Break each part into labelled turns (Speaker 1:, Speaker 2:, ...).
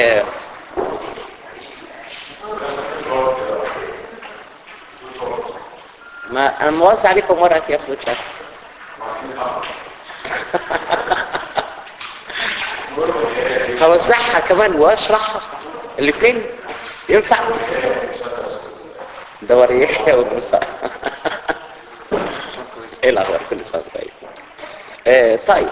Speaker 1: آه ما انا موزع عليكم ورقه يا اخوة شاف هوزعها كمان واشرحها الاثنين ينفع دوري يحيى والمساء ايه الاخبار كل سنه طيب آه طيب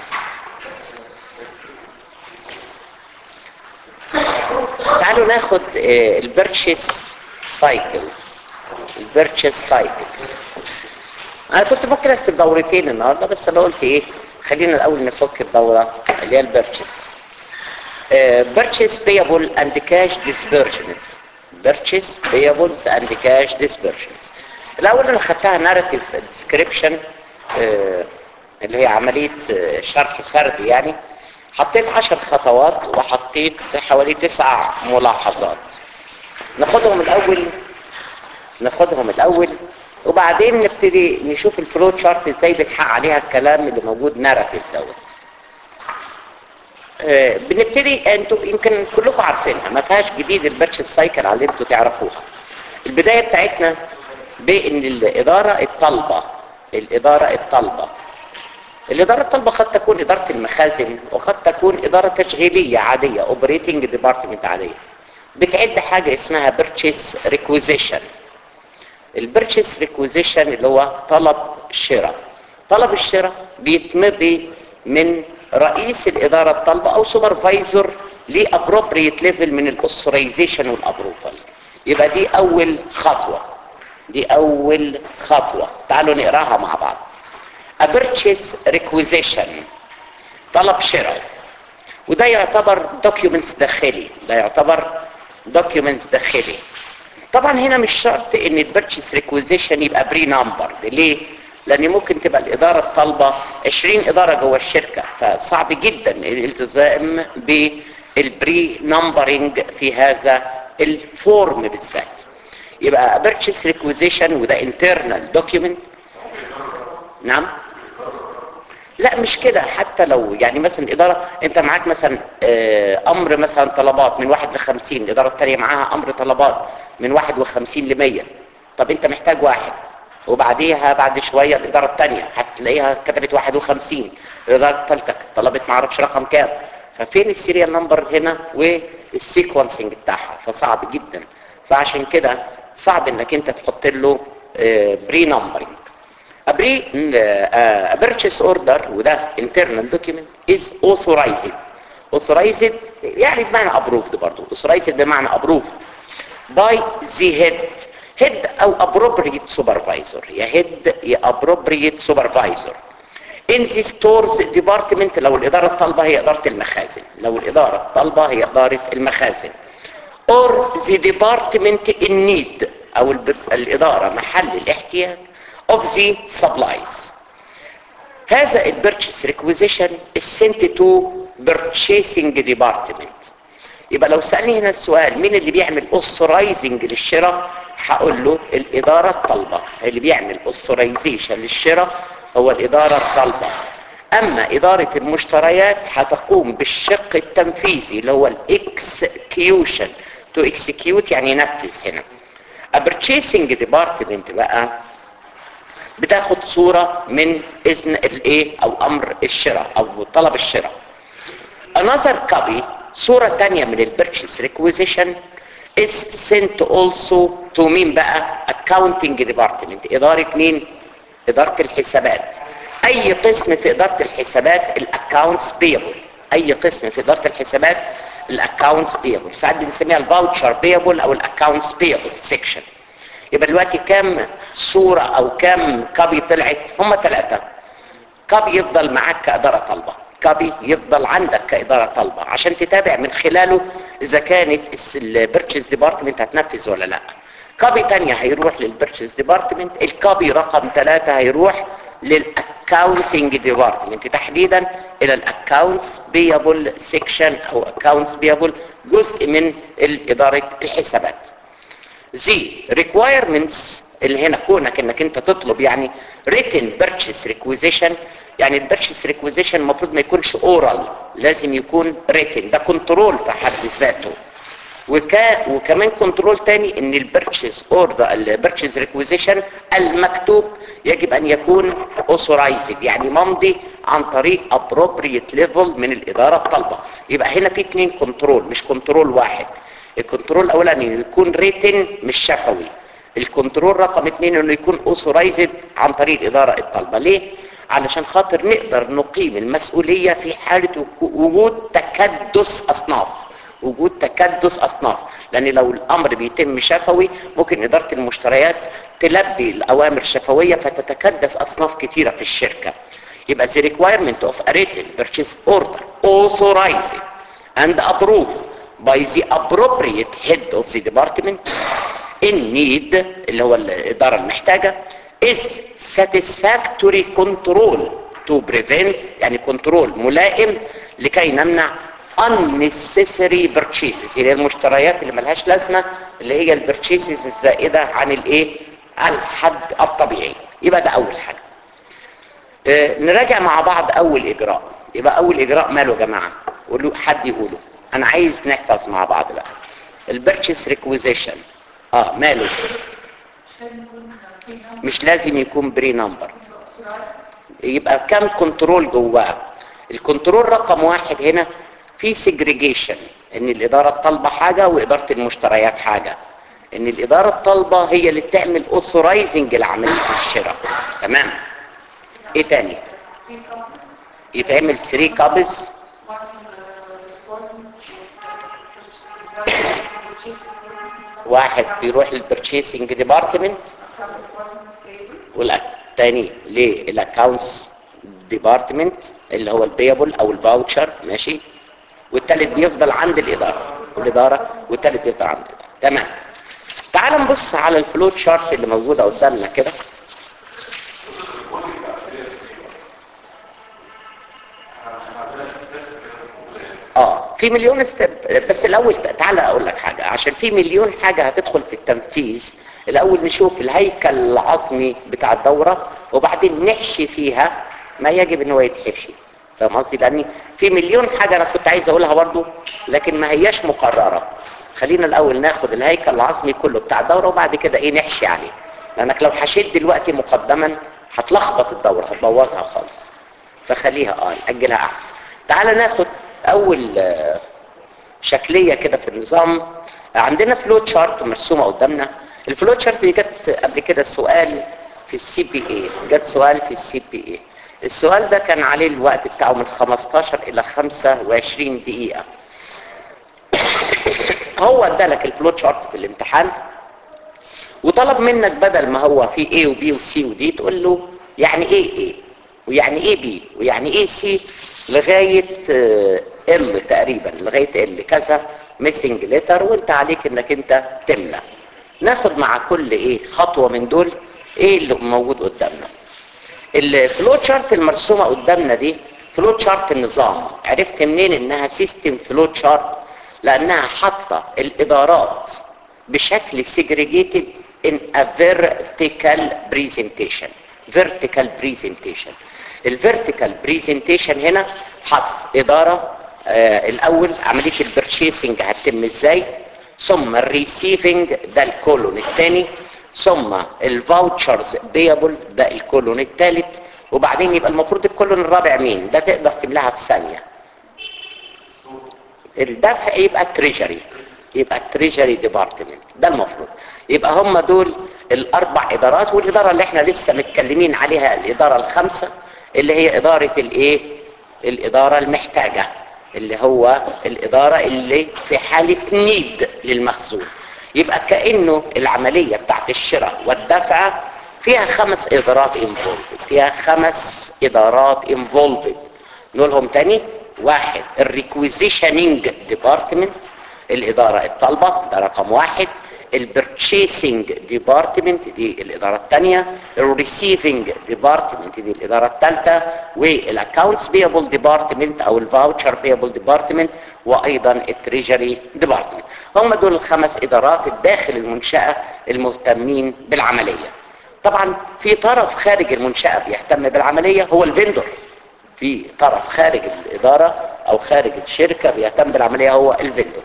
Speaker 1: تعالوا ناخد آه البرتشيس سايكلز البرتشيس سايكلز انا كنت ممكن اكتب دورتين النهارده بس انا قلت ايه خلينا الاول نفك الدوره اللي هي البرتشيس purchase payable and cash disbursements purchase payables and cash disbursements الاول انا خدتها narrative description آه اللي هي عملية آه شرح سردي يعني حطيت عشر خطوات وحطيت حوالي تسع ملاحظات ناخدهم الاول ناخدهم الاول وبعدين نبتدي نشوف الفلو تشارت ازاي بيتحقق عليها الكلام اللي موجود ناراتيف دوت آه بنبتدي انتوا يمكن كلكم عارفينها ما فيهاش جديد الباتش سايكل على اللي انتوا تعرفوها البدايه بتاعتنا بان الاداره الطالبه الاداره الطالبه الاداره الطالبه قد تكون اداره المخازن وقد تكون اداره تشغيليه عاديه اوبريتنج ديبارتمنت عاديه بتعد حاجه اسمها بيرتشيس ريكويزيشن البيرتشيس ريكويزيشن اللي هو طلب الشراء طلب الشراء بيتمضي من رئيس الاداره الطالبه او سوبرفايزر لابروبريت ليفل من الاوثرايزيشن والابروفال يبقى دي اول خطوه دي اول خطوه تعالوا نقراها مع بعض a purchase requisition طلب شراء وده يعتبر documents داخلي ده يعتبر documents داخلي طبعا هنا مش شرط ان البيرتشيس ريكويزيشن يبقى بري نمبر ليه لان ممكن تبقى الاداره الطالبه 20 اداره جوه الشركه فصعب جدا الالتزام بالبري نمبرنج في هذا الفورم بالذات يبقى بيرتشيس ريكويزيشن وده انترنال دوكيومنت نعم لا مش كده حتى لو يعني مثلا اداره انت معاك مثلا امر مثلا طلبات من واحد ل 50 الاداره الثانيه معاها امر طلبات من 51 ل 100 طب انت محتاج واحد وبعديها بعد شويه الاداره الثانيه هتلاقيها كتبت 51 الاداره الثالثه طلبت ما اعرفش رقم كام ففين السيريال نمبر هنا والسيكونسنج بتاعها فصعب جدا فعشان كده صعب انك انت تحط له بري نمبرنج A pre uh, a purchase order وده internal document is authorized authorized يعني بمعنى approved برضه authorized بمعنى approved by the head head او appropriate supervisor يا head يا appropriate supervisor in the stores department لو الإدارة الطالبة هي إدارة المخازن لو الإدارة الطالبة هي إدارة المخازن or the department in need أو الإدارة محل الاحتياج of the supplies هذا البيرتشيس ريكويزيشن is sent to purchasing department يبقى لو سألني هنا السؤال مين اللي بيعمل authorizing للشراء هقول له الإدارة الطالبة اللي بيعمل authorization للشراء هو الإدارة الطالبة أما إدارة المشتريات هتقوم بالشق التنفيذي اللي هو الاكسكيوشن to execute يعني ينفذ هنا a purchasing department بقى بتاخد صورة من اذن الايه او امر الشراء او طلب الشراء another copy صورة تانية من البيرتشيس ريكويزيشن is sent also to مين بقى accounting department ادارة مين ادارة الحسابات اي قسم في ادارة الحسابات الاكاونتس بيبل اي قسم في ادارة الحسابات الاكاونتس بيبل ساعات بنسميها الفاوتشر بيبل او الاكاونتس بيبل سيكشن يبقى دلوقتي كام صورة او كام كابي طلعت هم ثلاثة كابي يفضل معاك كإدارة طالبة كابي يفضل عندك كإدارة طالبة عشان تتابع من خلاله اذا كانت البيرتشيز ديبارتمنت هتنفذ ولا لا كابي تانية هيروح للبيرتشيز ديبارتمنت الكابي رقم ثلاثة هيروح للاكاونتنج ديبارتمنت تحديدا الى الاكاونتس بيبل سيكشن او اكاونتس بيبل جزء من اداره الحسابات زي requirements اللي هنا كونك انك انت تطلب يعني written purchase requisition يعني البيرشيس ريكويزيشن المفروض ما يكونش اورال لازم يكون ريتن ده كنترول في حد ذاته وكا وكمان كنترول تاني ان البيرتشيز اوردر البيرتشيز ريكويزيشن المكتوب يجب ان يكون اوثورايزد يعني ممضي عن طريق ابروبريت ليفل من الاداره الطالبه يبقى هنا في اثنين كنترول مش كنترول واحد الكنترول الاولاني يكون ريتن مش شفوي الكنترول رقم اثنين انه يكون اوثورايزد عن طريق الاداره الطالبه ليه علشان خاطر نقدر نقيم المسؤوليه في حاله وجود تكدس اصناف وجود تكدس اصناف لان لو الامر بيتم شفوي ممكن اداره المشتريات تلبي الاوامر الشفويه فتتكدس اصناف كثيره في الشركه يبقى the requirement of a written purchase order authorized and approved by the appropriate head of the department in need اللي هو الاداره المحتاجه is satisfactory control to prevent يعني كنترول ملائم لكي نمنع unnecessary purchases اللي هي المشتريات اللي ملهاش لازمه اللي هي البرتشيزز الزائده عن الايه الحد الطبيعي يبقى ده اول حاجه اه نراجع مع بعض اول اجراء يبقى اول اجراء ماله يا جماعه قولوا حد يقوله انا عايز نحفظ مع بعض بقى البرتشيز ريكويزيشن اه ماله مش لازم يكون بري نمبر يبقى كم كنترول جواه الكنترول رقم واحد هنا في سيجريجيشن ان الاداره الطالبه حاجه واداره المشتريات حاجه ان الاداره الطالبه هي اللي بتعمل اوثورايزنج لعمليه الشراء تمام ايه تاني يتعمل 3 كابز واحد بيروح للبرتشيسنج ديبارتمنت والتاني للاكونتس ديبارتمنت اللي هو البيبل او الفاوتشر ماشي والتالت بيفضل عند الاداره والاداره والتالت بيفضل عند الاداره تمام تعال نبص على الفلوت شارت اللي موجوده قدامنا كده اه في مليون ستيب بس الاول تعالى اقول لك حاجه عشان في مليون حاجه هتدخل في التنفيذ الاول نشوف الهيكل العظمي بتاع الدوره وبعدين نحشي فيها ما يجب ان هو يتحشي فاهم قصدي لان في مليون حاجه انا كنت عايز اقولها برضو لكن ما هياش مقرره خلينا الاول ناخد الهيكل العظمي كله بتاع الدوره وبعد كده ايه نحشي عليه لانك لو حشيت دلوقتي مقدما هتلخبط الدوره هتبوظها خالص فخليها اه ناجلها احسن تعال ناخد اول شكليه كده في النظام عندنا فلوت شارت مرسومه قدامنا الفلوت شارت دي جت قبل كده سؤال في السي بي اي جت سؤال في السي بي اي السؤال ده كان عليه الوقت بتاعه من 15 الى 25 دقيقه هو ادالك الفلوت شارت في الامتحان وطلب منك بدل ما هو في A وB وC ودي تقول له يعني ايه A ويعني ايه B ويعني ايه C لغاية L تقريبا لغاية L كذا ميسنج ليتر وانت عليك انك انت تملى ناخد مع كل ايه خطوة من دول ايه اللي موجود قدامنا الفلو شارت المرسومة قدامنا دي فلو شارت النظام عرفت منين انها سيستم فلو شارت لانها حاطة الادارات بشكل segregated in a vertical presentation vertical presentation الفيرتيكال بريزنتيشن هنا حط اداره آه الاول عمليه البرشيسنج هتتم ازاي ثم الريسيفنج ده الكولون الثاني ثم الفاوتشرز بيبل ده الكولون الثالث وبعدين يبقى المفروض الكولون الرابع مين ده تقدر تملاها في ثانيه الدفع يبقى التريجري يبقى التريجري ديبارتمنت ده المفروض يبقى هم دول الاربع ادارات والاداره اللي احنا لسه متكلمين عليها الاداره الخامسه اللي هي اداره الايه الاداره المحتاجه اللي هو الاداره اللي في حاله نيد للمخزون يبقى كانه العمليه بتاعت الشراء والدفع فيها خمس ادارات انفولفد فيها خمس ادارات انفولفد نقولهم تاني واحد الريكويزيشننج ديبارتمنت الاداره الطالبه ده رقم واحد البرتشيسنج ديبارتمنت دي الاداره الثانيه الريسيفنج ديبارتمنت دي الاداره الثالثه والاكونتس بيبل ديبارتمنت او الفاوتشر بيبل ديبارتمنت وايضا التريجري ديبارتمنت هم دول الخمس ادارات الداخل المنشاه المهتمين بالعمليه طبعا في طرف خارج المنشاه بيهتم بالعمليه هو الفندور في طرف خارج الاداره او خارج الشركه بيهتم بالعمليه هو الفندور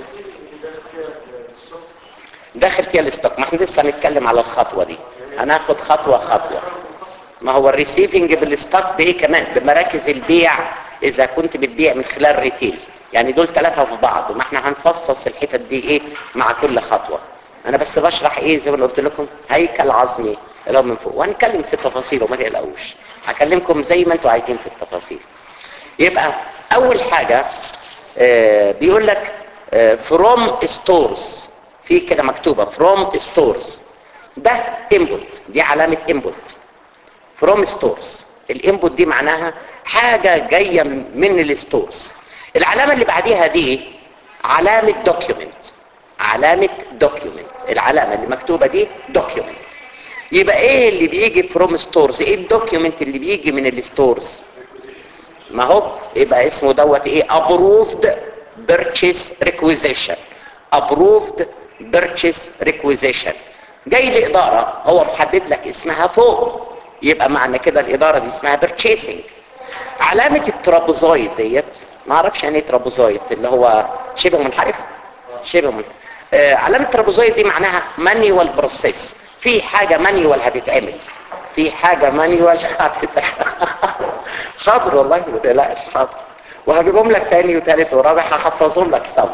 Speaker 1: داخل فيها الاستوك ما احنا لسه هنتكلم على الخطوه دي هناخد خطوه خطوه ما هو الريسيفنج بالستوك بايه كمان بمراكز البيع اذا كنت بتبيع من خلال ريتيل يعني دول ثلاثه في بعض ما احنا هنفصص الحتت دي ايه مع كل خطوه انا بس بشرح ايه زي ما قلت لكم هيكل عظمي اللي هو من فوق وهنتكلم في التفاصيل وما تقلقوش هكلمكم زي ما انتوا عايزين في التفاصيل يبقى اول حاجه آه بيقول لك آه from stores في كده مكتوبه from stores ده input دي علامه input from stores الانبوت دي معناها حاجة جاية من الستورز العلامة اللي بعديها دي علامة دوكيومنت علامة دوكيومنت العلامة اللي مكتوبة دي دوكيومنت يبقى ايه اللي بيجي فروم ستورز ايه الدوكيومنت اللي بيجي من الستورز ما هو يبقى اسمه دوت ايه approved purchase requisition approved purchase requisition جاي لإدارة هو محدد لك اسمها فوق يبقى معنى كده الإدارة دي اسمها purchasing علامة الترابوزويد ديت ما اعرفش يعني ايه ترابوزويد اللي هو شبه منحرف شبه منحرف آه علامة الترابوزويد دي معناها مانيوال بروسيس في حاجة مانيوال هتتعمل في حاجة مانيوال هتتعمل حاضر والله ما تقلقش حاضر وهجيبهم لك تاني وتالت ورابع هحفظهم لك سوا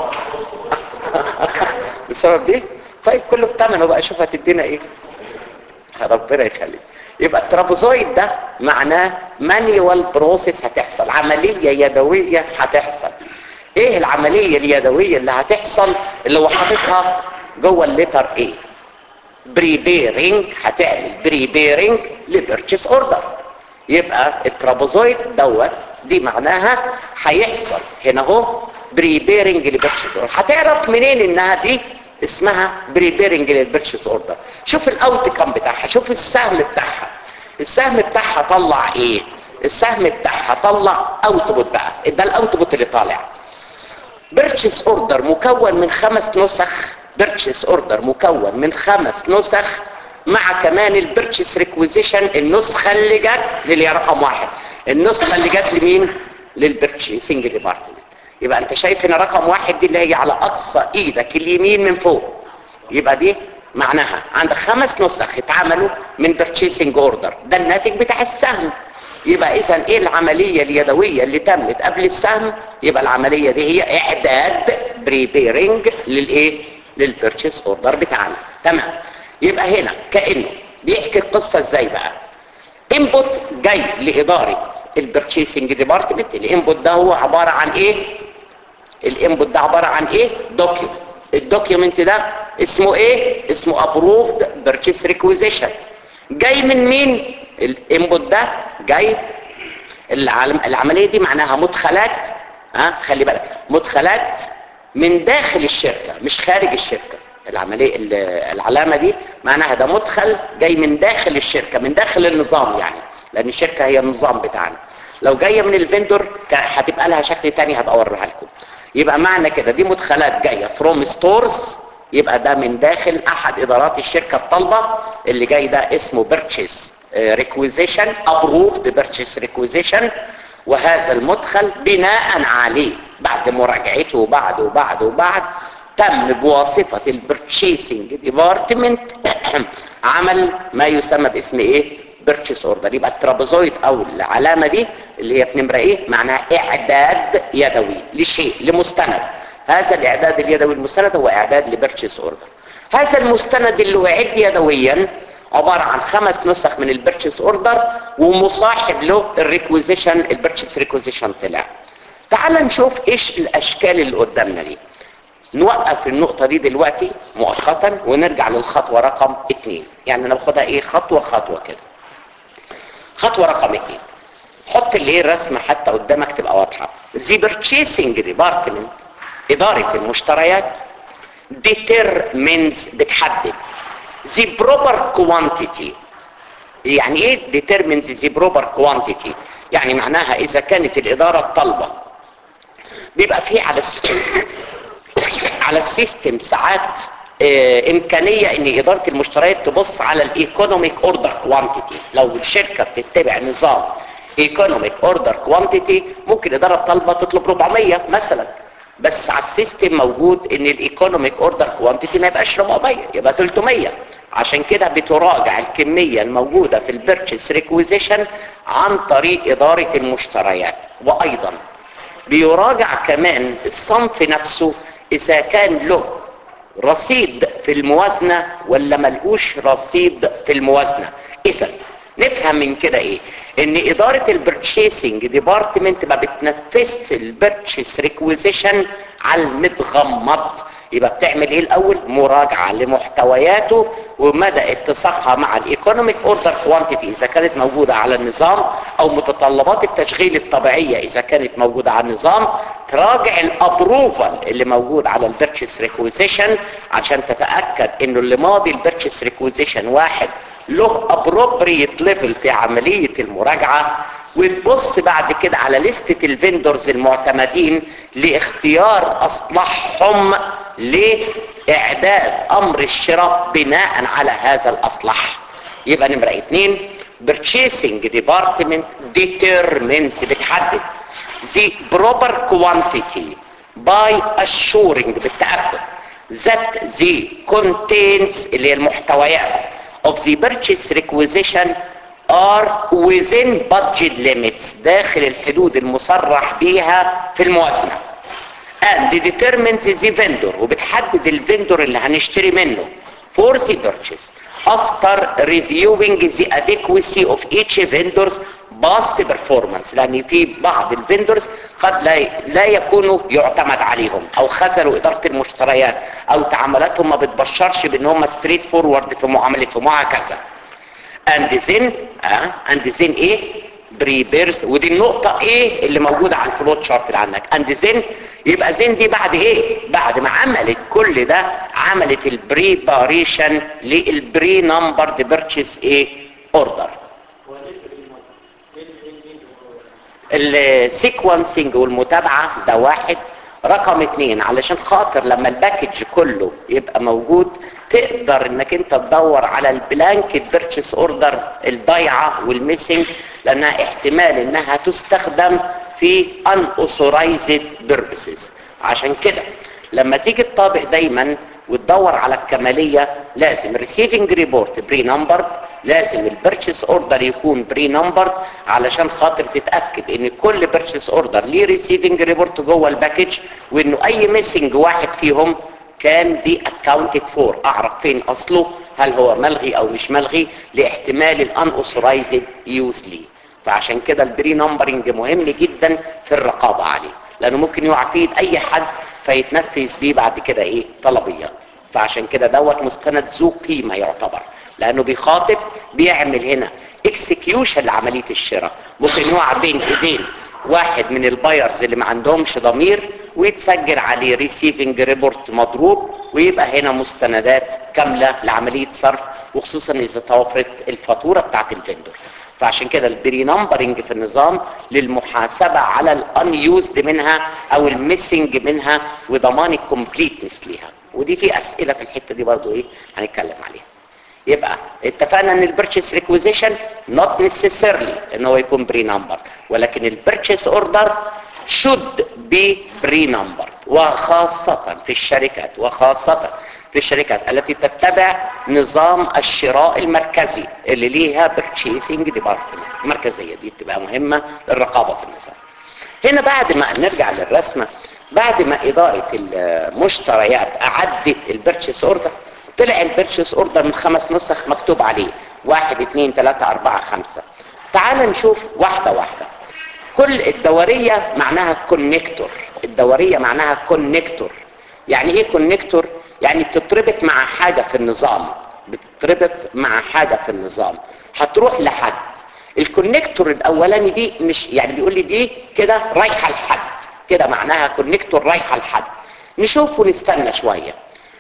Speaker 1: بسبب دي طيب كله بتمنه بقى شوف هتدينا ايه ربنا يخليك يبقى الترابوزويد ده معناه مانيوال بروسيس هتحصل عملية يدوية هتحصل ايه العملية اليدوية اللي هتحصل اللي هو حاططها جوه الليتر ايه بريبيرنج هتعمل بريبيرنج لبيرتشيس اوردر يبقى الترابوزويد دوت دي معناها هيحصل هنا اهو بريبيرنج لبيرتشيس اوردر هتعرف منين انها دي اسمها بريبيرنج للبيرتشيس اوردر شوف الاوت كام بتاعها شوف السهم بتاعها السهم بتاعها طلع ايه السهم بتاعها طلع اوتبوت بقى ده الاوتبوت اللي طالع بيرتشيس اوردر مكون من خمس نسخ بيرتشيس اوردر مكون من خمس نسخ مع كمان البيرتشيس ريكويزيشن النسخه اللي جت اللي هي رقم واحد النسخه اللي جت لمين للبيرتشيسنج ديبارتمنت يبقى انت شايف هنا رقم واحد دي اللي هي على اقصى ايدك اليمين من فوق يبقى دي معناها عندك خمس نسخ اتعملوا من بيرتشيسنج اوردر ده الناتج بتاع السهم يبقى اذا ايه العملية اليدوية اللي تمت قبل السهم يبقى العملية دي هي اعداد بريبيرنج للايه للبيرتشيس اوردر بتاعنا تمام يبقى هنا كانه بيحكي القصة ازاي بقى انبوت جاي لادارة البيرتشيسنج ديبارتمنت الانبوت ده هو عبارة عن ايه الانبوت ده عبارة عن ايه دوكيومنت الدوكيومنت ده اسمه ايه اسمه ابروفد بيرتشيس ريكويزيشن جاي من مين الانبوت ده جاي العلم العمليه دي معناها مدخلات ها خلي بالك مدخلات من داخل الشركه مش خارج الشركه العمليه العلامه دي معناها ده مدخل جاي من داخل الشركه من داخل النظام يعني لان الشركه هي النظام بتاعنا لو جايه من الفندور هتبقى لها شكل تاني هبقى اوريها لكم يبقى معنى كده دي مدخلات جايه فروم ستورز يبقى ده من داخل احد ادارات الشركه الطالبه اللي جاي ده اسمه بيرتشيس ريكويزيشن ابروفد بيرتشيس ريكويزيشن وهذا المدخل بناء عليه بعد مراجعته وبعد وبعد وبعد تم بواسطه البيرتشيسنج ديبارتمنت عمل ما يسمى باسم ايه بيرتشيس اوردر يبقى الترابيزويد او العلامه دي اللي هي في نمره ايه معناها اعداد يدوي لشيء لمستند هذا الاعداد اليدوي المستند هو اعداد لبيرتشيس اوردر هذا المستند اللي اعد يدويا عبارة عن خمس نسخ من البيرتشيس اوردر ومصاحب له الريكويزيشن البيرتشيس ريكويزيشن طلع تعال نشوف ايش الاشكال اللي قدامنا دي نوقف النقطة دي دلوقتي مؤقتا ونرجع للخطوة رقم اتنين يعني ناخدها ايه خطوة خطوة كده خطوة رقم اتنين حط اللي ايه الرسمة حتى قدامك تبقى واضحة The purchasing department إدارة المشتريات determines بتحدد the proper quantity يعني ايه determines the proper quantity يعني معناها اذا كانت الادارة الطالبة بيبقى في على السيستم على السيستم ساعات اه امكانية ان ادارة المشتريات تبص على الايكونوميك اوردر كوانتيتي لو الشركة بتتبع نظام ايكونوميك اوردر كوانتيتي ممكن اداره طالبه تطلب 400 مثلا بس على السيستم موجود ان الايكونوميك اوردر كوانتيتي ما يبقاش 400 يبقى 300 عشان كده بتراجع الكميه الموجوده في البيرتشيس ريكويزيشن عن طريق اداره المشتريات وايضا بيراجع كمان الصنف نفسه اذا كان له رصيد في الموازنة ولا ملقوش رصيد في الموازنة اذا نفهم من كده ايه ان ادارة البرتشيسنج ديبارتمنت ما بتنفذش البرتشيس ريكويزيشن على المتغمض يبقى بتعمل ايه الاول مراجعة لمحتوياته ومدى اتساقها مع الايكونوميك اوردر كوانتيتي اذا كانت موجودة على النظام او متطلبات التشغيل الطبيعية اذا كانت موجودة على النظام تراجع الابروفال اللي موجود على البيرتشيس ريكويزيشن عشان تتاكد انه اللي ماضي البيرتشيس ريكويزيشن واحد له ابروبريت ليفل في عمليه المراجعه وتبص بعد كده على لستة الفندرز المعتمدين لاختيار اصلحهم لاعداد امر الشراء بناء على هذا الاصلح يبقى نمرة اتنين purchasing department determines بتحدد the proper quantity by assuring بالتأكد that the contents اللي هي المحتويات of the purchase requisition are within budget limits داخل الحدود المصرح بيها في الموازنة and determines the vendor وبتحدد الفندور اللي هنشتري منه for the purchase after reviewing the adequacy of each vendor's past performance لان في بعض الفندرز قد لا لا يكونوا يعتمد عليهم او خذلوا اداره المشتريات او تعاملاتهم ما بتبشرش بان هم ستريت فورورد في معاملتهم وهكذا and then اه and then ايه بريبيرز ودي النقطة ايه اللي موجودة على الفلوت شارت اللي عندك اند زين يبقى زين دي بعد ايه بعد ما عملت كل ده عملت البريباريشن للبري نمبرد بيرتشيز ايه اوردر السيكونسنج والمتابعة ده واحد رقم اتنين علشان خاطر لما الباكج كله يبقى موجود تقدر انك انت تدور على البلانكت بيرتشيس اوردر الضايعه والميسنج لانها احتمال انها تستخدم في unauthorized purposes عشان كده لما تيجي تطابق دايما وتدور على الكماليه لازم receiving report بري نمبر لازم البيرتشيس اوردر يكون بري نمبر علشان خاطر تتاكد ان كل بيرتشيس اوردر ليه ريسيفنج ريبورت جوه الباكج وانه اي ميسنج واحد فيهم كان بي اكاونتد فور اعرف فين اصله هل هو ملغي او مش ملغي لاحتمال الان اوثرايزد يوز ليه فعشان كده البري نمبرنج مهم جدا في الرقابه عليه لانه ممكن يقع في ايد اي حد فيتنفذ بيه بعد كده ايه طلبيات فعشان كده دوت مستند ذو قيمه يعتبر لانه بيخاطب بيعمل هنا اكسكيوشن لعمليه الشراء ممكن يقع بين ايدين واحد من البايرز اللي ما عندهمش ضمير ويتسجل عليه ريسيفنج ريبورت مضروب ويبقى هنا مستندات كامله لعمليه صرف وخصوصا اذا توفرت الفاتوره بتاعت الفندور فعشان كده البري نمبرنج في النظام للمحاسبه على الان يوزد منها او الميسنج منها وضمان الكومبليتنس ليها ودي في اسئله في الحته دي برضو ايه هنتكلم عليها يبقى اتفقنا ان البيرتشيس ريكويزيشن نوت نيسيسيرلي ان هو يكون بري نمبر ولكن البيرتشيس اوردر should be بري نمبر وخاصة في الشركات وخاصة في الشركات التي تتبع نظام الشراء المركزي اللي ليها purchasing department المركزية دي بتبقى مهمة للرقابة في النظام هنا بعد ما نرجع للرسمة بعد ما إدارة المشتريات أعدت البيرتشيس اوردر طلع البيرتشيس اوردر من خمس نسخ مكتوب عليه واحد اثنين ثلاثة اربعة خمسة تعال نشوف واحدة واحدة كل الدورية معناها كونكتور الدورية معناها كونكتور يعني ايه كونكتور يعني بتتربط مع حاجة في النظام بتتربط مع حاجة في النظام هتروح لحد الكونكتور الاولاني دي مش يعني بيقول لي دي كده رايحة لحد كده معناها كونكتور رايحة لحد نشوف ونستنى شوية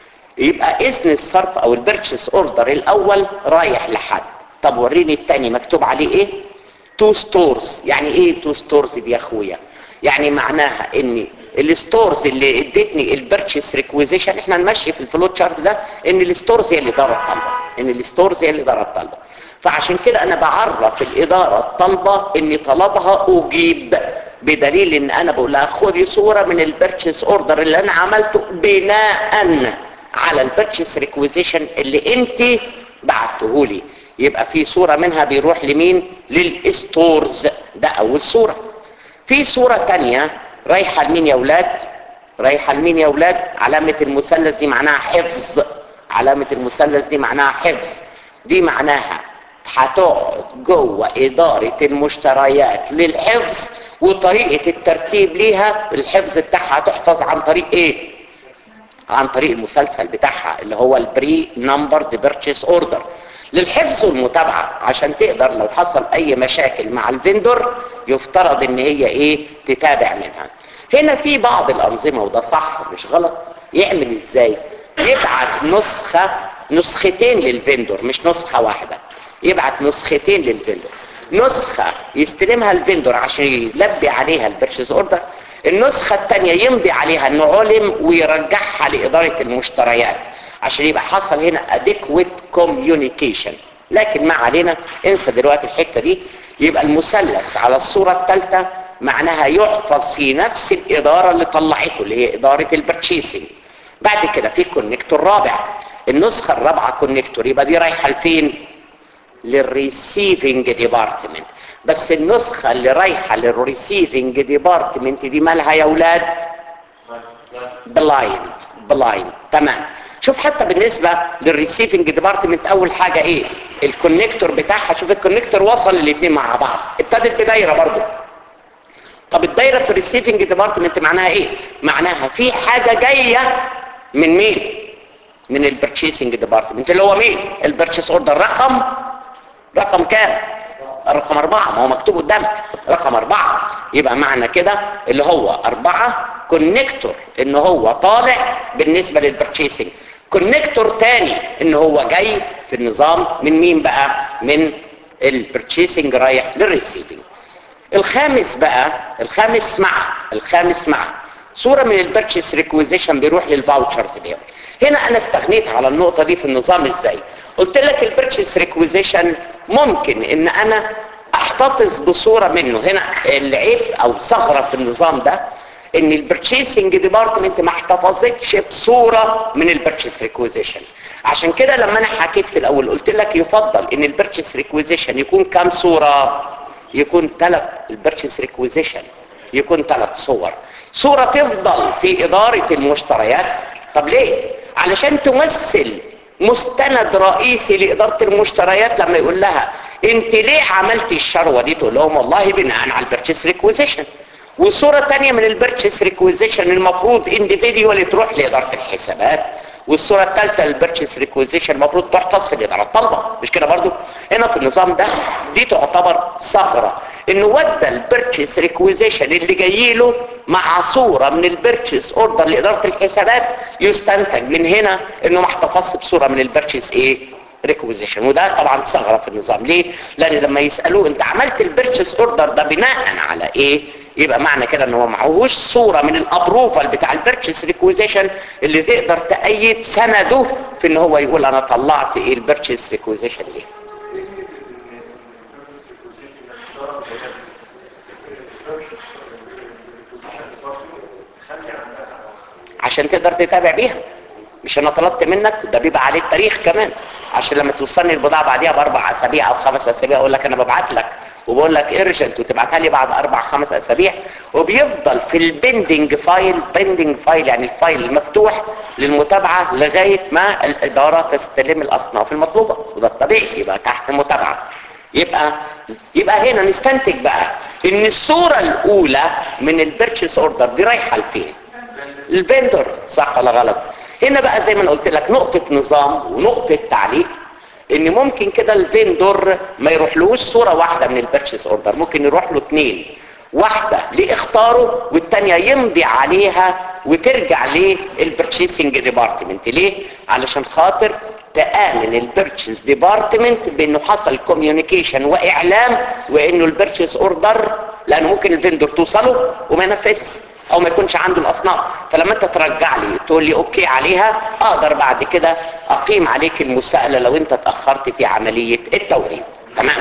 Speaker 1: يبقى اذن الصرف او البيرتشيس اوردر الاول رايح لحد طب وريني التاني مكتوب عليه ايه تو ستورز يعني ايه تو ستورز دي يا اخويا يعني معناها ان الستورز اللي ادتني البيرتشيس ريكويزيشن احنا نمشي في الفلوت شارت ده ان الستورز هي اللي دارت طالبه ان الستورز هي اللي دارت طالبه فعشان كده انا بعرف الاداره الطالبه ان طلبها اجيب بدليل ان انا بقول لها خدي صوره من البيرتشيس اوردر اللي انا عملته بناء على البيرتشيس ريكويزيشن اللي انت بعته لي يبقى في صوره منها بيروح لمين للستورز ده اول صوره في صوره تانية رايحه لمين يا اولاد رايحه لمين يا اولاد علامه المثلث دي معناها حفظ علامه المثلث دي معناها حفظ دي معناها هتقعد جوه اداره المشتريات للحفظ وطريقه الترتيب ليها الحفظ بتاعها هتحفظ عن طريق ايه عن طريق المسلسل بتاعها اللي هو البري نمبرد بيرتشيس اوردر للحفظ والمتابعه عشان تقدر لو حصل اي مشاكل مع الفندور يفترض ان هي ايه تتابع منها هنا في بعض الانظمه وده صح مش غلط يعمل ازاي يبعت نسخه نسختين للفندور مش نسخه واحده يبعت نسختين للفندور نسخه يستلمها الفندور عشان يلبي عليها البيرشيز اوردر النسخه الثانيه يمضي عليها انه علم ويرجعها لاداره المشتريات عشان يبقى حصل هنا adequate communication لكن ما علينا انسى دلوقتي الحته دي يبقى المثلث على الصوره الثالثه معناها يحفظ في نفس الاداره اللي طلعته اللي هي اداره البرتشيسنج بعد كده في كونكتور رابع النسخه الرابعه كونكتور يبقى دي رايحه لفين للريسيفنج ديبارتمنت بس النسخه اللي رايحه للريسيفنج ديبارتمنت دي مالها يا اولاد بلايند بلايند تمام شوف حتى بالنسبه للريسيفنج ديبارتمنت اول حاجه ايه الكونكتور بتاعها شوف الكونكتور وصل الاثنين مع بعض ابتدت بدايره برضو طب الدايره في الريسيفنج ديبارتمنت معناها ايه معناها في حاجه جايه من مين من البرتشيسنج ديبارتمنت اللي هو مين البرتشيس اوردر رقم رقم كام رقم أربعة ما هو مكتوب قدامك رقم أربعة يبقى معنى كده اللي هو أربعة كونكتور إن هو طالع بالنسبة للبرتشيسنج كونكتور تاني إن هو جاي في النظام من مين بقى من البرتشيسنج رايح للريسيفنج الخامس بقى الخامس مع الخامس مع صورة من البرتشيس ريكويزيشن بيروح للفاوتشرز دي هنا انا استغنيت على النقطة دي في النظام ازاي قلت لك البرتشيس ريكويزيشن ممكن ان انا احتفظ بصورة منه هنا العيب او ثغرة في النظام ده ان البرتشيسنج ديبارتمنت ما احتفظتش بصورة من البرتشيس ريكويزيشن عشان كده لما انا حكيت في الاول قلت لك يفضل ان البرتشيس ريكويزيشن يكون كام صورة يكون ثلاث البرتشيس ريكويزيشن يكون ثلاث صور صورة تفضل في إدارة المشتريات طب ليه؟ علشان تمثل مستند رئيسي لإدارة المشتريات لما يقول لها انت ليه عملت الشروة دي تقول لهم والله بناء على البرتشيس ريكويزيشن وصورة تانية من البرتشيس ريكويزيشن المفروض انديفيديوالي تروح لإدارة الحسابات والصورة الثالثة البرتشيس ريكويزيشن المفروض تحفظ في الإدارة الطلبة مش كده برضو هنا في النظام ده دي تعتبر ثغرة انه ودى البرتشيس ريكويزيشن اللي جاي له مع صورة من البرتشيس اوردر لإدارة الحسابات يستنتج من هنا انه ما احتفظش بصورة من البرتشيس ايه ريكويزيشن وده طبعا ثغرة في النظام ليه لان لما يسألوه انت عملت البرتشيس اوردر ده بناء على ايه يبقى معنى كده ان هو معهوش صوره من الابروفال بتاع البيرتشيس ريكويزيشن اللي تقدر تأيد سنده في ان هو يقول انا طلعت ايه البيرتشيس ريكويزيشن ليه عشان تقدر تتابع بيها مش انا طلبت منك ده بيبقى عليه التاريخ كمان عشان لما توصلني البضاعه بعديها باربع اسابيع او خمس اسابيع اقول لك انا ببعت لك وبقول لك ارجنت وتبعتها لي بعد اربع خمس اسابيع وبيفضل في البندنج فايل بندنج فايل يعني الفايل المفتوح للمتابعه لغايه ما الاداره تستلم الاصناف المطلوبه وده الطبيعي يبقى تحت متابعه يبقى يبقى هنا نستنتج بقى ان الصوره الاولى من البيرتشيس اوردر دي رايحه لفين الفندور صح ولا غلط هنا بقى زي ما انا قلت لك نقطه نظام ونقطه تعليق ان ممكن كده الفندور ما يروحلوش صورة واحدة من البيرشيس اوردر ممكن يروح له اثنين واحدة لاختاره والتانية يمضي عليها وترجع للبرشيسنج ديبارتمنت ليه؟ علشان خاطر تآمن البرشيس ديبارتمنت بانه حصل كوميونيكيشن واعلام وانه البرشيس اوردر لانه ممكن الفندور توصله وما ينفذش او ما يكونش عنده الاصناف فلما انت ترجع لي تقول لي اوكي عليها اقدر بعد كده اقيم عليك المساءله لو انت اتاخرت في عمليه التوريد تمام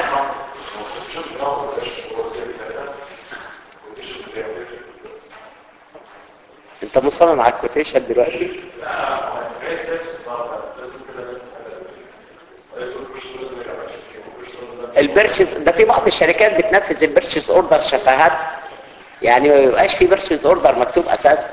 Speaker 1: انت مصمم على الكوتيشن دلوقتي البيرشيز ده في بعض الشركات بتنفذ البيرشيز اوردر شفهات يعني ما بيبقاش في بيرشيز اوردر مكتوب اساسا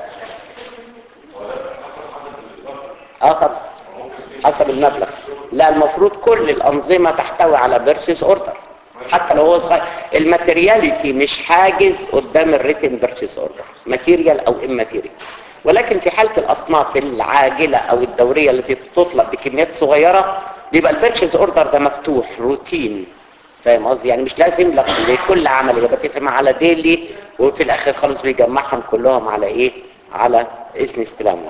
Speaker 1: اه طبعا حسب المبلغ لا المفروض كل الانظمه تحتوي على بيرشيز اوردر حتى لو هو صغير الماتيرياليتي مش حاجز قدام الريتن بيرشيز اوردر ماتيريال او اماتيريال ولكن في حاله الاصناف العاجله او الدوريه التي تطلب بكميات صغيره بيبقى البيرشيز اوردر ده مفتوح روتين فاهم قصدي يعني مش لازم لك لكل عمليه بتتفق على ديلي وفي الاخر خالص بيجمعهم كلهم على ايه على اذن استلام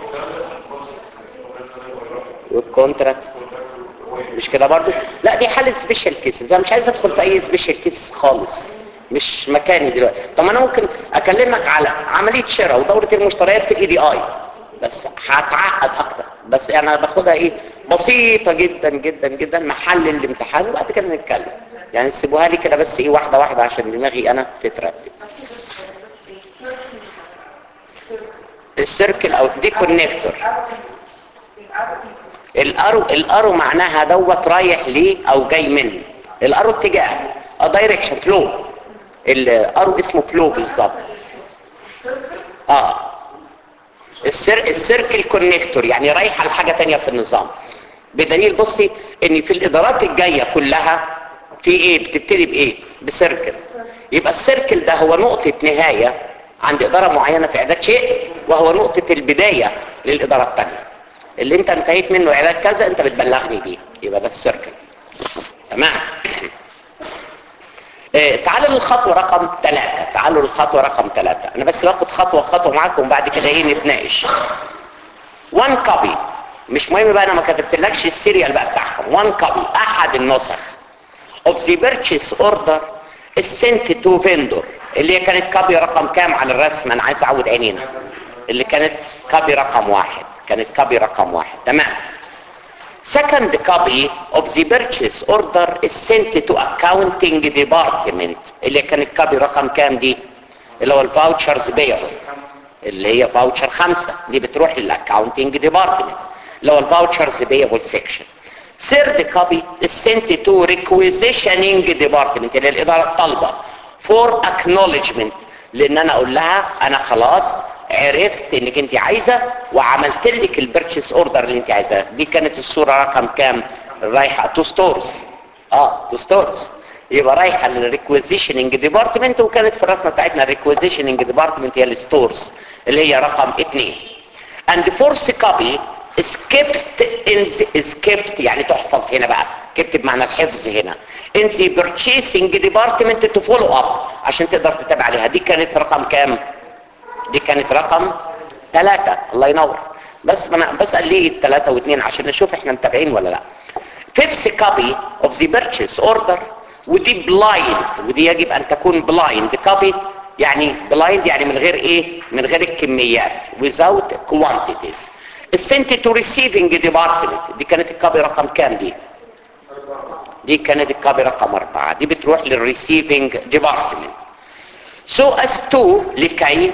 Speaker 1: والكونتراكت مش كده برضو لا دي حاله سبيشال كيسز انا مش عايز ادخل في اي سبيشال كيس خالص مش مكاني دلوقتي طب انا ممكن اكلمك على عمليه شراء ودوره المشتريات في الاي دي اي بس هتعقد اكتر بس انا باخدها ايه بسيطه جدا جدا جدا محل الامتحان وبعد كده نتكلم يعني سيبوها لي كده بس ايه واحده واحده عشان دماغي انا تترتب السيركل او دي كونكتور الارو الارو معناها دوت رايح ليه او جاي منه الارو اتجاه اه دايركشن فلو الارو اسمه فلو بالظبط اه السير السيركل كونكتور يعني رايحه لحاجه تانية في النظام بدليل بصي ان في الادارات الجايه كلها في ايه بتبتدي بايه بسيركل يبقى السيركل ده هو نقطه نهايه عند اداره معينه في اعداد شيء وهو نقطه البدايه للاداره الثانيه اللي انت انتهيت منه اعداد كذا انت بتبلغني بيه يبقى ده السيركل تمام إيه تعالوا للخطوه رقم ثلاثة تعالوا للخطوه رقم ثلاثة انا بس باخد خطوه خطوه معاكم بعد كده ايه نتناقش وان كوبي مش مهم بقى انا ما كتبتلكش السيريال بقى بتاعهم وان كوبي احد النسخ of the purchase order is sent to vendor اللي هي كانت كوبي رقم كام على الرسم انا عايز اعود عينينا اللي كانت كوبي رقم واحد كانت كوبي رقم واحد تمام second copy of the purchase order is sent to accounting department اللي كانت كوبي رقم كام دي اللي هو الفاوتشرز بيبل اللي هي فاوتشر خمسة دي بتروح للاكاونتنج ديبارتمنت اللي هو الفاوتشرز بيبل سيكشن third copy is sent to requisitioning department اللي هي الاداره الطالبه for acknowledgement لان انا اقول لها انا خلاص عرفت انك انت عايزه وعملت لك البيرتشيس اوردر اللي انت عايزاه دي كانت الصوره رقم كام رايحه تو ستورز اه تو ستورز يبقى رايحه للريكويزيشننج ديبارتمنت وكانت في الرسمه بتاعتنا الريكويزيشننج ديبارتمنت هي الستورز اللي هي رقم اثنين and fourth copy skipped in the, skipped يعني تحفظ هنا بقى كتب بمعنى الحفظ هنا in the purchasing department to follow up عشان تقدر تتابع عليها دي كانت رقم كام دي كانت رقم ثلاثة الله ينور بس ما انا بسأل ليه ثلاثة واثنين عشان نشوف احنا متابعين ولا لا fifth copy of the purchase order ودي blind ودي يجب ان تكون blind copy يعني blind يعني من غير ايه من غير الكميات without quantities sent to receiving department دي كانت الكابي رقم كام دي دي كانت الكابي رقم أربعة دي بتروح للريسيفنج ديبارتمنت so as to لكي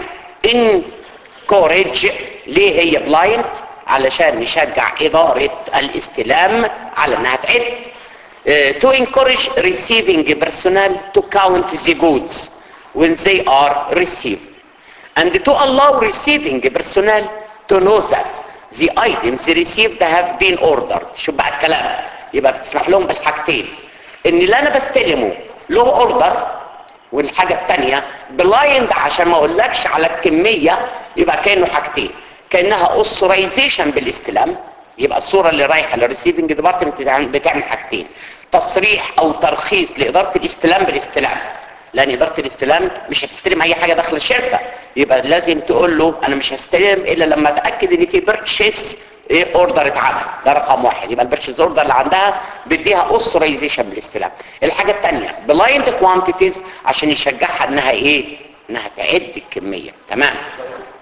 Speaker 1: encourage ليه هي بلايند علشان نشجع إدارة الاستلام على انها تعد uh, to encourage receiving personnel to count the goods when they are received and to allow receiving personnel to know that the items received have been ordered شوف بقى الكلام يبقى بتسمح لهم بالحاجتين ان اللي انا بستلمه له اوردر والحاجة التانية بلايند عشان ما اقولكش على الكمية يبقى كأنه حاجتين كأنها اوثرايزيشن بالاستلام يبقى الصورة اللي رايحة للريسيفنج ديبارتمنت بتعمل حاجتين تصريح او ترخيص لادارة الاستلام بالاستلام لان اداره الاستلام مش هتستلم اي حاجه داخل الشركه يبقى لازم تقول له انا مش هستلم الا لما اتاكد ان في بيرتشيس ايه اوردر اتعمل ده رقم واحد يبقى البيرتشيس اوردر اللي عندها بيديها اوثرايزيشن بالاستلام الحاجه الثانيه بلايند كوانتيتيز عشان يشجعها انها ايه انها تعد الكميه تمام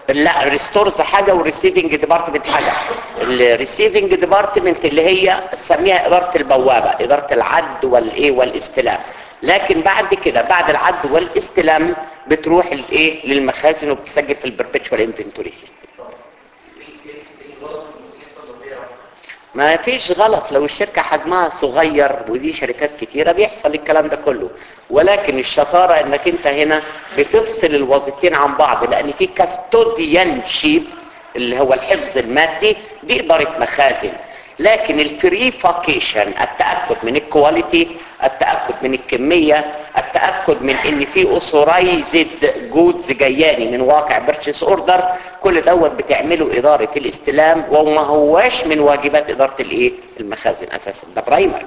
Speaker 1: لا ريستورز حاجه والريسيفنج ديبارتمنت حاجه الريسيفنج ديبارتمنت اللي هي سميها اداره البوابه اداره العد والايه والاستلام لكن بعد كده بعد العد والاستلام بتروح الايه للمخازن وبتسجل في البربتشوال انفنتوري سيستم ما فيش غلط لو الشركة حجمها صغير ودي شركات كتيرة بيحصل الكلام ده كله ولكن الشطارة انك انت هنا بتفصل الوظيفتين عن بعض لان في كاستوديان شيب اللي هو الحفظ المادي دي ادارة مخازن لكن الفريفاكيشن التأكد من الكواليتي التأكد من الكمية التأكد من ان في اوثورايزد جودز جاياني من واقع بيرتشيس اوردر كل دوت بتعمله ادارة الاستلام وما هواش من واجبات ادارة الايه المخازن اساسا ده برايمري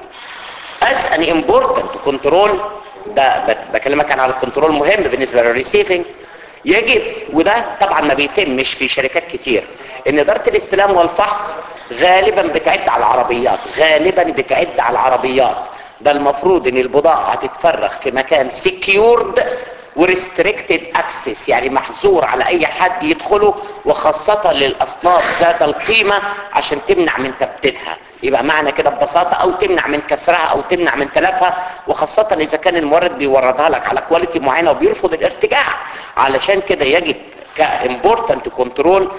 Speaker 1: as an important control ده بت- بكلمك عن على الكنترول مهم بالنسبة للريسيفنج يجب وده طبعا ما بيتمش في شركات كتير ان ادارة الاستلام والفحص غالبا بتعد على العربيات غالبا بتعد على العربيات ده المفروض ان البضاعة تتفرغ في مكان سكيورد وريستريكتد اكسس يعني محظور على اي حد يدخله وخاصة للاصناف ذات القيمة عشان تمنع من تبديدها يبقى معنى كده ببساطة او تمنع من كسرها او تمنع من تلفها وخاصة اذا كان المورد بيوردها لك على كواليتي معينة وبيرفض الارتجاع علشان كده يجب كامبورتنت كنترول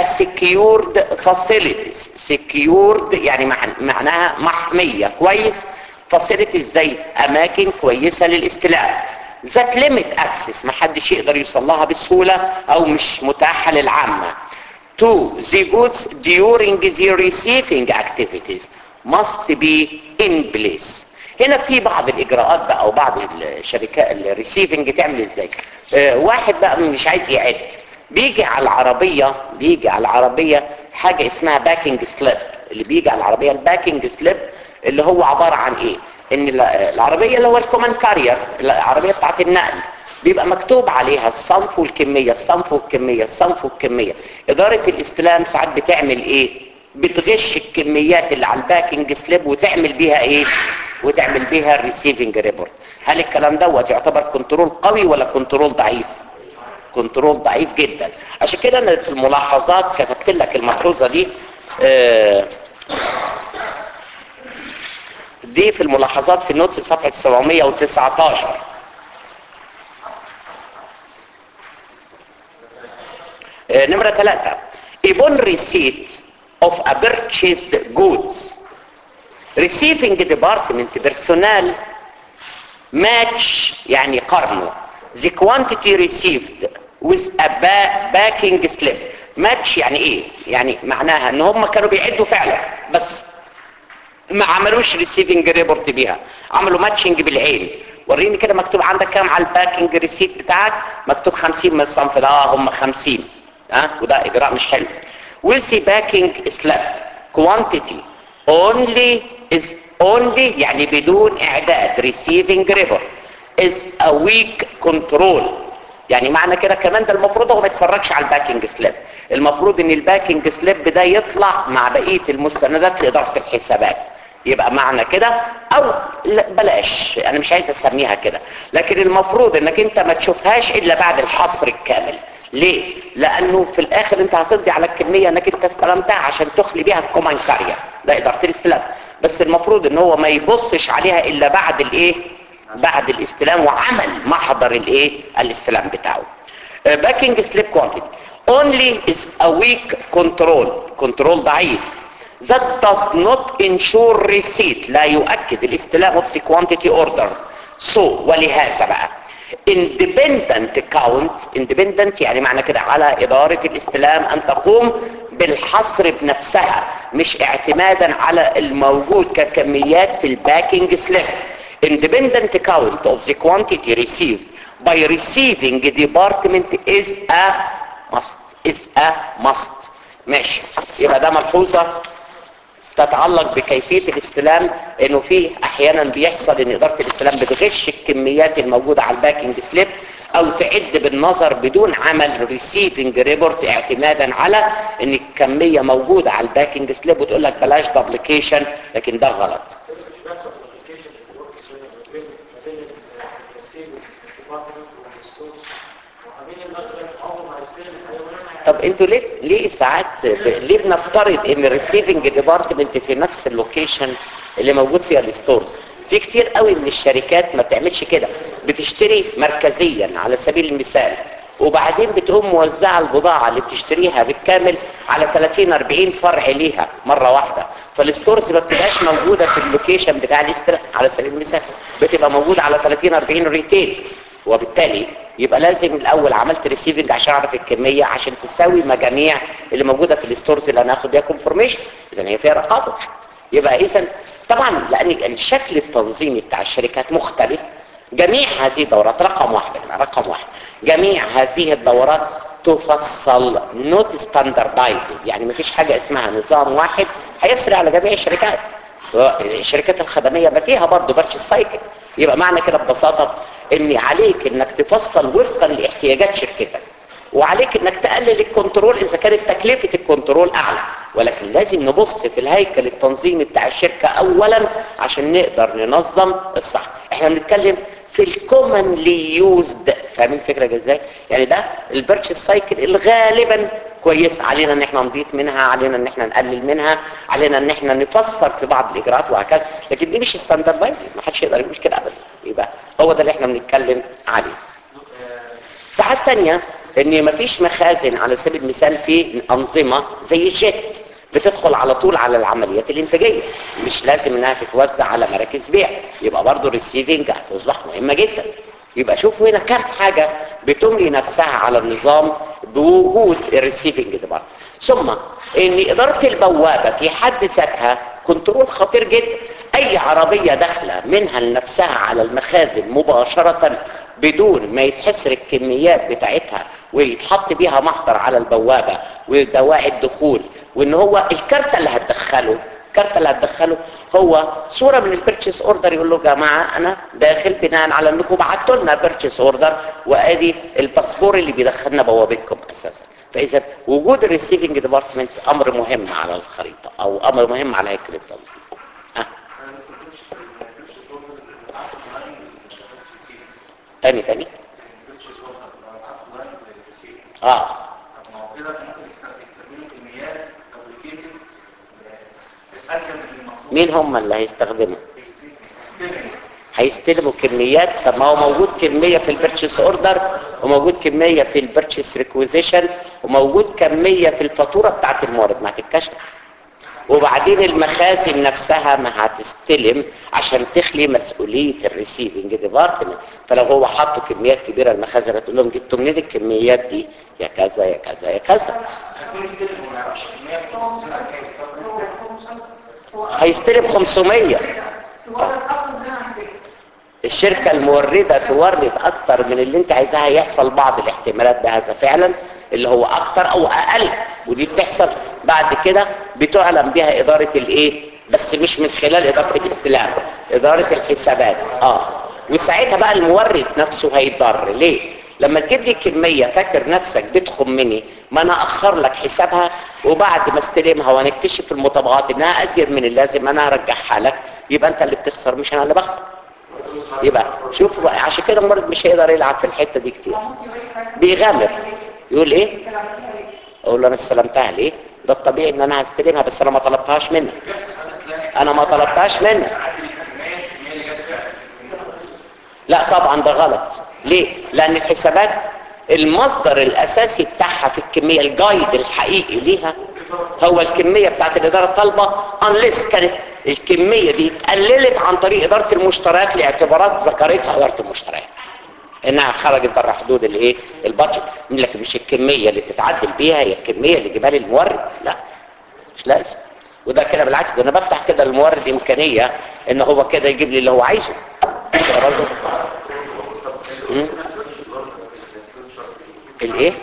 Speaker 1: السكيورد فاسيلتيز سكيورد يعني مع- معناها محمية كويس فاسيلتيز زي اماكن كويسة للاستلام ذات ليميت اكسس محدش يقدر يوصل لها بسهولة او مش متاحة للعامة to the goods during the receiving activities must be in place هنا في بعض الاجراءات بقى او بعض الشركات الريسيفنج تعمل ازاي آه، واحد بقى مش عايز يعد بيجي على العربية بيجي على العربية حاجة اسمها باكينج سليب اللي بيجي على العربية الباكينج سليب اللي هو عبارة عن ايه ان ال- العربية اللي هو الكومن كارير العربية بتاعت النقل بيبقى مكتوب عليها الصنف والكمية الصنف والكمية الصنف والكمية إدارة الاستلام ساعات بتعمل ايه بتغش الكميات اللي على الباكينج سليب وتعمل بيها ايه وتعمل بيها الريسيفنج ريبورت هل الكلام دوت يعتبر كنترول قوي ولا كنترول ضعيف كنترول ضعيف جدا عشان كده انا في الملاحظات كتبت لك الملحوظه دي آه، دي في الملاحظات في النوتس صفحه 719 آه، نمرة ثلاثة upon receipt of a purchased goods receiving department personnel match يعني قارنوا the quantity received with a ba- backing slip match يعني ايه يعني معناها ان هم كانوا بيعدوا فعلا بس ما عملوش ريسيفنج ريبورت بيها عملوا ماتشنج بالعين وريني كده مكتوب عندك كام على الباكينج ريسيت بتاعك مكتوب 50 من الصنف ده اه هم 50 ها وده اجراء مش حلو we'll see backing slab quantity only is only يعني بدون اعداد receiving report is a weak control يعني معنى كده كمان ده المفروض هو ما يتفرجش على الباكينج سليب المفروض ان الباكينج سليب ده يطلع مع بقية المستندات لإدارة الحسابات يبقى معنى كده او لا بلاش انا مش عايز اسميها كده لكن المفروض انك انت ما تشوفهاش الا بعد الحصر الكامل ليه لانه في الاخر انت هتقضي على الكميه انك انت استلمتها عشان تخلي بيها الكومان كارير ده اداره الاستلام بس المفروض ان هو ما يبصش عليها الا بعد الايه بعد الاستلام وعمل محضر الايه الاستلام بتاعه باكينج سليب كوانتيتي only is a weak control كنترول ضعيف that does not ensure receipt لا يؤكد الاستلام of the quantity order so ولهذا بقى independent count independent يعني معنى كده على إدارة الاستلام أن تقوم بالحصر بنفسها مش اعتمادا على الموجود ككميات في الباكينج سليب independent count of the quantity received by receiving department is a must is a must ماشي يبقى ده ملحوظة تتعلق بكيفية الاستلام انه في احيانا بيحصل ان ادارة الاستلام بتغش الكميات الموجودة على الباكينج سليب او تعد بالنظر بدون عمل ريسيفنج ريبورت اعتمادا على ان الكمية موجودة على الباكينج سليب وتقول لك بلاش دبليكيشن لكن ده غلط طب انتوا ليه ليه ساعات ب... ليه بنفترض ان الريسيفنج ديبارتمنت في نفس اللوكيشن اللي موجود فيها الستورز في كتير قوي من الشركات ما بتعملش كده بتشتري مركزيا على سبيل المثال وبعدين بتقوم موزعه البضاعه اللي بتشتريها بالكامل على 30 40 فرع ليها مره واحده فالستورز ما بتبقاش موجوده في اللوكيشن بتاع الاستر على سبيل المثال بتبقى موجوده على 30 40 ريتيل وبالتالي يبقى لازم الاول عملت ريسيفنج عشان اعرف الكميه عشان تساوي مجاميع اللي موجوده في الستورز اللي انا هاخد بيها كونفورميشن اذا هي فيها رقابه يبقى اذا طبعا لان الشكل التنظيمي بتاع الشركات مختلف جميع هذه الدورات رقم واحد هنا رقم واحد جميع هذه الدورات تفصل نوت ستاندردايزنج يعني مفيش حاجه اسمها نظام واحد هيسري على جميع الشركات الشركات الخدميه ما فيها برضه باتش سايكل يبقى معنى كده ببساطه ان عليك انك تفصل وفقا لاحتياجات شركتك وعليك انك تقلل الكنترول اذا كانت تكلفه الكنترول اعلى ولكن لازم نبص في الهيكل التنظيمي بتاع الشركه اولا عشان نقدر ننظم الصح احنا بنتكلم في الكومنلي يوزد فاهمين الفكره ازاي يعني ده البيرتشيز سايكل اللي غالبا كويس علينا ان احنا نضيف منها علينا ان احنا نقلل منها علينا ان احنا نفسر في بعض الاجراءات وهكذا لكن دي مش ستاندردايز ما حدش يقدر يقول كده ابدا يبقى هو ده اللي احنا بنتكلم عليه ساعات تانية ان مفيش مخازن على سبيل المثال في انظمه زي الجيت بتدخل على طول على العمليات الانتاجيه مش لازم انها تتوزع على مراكز بيع يبقى برضه الريسيفنج هتصبح مهمه جدا يبقى شوفوا هنا كم حاجه بتملي نفسها على النظام بوجود الريسيفنج ديبارت ثم ان اداره البوابه في حد ذاتها كنترول خطير جدا اي عربيه داخله منها لنفسها على المخازن مباشره بدون ما يتحسر الكميات بتاعتها ويتحط بيها محضر على البوابه ودواعي الدخول وان هو الكارت اللي هتدخله الكارت اللي هتدخله هو صوره من البيرتشيس اوردر يقول له يا جماعه انا داخل بناء على انكم بعتوا لنا بيرتشيس اوردر وادي الباسبور اللي بيدخلنا بوابتكم اساسا فاذا وجود الريسيفنج ديبارتمنت امر مهم على الخريطه او امر مهم على هيكل التنظيم أه. تاني تاني اه مين هم اللي هيستخدموا هيستلموا كميات طب ما هو موجود كميه في البيرتشيس اوردر وموجود كميه في البيرتشيس ريكويزيشن وموجود كميه في الفاتوره بتاعت المورد ما هتتكشف وبعدين المخازن نفسها ما هتستلم عشان تخلي مسؤوليه الريسيفنج ديبارتمنت فلو هو حط كميات كبيره المخازن هتقول لهم جبتوا منين الكميات دي يا كذا يا كذا يا كذا هيستلم 500 الشركة الموردة تورد اكتر من اللي انت عايزها هيحصل بعض الاحتمالات بهذا فعلا اللي هو اكتر او اقل ودي بتحصل بعد كده بتعلن بها ادارة الايه بس مش من خلال ادارة الاستلام ادارة الحسابات اه وساعتها بقى المورد نفسه هيضر ليه لما تجيب لي كمية فاكر نفسك بتخمني ما انا اخر لك حسابها وبعد ما استلمها ونكتشف في المطابقات انها ازيد من اللازم انا هرجعها لك يبقى انت اللي بتخسر مش انا اللي بخسر يبقى شوف بقى عشان كده المرض مش هيقدر يلعب في الحته دي كتير بيغامر يقول ايه اقول له انا استلمتها ليه ده الطبيعي ان انا هستلمها بس انا ما طلبتهاش منك انا ما طلبتهاش منك لا طبعا ده غلط ليه لان الحسابات المصدر الاساسي بتاعها في الكميه الجايد الحقيقي ليها هو الكميه بتاعت الاداره الطالبه انليس كانت الكميه دي اتقللت عن طريق اداره المشتريات لاعتبارات ذكرتها اداره المشتريات انها خرجت بره حدود الايه البادجت لكن مش الكميه اللي تتعدل بيها هي الكميه اللي جبال المورد لا مش لازم وده كده بالعكس ده انا بفتح كده للمورد امكانيه ان هو كده يجيب لي اللي هو عايزه كده برضه الايه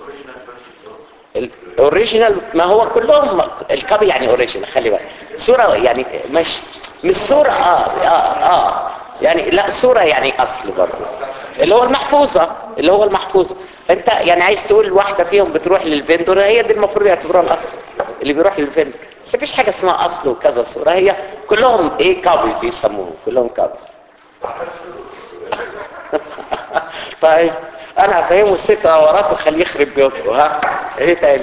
Speaker 1: الاوريجينال ما هو كلهم الكابي يعني اوريجينال خلي بالك صوره يعني مش مش صوره اه اه اه يعني لا صوره يعني اصل برضه اللي هو المحفوظه اللي هو المحفوظه انت يعني عايز تقول واحده فيهم بتروح للفندور هي دي المفروض يعتبروها الاصل اللي بيروح للفندور بس مفيش حاجه اسمها اصل وكذا صوره هي كلهم ايه كابيز يسموهم كلهم كابيز طيب انا هفهمه الست دورات وخليه يخرب بيوتكم ها ايه تاني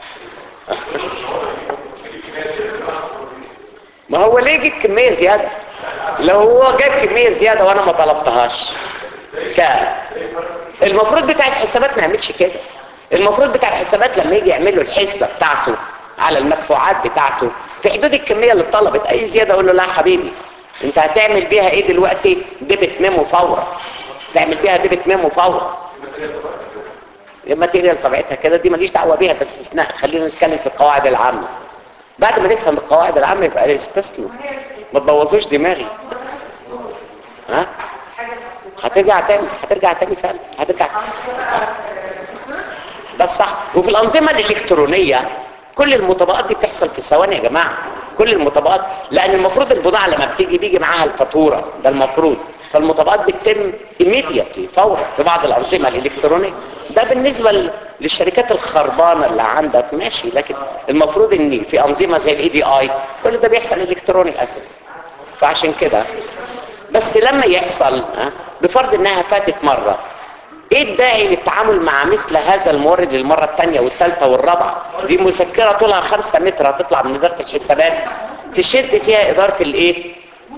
Speaker 1: ما هو ليه يجيب كمية زيادة لو هو جاب كمية زيادة وانا ما طلبتهاش كام المفروض بتاع الحسابات ما يعملش كده المفروض بتاع الحسابات لما يجي يعمل له الحسبة بتاعته على المدفوعات بتاعته في حدود الكمية اللي اتطلبت اي زيادة اقول له لا حبيبي انت هتعمل بيها ايه دلوقتي ديبت ميمو فورا تعمل بيها ديبت ميمو فورا الماتيريال طبيعتها كده دي ماليش دعوه بيها ده استثناء خلينا نتكلم في القواعد العامه بعد ما نفهم القواعد العامه يبقى استثنوا ما تبوظوش دماغي ها هترجع تاني هترجع تاني فعلا هترجع ده صح وفي الانظمه الالكترونيه كل المطابقات دي بتحصل في ثواني يا جماعه كل المطابقات لان المفروض البضاعه لما بتيجي بيجي معاها الفاتوره ده المفروض فالمطابقات بتتم immediately فورا في بعض الانظمه الالكترونيه ده بالنسبه ل- للشركات الخربانه اللي عندك ماشي لكن المفروض ان في انظمه زي الاي دي اي كل ده بيحصل الكتروني اساسا فعشان كده بس لما يحصل ها، بفرض انها فاتت مره ايه الداعي للتعامل مع مثل هذا المورد للمره الثانيه والثالثه والرابعه دي مسكره طولها 5 متر هتطلع من اداره الحسابات تشد فيها اداره الايه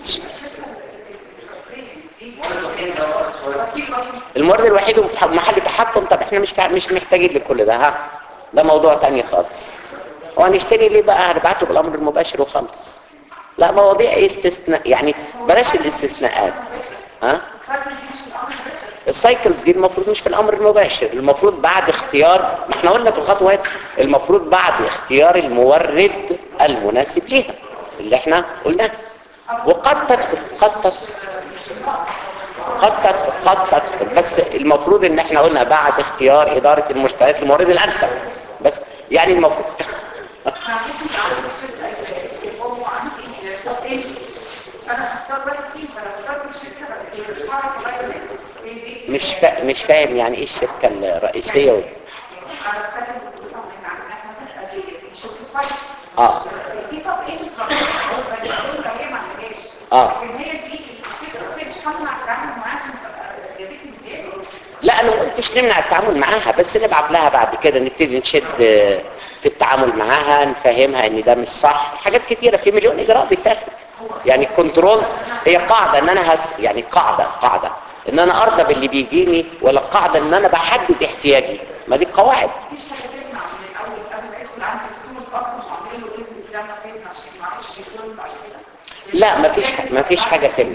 Speaker 1: المورد الوحيد وفي محل تحكم طب احنا مش مش محتاجين لكل ده ها ده موضوع تاني خالص وهنشتري ليه بقى هنبعته بالامر المباشر وخلص لا مواضيع ايه استثناء يعني بلاش الاستثناءات ها السايكلز دي المفروض مش في الامر المباشر المفروض بعد اختيار ما احنا قلنا في الخطوات المفروض بعد اختيار المورد المناسب ليها اللي احنا قلناه وقد تدخل قد تدخل قد تدخل قد تدخل بس المفروض ان احنا قلنا بعد اختيار اداره المشتريات المورد الانسب بس يعني المفروض
Speaker 2: انا هختار واحد فيهم انا اخترت الشركه بس مش هعرف اغير منها.
Speaker 1: مش فا... مش فاهم يعني ايه الشركه الرئيسيه و...
Speaker 2: انا بتكلم بطريقه من عن احنا مش شركه
Speaker 1: اه
Speaker 2: في صف ايه لو هي ما عملهاش
Speaker 1: اه
Speaker 2: لكن هي دي الشركه الرئيسيه مش هتمنع التعامل معاها عشان تبقى جابت لي مبالغ
Speaker 1: لا انا ما قلتش نمنع التعامل معاها بس نبعت لها بعد كده نبتدي نشد في التعامل معاها نفهمها ان ده مش صح حاجات كتيره في مليون اجراء بيتاخد يعني الكنترولز هي قاعده ان انا هس يعني قاعده قاعده ان انا ارضى باللي بيجيني ولا قاعده ان انا بحدد احتياجي ما دي قواعد
Speaker 2: مفيش حاجه تمنع من الاول قبل ما يدخل عندي السكومس اصلا مش عاملين له اذن الكلام ده خايف عشان ما اعرفش يدخل بعد كده
Speaker 1: لا مفيش مفيش حاجه تمنع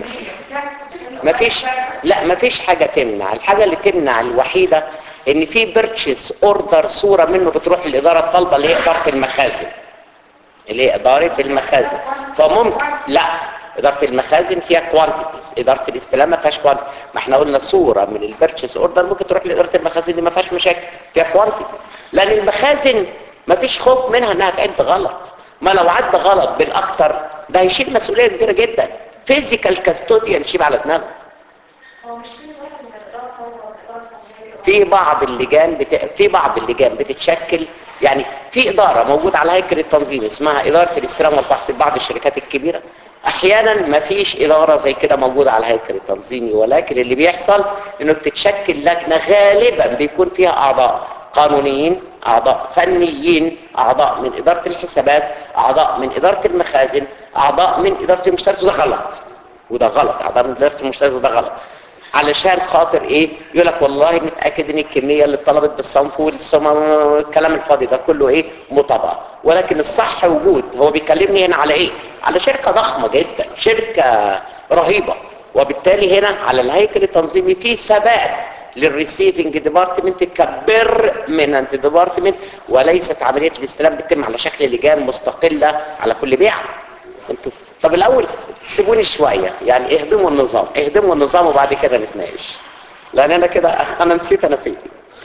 Speaker 1: مفيش لا مفيش حاجة تمنع الحاجة اللي تمنع الوحيدة ان في بيرتشيس اوردر صورة منه بتروح للإدارة الطالبة اللي هي إدارة المخازن اللي هي إدارة المخازن فممكن لا إدارة المخازن فيها كوانتيتيز إدارة الاستلام ما فيهاش كوانتيتي ما احنا قلنا صورة من البيرتشيس اوردر ممكن تروح لإدارة المخازن اللي ما فيهاش مشاكل فيها كوانتيتي لأن المخازن ما فيش خوف منها انها تعد غلط ما لو عد غلط بالاكتر ده هيشيل مسؤولية كبيرة جدا فيزيكال كاستوديان يشيل على دماغه
Speaker 2: هو مش كل واحد من الاداره طالبه والاداره التنظيميه
Speaker 1: في بعض اللجان بت... في بعض اللجان بتتشكل يعني في إدارة موجودة على هيكل التنظيم اسمها إدارة الاستلام والبحث في بعض الشركات الكبيرة أحيانا ما فيش إدارة زي كده موجودة على الهيكل التنظيمي ولكن اللي بيحصل إنه بتتشكل لجنة غالبا بيكون فيها أعضاء قانونيين أعضاء فنيين أعضاء من إدارة الحسابات أعضاء من إدارة المخازن أعضاء من إدارة المشتريات وده غلط وده غلط أعضاء من إدارة المشتريات وده غلط علشان خاطر ايه يقول لك والله متاكد ان الكميه اللي اتطلبت بالصنف والسم الكلام الفاضي ده كله ايه مطابقه ولكن الصح وجود هو بيكلمني هنا على ايه على شركه ضخمه جدا شركه رهيبه وبالتالي هنا على الهيكل التنظيمي في ثبات للريسيفنج ديبارتمنت كبرمننت ديبارتمنت وليست عمليه الاستلام بتتم على شكل لجان مستقله على كل بيعه انتوا طب الاول سيبوني شوية يعني اهدموا النظام اهدموا النظام وبعد كده نتناقش لان انا كده انا نسيت انا فين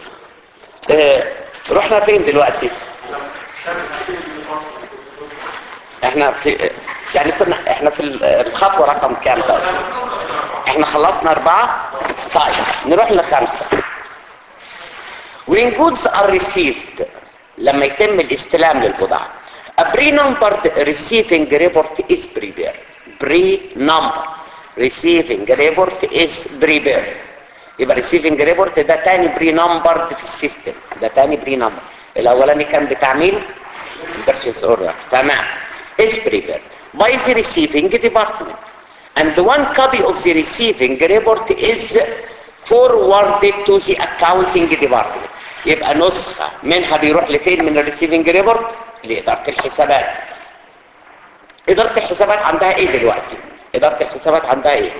Speaker 1: اه رحنا فين دلوقتي احنا في يعني كنا احنا في الخطوة رقم كام طيب احنا خلصنا اربعة طيب نروح لخمسة when goods are received لما يتم الاستلام للبضاعة A pre-numbered receiving report is prepared. Pre-numbered receiving report is prepared. يبقى ريسيفنج ريبورت ده تاني بري نمبر في السيستم ده تاني بري نمبر الاولاني كان بتاع مين البرتشيس اوردر تمام is prepared by the receiving department and one copy of the receiving report is forwarded to the accounting department يبقى نسخة منها بيروح لفين من الريسيفنج ريبورت لإدارة الحسابات إدارة الحسابات عندها إيه دلوقتي إدارة الحسابات عندها إيه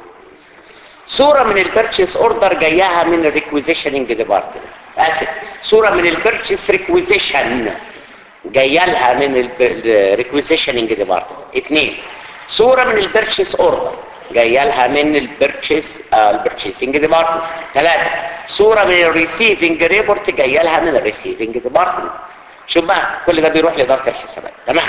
Speaker 1: صورة من البيرتشيس اوردر جاياها من الريكويزيشننج ديبارتمنت اسف صورة من البيرتشيس ريكويزيشن جايه لها من الريكويزيشننج ديبارتمنت اثنين صورة من البيرتشيس اوردر جايه لها من البيرتشيس البيرتشيسنج ديبارتمنت ثلاثة صورة من الريسيفنج ريبورت جايه لها من الريسيفنج ديبارتمنت شوف بقى كل ده بيروح لإدارة الحسابات تمام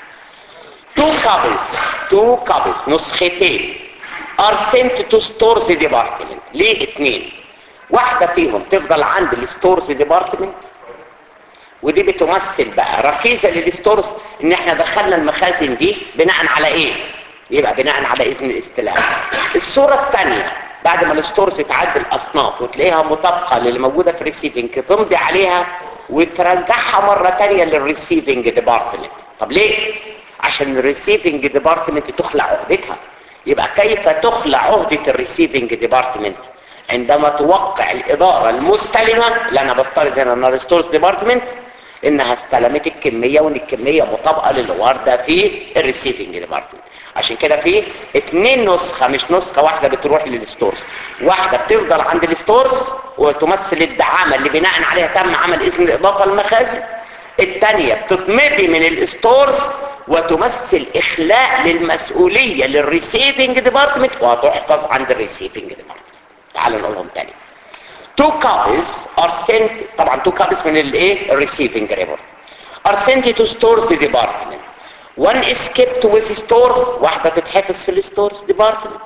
Speaker 1: تو كابلز تو كابلز نسختين are sent to stores department ليه اتنين واحدة فيهم تفضل عند الستورز ديبارتمنت ودي بتمثل بقى ركيزة للستورز ان احنا دخلنا المخازن دي بناء على ايه يبقى بناء على اذن الاستلام الصورة الثانية بعد ما الستورز تعدل الاصناف وتلاقيها مطابقة للي موجودة في الريسيفنج تمضي عليها وترجعها مرة تانية للريسيفنج ديبارتمنت طب ليه عشان الريسيفنج ديبارتمنت تخلع عهدتها يبقى كيف تخلع عهدة الريسيفنج ديبارتمنت عندما توقع الإدارة المستلمة اللي أنا بفترض هنا أن الستورز ديبارتمنت إنها استلمت الكمية وإن الكمية مطابقة للي واردة في الريسيفنج ديبارتمنت عشان كده في اتنين نسخة مش نسخة واحدة بتروح للستورز واحدة بتفضل عند الستورز وتمثل الدعامة اللي بناء عليها تم عمل إذن الإضافة للمخازن الثانية بتتمضي من الستورز وتمثل اخلاء للمسؤولية للريسيفنج ديبارتمنت وتحفظ عند الريسيفنج ديبارتمنت تعالوا نقولهم تاني two copies are sent طبعا two copies من الايه الريسيفنج ريبورت are sent to stores department one is kept with stores واحدة تتحفظ في الستورز ديبارتمنت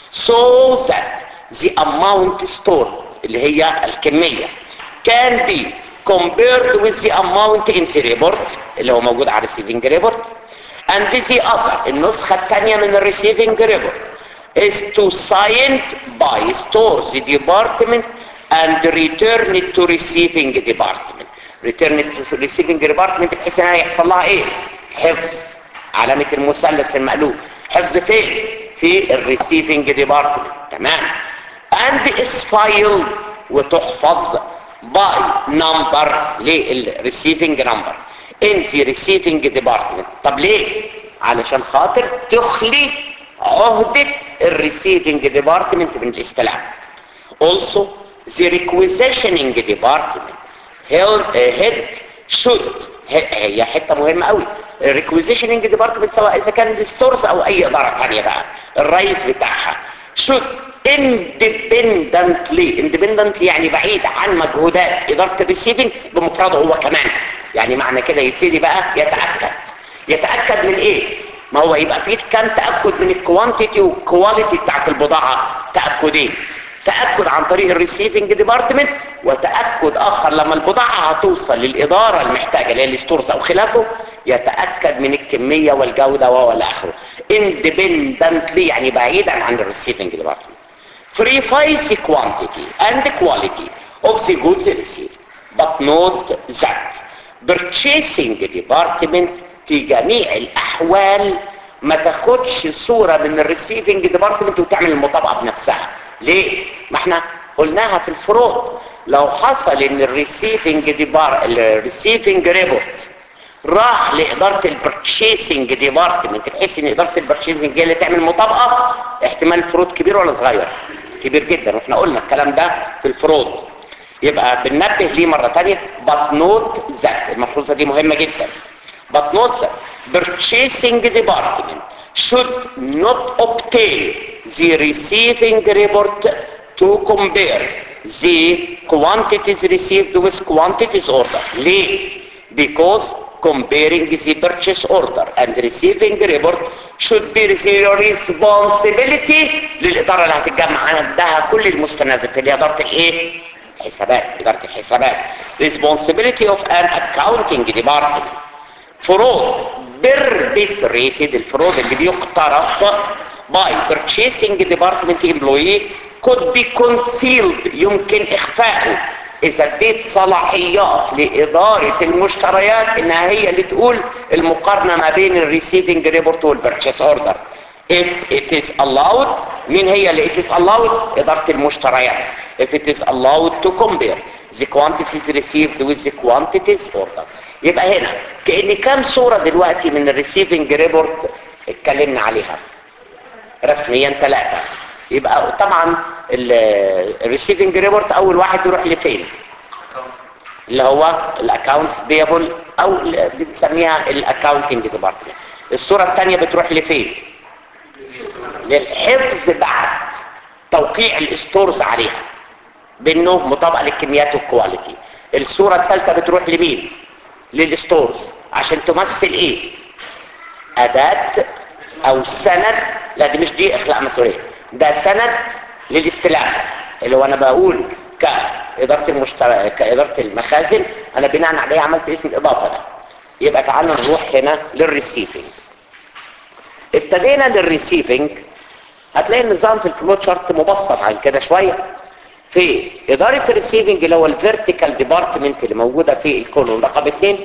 Speaker 1: so that the amount stored اللي هي الكمية can be compared with the amount in the report اللي هو موجود على receiving report and the other النسخة الثانية من الريسيفنج ريبورت is to signed by stores department and return it to receiving department return it to receiving department بحيث انها يحصل لها ايه حفظ علامة المثلث المقلوب حفظ فين في الريسيفنج ديبارتمنت تمام and is filed وتحفظ by number للريسيفنج نمبر in the receiving department طب ليه علشان خاطر تخلي عهدة الريسيفنج ديبارتمنت من الاستلام also the requisitioning department held, uh, head should هي حتة مهمة قوي الريكويزيشننج ديبارتمنت سواء اذا كان الستورز او اي ادارة ثانيه بقى الرئيس بتاعها should independently independently يعني بعيد عن مجهودات ادارة الريسيفنج بمفرده هو كمان يعني معنى كده يبتدي بقى يتأكد يتأكد من ايه ما هو يبقى فيه كان تأكد من الكوانتيتي والكواليتي بتاعت البضاعة تأكدين تأكد عن طريق الريسيفنج ديبارتمنت وتأكد آخر لما البضاعة هتوصل للإدارة المحتاجة اللي هي الستورز أو خلافه يتأكد من الكمية والجودة وإلى آخره independently يعني بعيدا عن الريسيفنج ديبارتمنت verifies the quantity and the quality of the goods received but note that purchasing department في جميع الأحوال ما تاخدش صورة من الريسيفنج ديبارتمنت وتعمل المطابقة بنفسها ليه؟ ما احنا قلناها في الفروض لو حصل ان الريسيفنج ديبار الريسيفنج ريبورت راح لإدارة البرتشيسنج ديبارتمنت بحيث ان إدارة البرتشيسنج هي اللي تعمل مطابقة احتمال الفروض كبير ولا صغير كبير جدا واحنا قلنا الكلام ده في الفروض يبقى بننبه ليه مرة تانية but note that الملحوظة دي مهمة جدا but note that purchasing department should not obtain the receiving report to compare the quantities received with quantities order. ليه? Because comparing the purchase order and receiving report should be the responsibility للإدارة اللي هتتجمع عندها كل المستندات اللي هي إدارة الإيه؟ الحسابات إدارة الحسابات responsibility of an accounting department fraud perpetrated الفروض اللي بيقترف by purchasing department employee could be concealed يمكن اخفائه اذا اديت صلاحيات لاداره المشتريات انها هي اللي تقول المقارنه ما بين الريسيفنج ريبورت والبرتشيس اوردر if it is allowed مين هي اللي it is allowed اداره المشتريات if it is allowed to compare the quantities received with the quantities ordered يبقى هنا كأن كام صورة دلوقتي من الريسيفنج ريبورت اتكلمنا عليها رسميا ثلاثة يبقى طبعا الريسيفنج ريبورت اول واحد يروح لفين اللي هو الاكونتس بيبل او اللي بنسميها الاكاونتنج ديبارتمنت الصورة الثانية بتروح لفين للحفظ بعد توقيع الاستورز عليها بانه مطابقة للكميات والكواليتي الصورة الثالثة بتروح لمين للستورز عشان تمثل ايه اداة او سند لا دي مش دي اخلاء مسؤولية ده سند للاستلام اللي هو انا بقول كإدارة المشترى كإدارة المخازن انا بناء عليه عملت اسم الاضافة ده يبقى تعالوا نروح هنا للريسيفنج ابتدينا للريسيفنج هتلاقي النظام في الفلو شارت مبسط عن كده شوية في إدارة الريسيفنج اللي هو الفيرتيكال ديبارتمنت اللي موجودة في الكولون رقم اثنين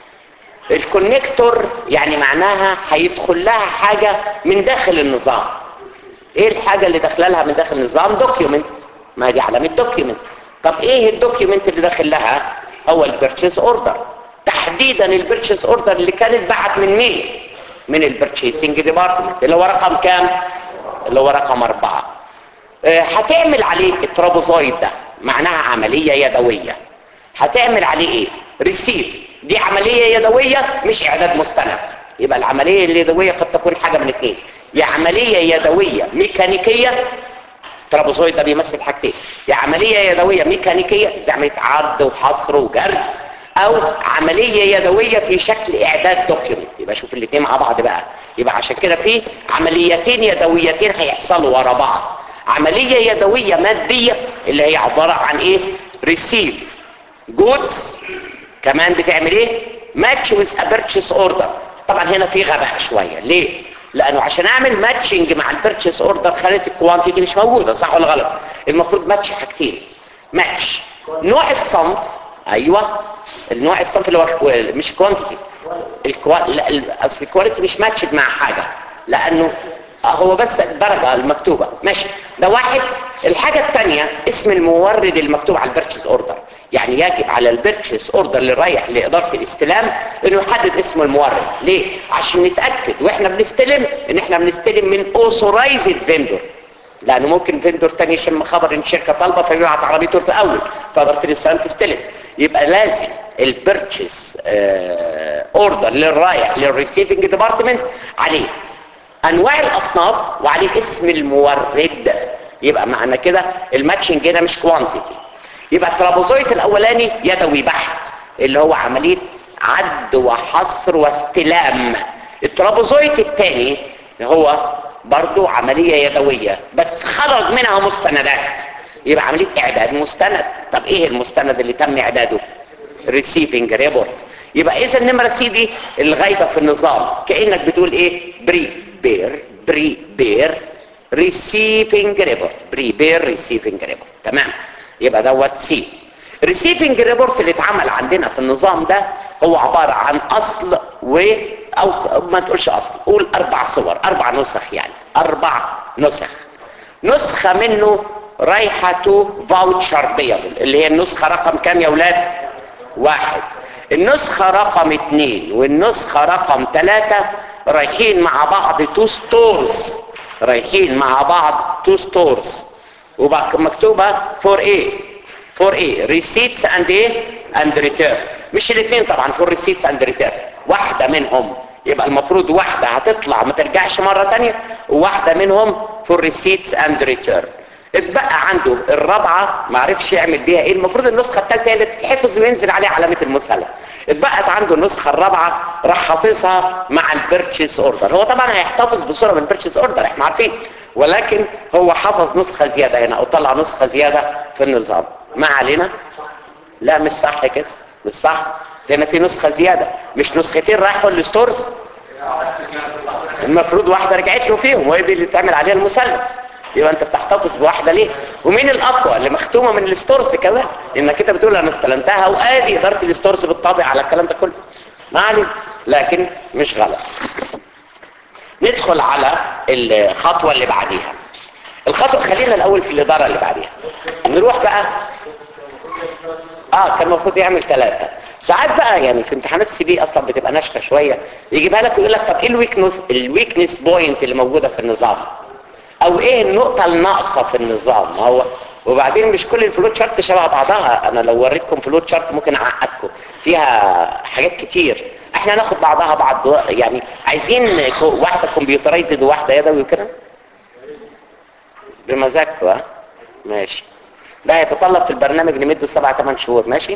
Speaker 1: الكونكتور يعني معناها هيدخل لها حاجة من داخل النظام ايه الحاجة اللي داخله لها من داخل النظام دوكيومنت ما دي علامة دوكيومنت طب ايه الدوكيومنت اللي داخل لها هو البيرتشيز اوردر تحديدا البيرتشيز اوردر اللي كانت بعت من مين من البيرتشيسنج ديبارتمنت اللي هو رقم كام اللي هو رقم اربعة اه هتعمل عليه الترابوزويد ده معناها عملية يدوية هتعمل عليه ايه ريسيف دي عملية يدوية مش اعداد مستند يبقى العملية اليدوية قد تكون حاجة من اثنين يا عملية يدوية ميكانيكية الترابوزويد ده بيمثل حاجتين يا عملية يدوية ميكانيكية زي عملية عرض وحصر وجرد او عملية يدوية في شكل اعداد دوكيومنت يبقى شوف الاثنين مع بعض بقى يبقى عشان كده في عمليتين يدويتين هيحصلوا ورا بعض عملية يدوية مادية اللي هي عبارة عن ايه ريسيف جودز كمان بتعمل ايه ماتش ويز ا بيرتشيس اوردر طبعا هنا في غباء شوية ليه لانه عشان اعمل ماتشنج مع البيرتشيس اوردر خلت الكوانتيتي مش موجودة صح ولا غلط المفروض ماتش حاجتين ماتش نوع الصنف ايوه النوع الصنف اللي هو مش كوانتيتي الكوا... لا اصل الكواليتي مش ماتشد مع حاجة لانه هو بس الدرجة المكتوبة ماشي ده واحد الحاجة الثانية اسم المورد المكتوب على البيرتشيز اوردر يعني يجب على البيرتشيز اوردر اللي رايح لإدارة الاستلام انه يحدد اسم المورد ليه؟ عشان نتأكد واحنا بنستلم ان احنا بنستلم من اوثورايزد فيندور لانه ممكن فيندور تاني يشم خبر ان الشركة طالبة فيبعت عربيته الاول فإدارة الاستلام تستلم يبقى لازم البيرتشيز اوردر للرايح للريسيفنج ديبارتمنت عليه انواع الاصناف وعليه اسم المورد يبقى معنى كده الماتشنج هنا مش كوانتيتي يبقى الترابوزويت الاولاني يدوي بحت اللي هو عمليه عد وحصر واستلام الترابوزويت الثاني هو برضو عمليه يدويه بس خرج منها مستندات يبقى عمليه اعداد مستند طب ايه المستند اللي تم اعداده ريسيفنج ريبورت يبقى اذا النمره سي دي الغايبه في النظام كانك بتقول ايه بري بير بري بير ريسيفنج ريبورت بري بير ريسيفنج ريبورت تمام يبقى دوت سي ريسيفنج ريبورت اللي اتعمل عندنا في النظام ده هو عبارة عن اصل و او ما تقولش اصل قول اربع صور اربع نسخ يعني اربع نسخ نسخة منه رايحة تو فاوتشر بيبل اللي هي النسخة رقم كام يا ولاد واحد النسخة رقم اتنين والنسخة رقم تلاتة رايحين مع بعض تو ستورز رايحين مع بعض تو ستورز وبقى مكتوبة فور ايه فور ايه ريسيتس اند ايه اند ريتيرن مش الاثنين طبعا فور ريسيتس اند ريتيرن واحدة منهم يبقى المفروض واحدة هتطلع ما ترجعش مرة تانية وواحدة منهم فور ريسيتس اند ريتيرن اتبقى عنده الرابعة ما عرفش يعمل بيها ايه المفروض النسخة الثالثة هي اللي تتحفظ وينزل عليها علامة المثلث اتبقت عنده النسخة الرابعة راح حافظها مع البيرتشيس اوردر هو طبعا هيحتفظ بصورة من البيرتشيس اوردر احنا عارفين ولكن هو حفظ نسخة زيادة هنا او طلع نسخة زيادة في النظام ما علينا لا مش صح كده مش صح لان في نسخة زيادة مش نسختين رايحوا للستورز المفروض واحدة رجعت له فيهم وهي دي اللي تعمل عليها المثلث يبقى انت بتحتفظ تحتفظ بواحده ليه ومين الاقوى اللي مختومه من الستورز كمان انك انت بتقول انا استلمتها وادي اداره الستورز بتطابق على الكلام ده كله ما علينا لكن مش غلط ندخل على الخطوه اللي بعديها الخطوه خلينا الاول في الاداره اللي بعديها نروح بقى اه كان المفروض يعمل ثلاثه ساعات بقى يعني في امتحانات السي بي اصلا بتبقى ناشفه شويه يجيبها لك ويقول لك طب ايه الويكنس الويكنس بوينت اللي موجوده في النظام او ايه النقطه الناقصه في النظام ما هو وبعدين مش كل الفلوت شارت شبه بعضها انا لو وريتكم فلوت شارت ممكن اعقدكم فيها حاجات كتير احنا ناخد بعضها بعض يعني عايزين كو- واحده كمبيوترايزد وواحده يدوي وكده بمزاجكم ها ماشي ده هيتطلب في البرنامج نمده سبعة ثمان شهور ماشي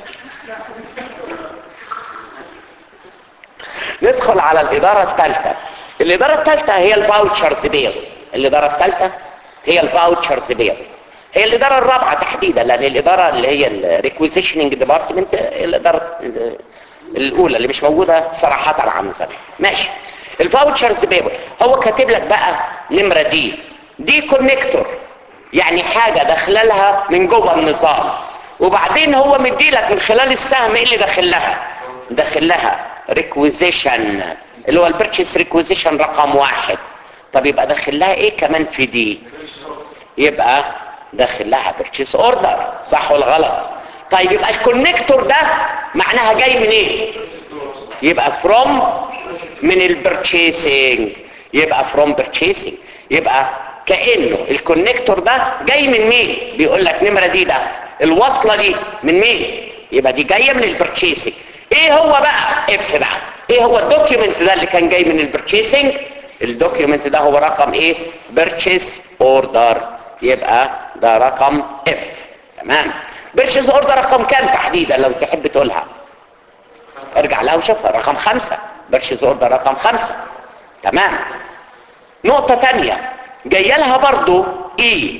Speaker 1: ندخل على الإدارة الثالثة الإدارة الثالثة هي الفاوتشرز بيل الإدارة الثالثة هي الفاوتشرز بيل هي الإدارة الرابعة تحديدا لأن الإدارة اللي هي الريكويزيشننج ديبارتمنت الإدارة الأولى اللي مش موجودة صراحة عن زمان ماشي الفاوتشرز بيبل هو كاتب لك بقى نمرة دي دي كونكتور يعني حاجة داخله لها من جوه النظام وبعدين هو مدي لك من خلال السهم ايه اللي داخل لها داخل لها ريكويزيشن اللي هو البيرتشيس ريكويزيشن رقم واحد طب يبقى داخل لها ايه كمان في دي يبقى داخل لها بيرتشيس اوردر صح ولا غلط طيب يبقى الكونكتور ده معناها جاي من ايه يبقى فروم من البرتشيسنج يبقى فروم purchasing يبقى كانه الكونكتور ده جاي من مين بيقول لك نمره دي ده الوصله دي من مين يبقى دي جايه من البرتشيسنج ايه هو بقى اف بقى ايه هو الدوكيومنت ده اللي كان جاي من البرتشيسنج الدوكيومنت ده هو رقم ايه بيرتشيس اوردر يبقى ده رقم اف تمام بيرتشيس اوردر رقم كام تحديدا لو تحب تقولها ارجع لها وشوفها رقم خمسة بيرتشيس اوردر رقم خمسة تمام نقطة تانية جاية لها برضو ايه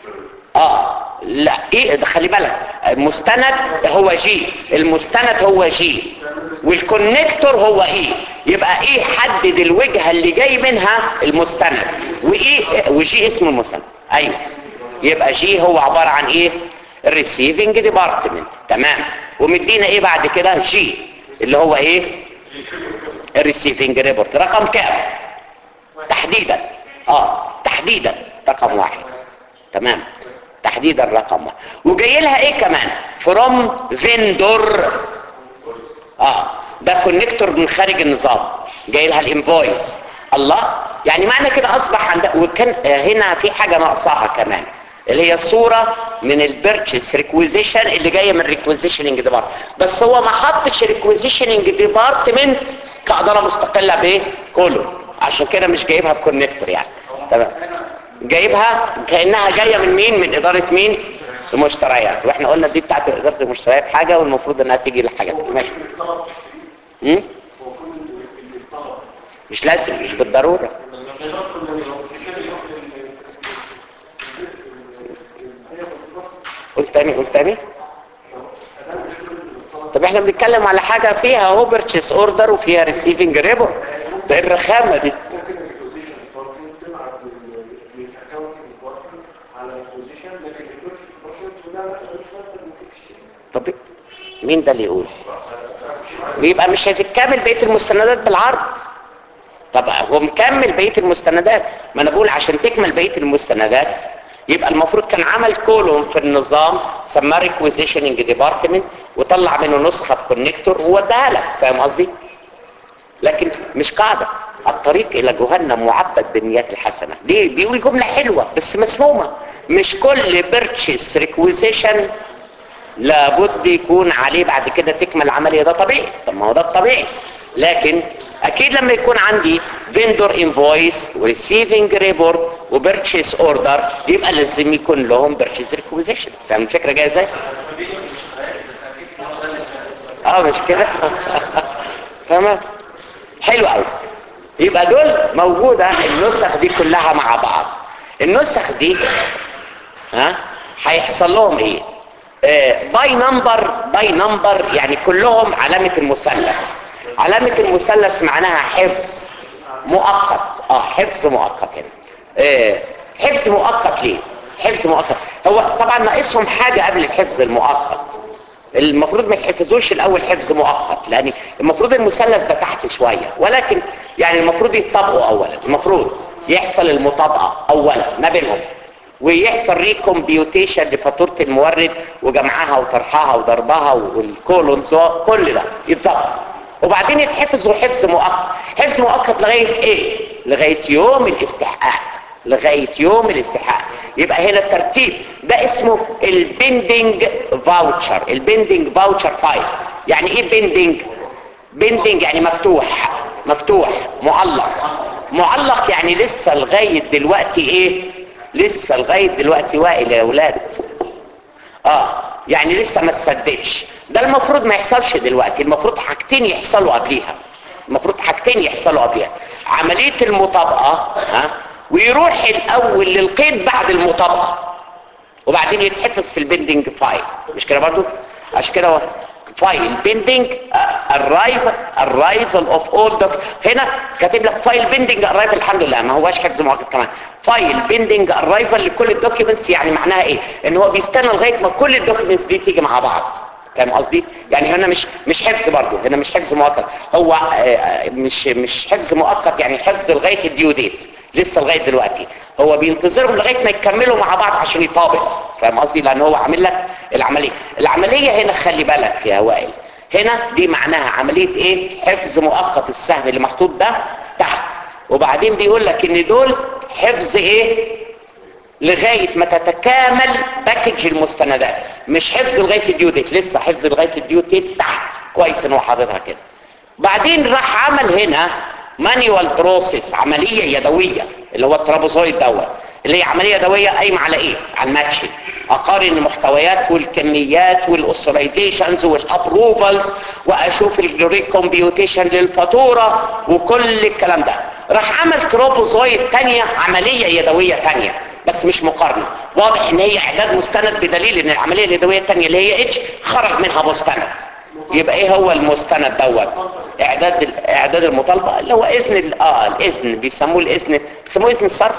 Speaker 1: اه لا ايه ده خلي بالك المستند هو جي المستند هو جي والكونكتور هو ايه يبقى ايه حدد الوجهة اللي جاي منها المستند وايه وجي اسم المستند ايوه يبقى جي هو عبارة عن ايه الريسيفنج ديبارتمنت تمام ومدينا ايه بعد كده جي اللي هو ايه الريسيفنج ريبورت رقم كام تحديدا اه تحديدا رقم واحد تمام تحديدا رقم واحد وجاي لها ايه كمان فروم فيندور اه ده كونكتور من خارج النظام جاي لها الانفويس الله يعني معنى كده اصبح عند وكان آه، هنا في حاجه ناقصاها كمان اللي هي صوره من البيرتشيس ريكويزيشن اللي جايه من ريكويزيشننج ديبارتمنت بس هو ما حطش ريكويزيشننج ديبارتمنت كاداره مستقله بايه كله عشان كده مش جايبها بكونكتور يعني تمام جايبها كانها جايه من مين من اداره مين المشتريات واحنا قلنا دي بتاعت اداره المشتريات حاجه والمفروض انها تيجي لحاجه ماشي مم؟ مش لازم مش بالضروره قول تاني قول تاني طب احنا بنتكلم على حاجه فيها هو بيرتشيس اوردر وفيها ريسيفنج ريبورت ده إيه الرخامه دي
Speaker 3: ممكن البوزيشن ديبارتمنت تبعت للاكونتنج ديبارتمنت على البوزيشن لكن البيرشن ديبارتمنت لا لا مش لازم ممكن تشتري
Speaker 1: طب مين ده اللي يقول بيبقى مش هتتكمل بقيه المستندات بالعرض طب هو مكمل بقيه المستندات ما انا بقول عشان تكمل بقيه المستندات يبقى المفروض كان عمل كولوم في النظام سماه ريكويزيشننج ديبارتمنت وطلع منه نسخه بكونكتور ووداها لك فاهم قصدي لكن مش قاعده الطريق الى جهنم معبد بالنيات الحسنه ليه بيقول جمله حلوه بس مسمومه مش كل بيرتشيس ريكويزيشن لابد يكون عليه بعد كده تكمل العمليه ده طبيعي طب ما هو ده الطبيعي لكن اكيد لما يكون عندي فيندور انفويس وريسيفنج ريبورت وبيرتشيس اوردر يبقى لازم يكون لهم بيرتشيس ريكويزيشن فاهم الفكره جايه ازاي اه مش كده تمام حلو قوي يبقى دول موجوده النسخ دي كلها مع بعض النسخ دي ها هيحصل لهم ايه باي نمبر باي نمبر يعني كلهم علامة المثلث علامة المثلث معناها حفظ مؤقت اه حفظ مؤقت هنا آه حفظ مؤقت ليه حفظ مؤقت هو طبعا ناقصهم حاجه قبل الحفظ المؤقت المفروض ما يحفظوش الاول حفظ مؤقت لان المفروض المثلث ده تحت شويه ولكن يعني المفروض يتطبقوا اولا المفروض يحصل المطابقه اولا ما بينهم ويحصل ريكومبيوتيشن لفاتوره المورد وجمعها وطرحها وضربها والكولونز كل ده يتظبط وبعدين يتحفظوا حفظ مؤقت حفظ مؤقت لغايه ايه لغايه يوم الاستحقاق لغايه يوم الاستحقاق يبقى هنا الترتيب ده اسمه البندنج فاوتشر البندنج فاوتشر فايل يعني ايه بندنج بندنج يعني مفتوح مفتوح معلق معلق يعني لسه لغايه دلوقتي ايه لسه لغايه دلوقتي واقل يا اولاد اه يعني لسه ما تصدقش ده المفروض ما يحصلش دلوقتي المفروض حاجتين يحصلوا قبليها المفروض حاجتين يحصلوا قبليها عمليه المطابقه ها ويروح الاول للقيد بعد المطابقه وبعدين يتحفظ في البندنج فايل مش كده برضو عشان كده هو فايل بندنج الرايفل الرايفل اوف اول دوك هنا كاتب لك فايل بندنج الرايفل الحمد لله ما هواش حفظ مؤقت كمان فايل بندنج الرايفل لكل الدوكيومنتس يعني معناها ايه ان هو بيستنى لغايه ما كل الدوكيومنتس دي تيجي مع بعض فاهم قصدي يعني هنا مش مش حفظ برضه هنا مش حفظ مؤقت هو آه، مش مش حفظ مؤقت يعني حفظ لغايه الديو ديت لسه لغايه دلوقتي هو بينتظرهم لغايه ما يكملوا مع بعض عشان يطابق فاهم قصدي لان هو عامل لك العمليه العمليه هنا خلي بالك يا وائل هنا دي معناها عمليه ايه حفظ مؤقت السهم اللي محطوط ده تحت وبعدين بيقول لك ان دول حفظ ايه لغايه ما تتكامل باكج المستندات مش حفظ لغايه الديو ديت لسه حفظ لغايه الديو ديت تحت كويس ان هو حاططها كده بعدين راح عمل هنا مانيوال بروسيس عمليه يدويه اللي هو الترابوزويد دوت اللي هي عمليه يدويه قايمه على ايه على الماتشنج اقارن المحتويات والكميات والاوثرايزيشنز والابروفالز واشوف الريكومبيوتيشن للفاتوره وكل الكلام ده راح عمل تروبوزويد تانية عمليه يدويه تانية بس مش مقارنه واضح ان هي اعداد مستند بدليل ان العمليه اليدويه الثانيه اللي هي اتش خرج منها مستند يبقى ايه هو المستند دوت اعداد ال- اعداد المطالبه اللي هو اذن ال- اه الاذن بيسموه الاذن بيسموه اذن الصرف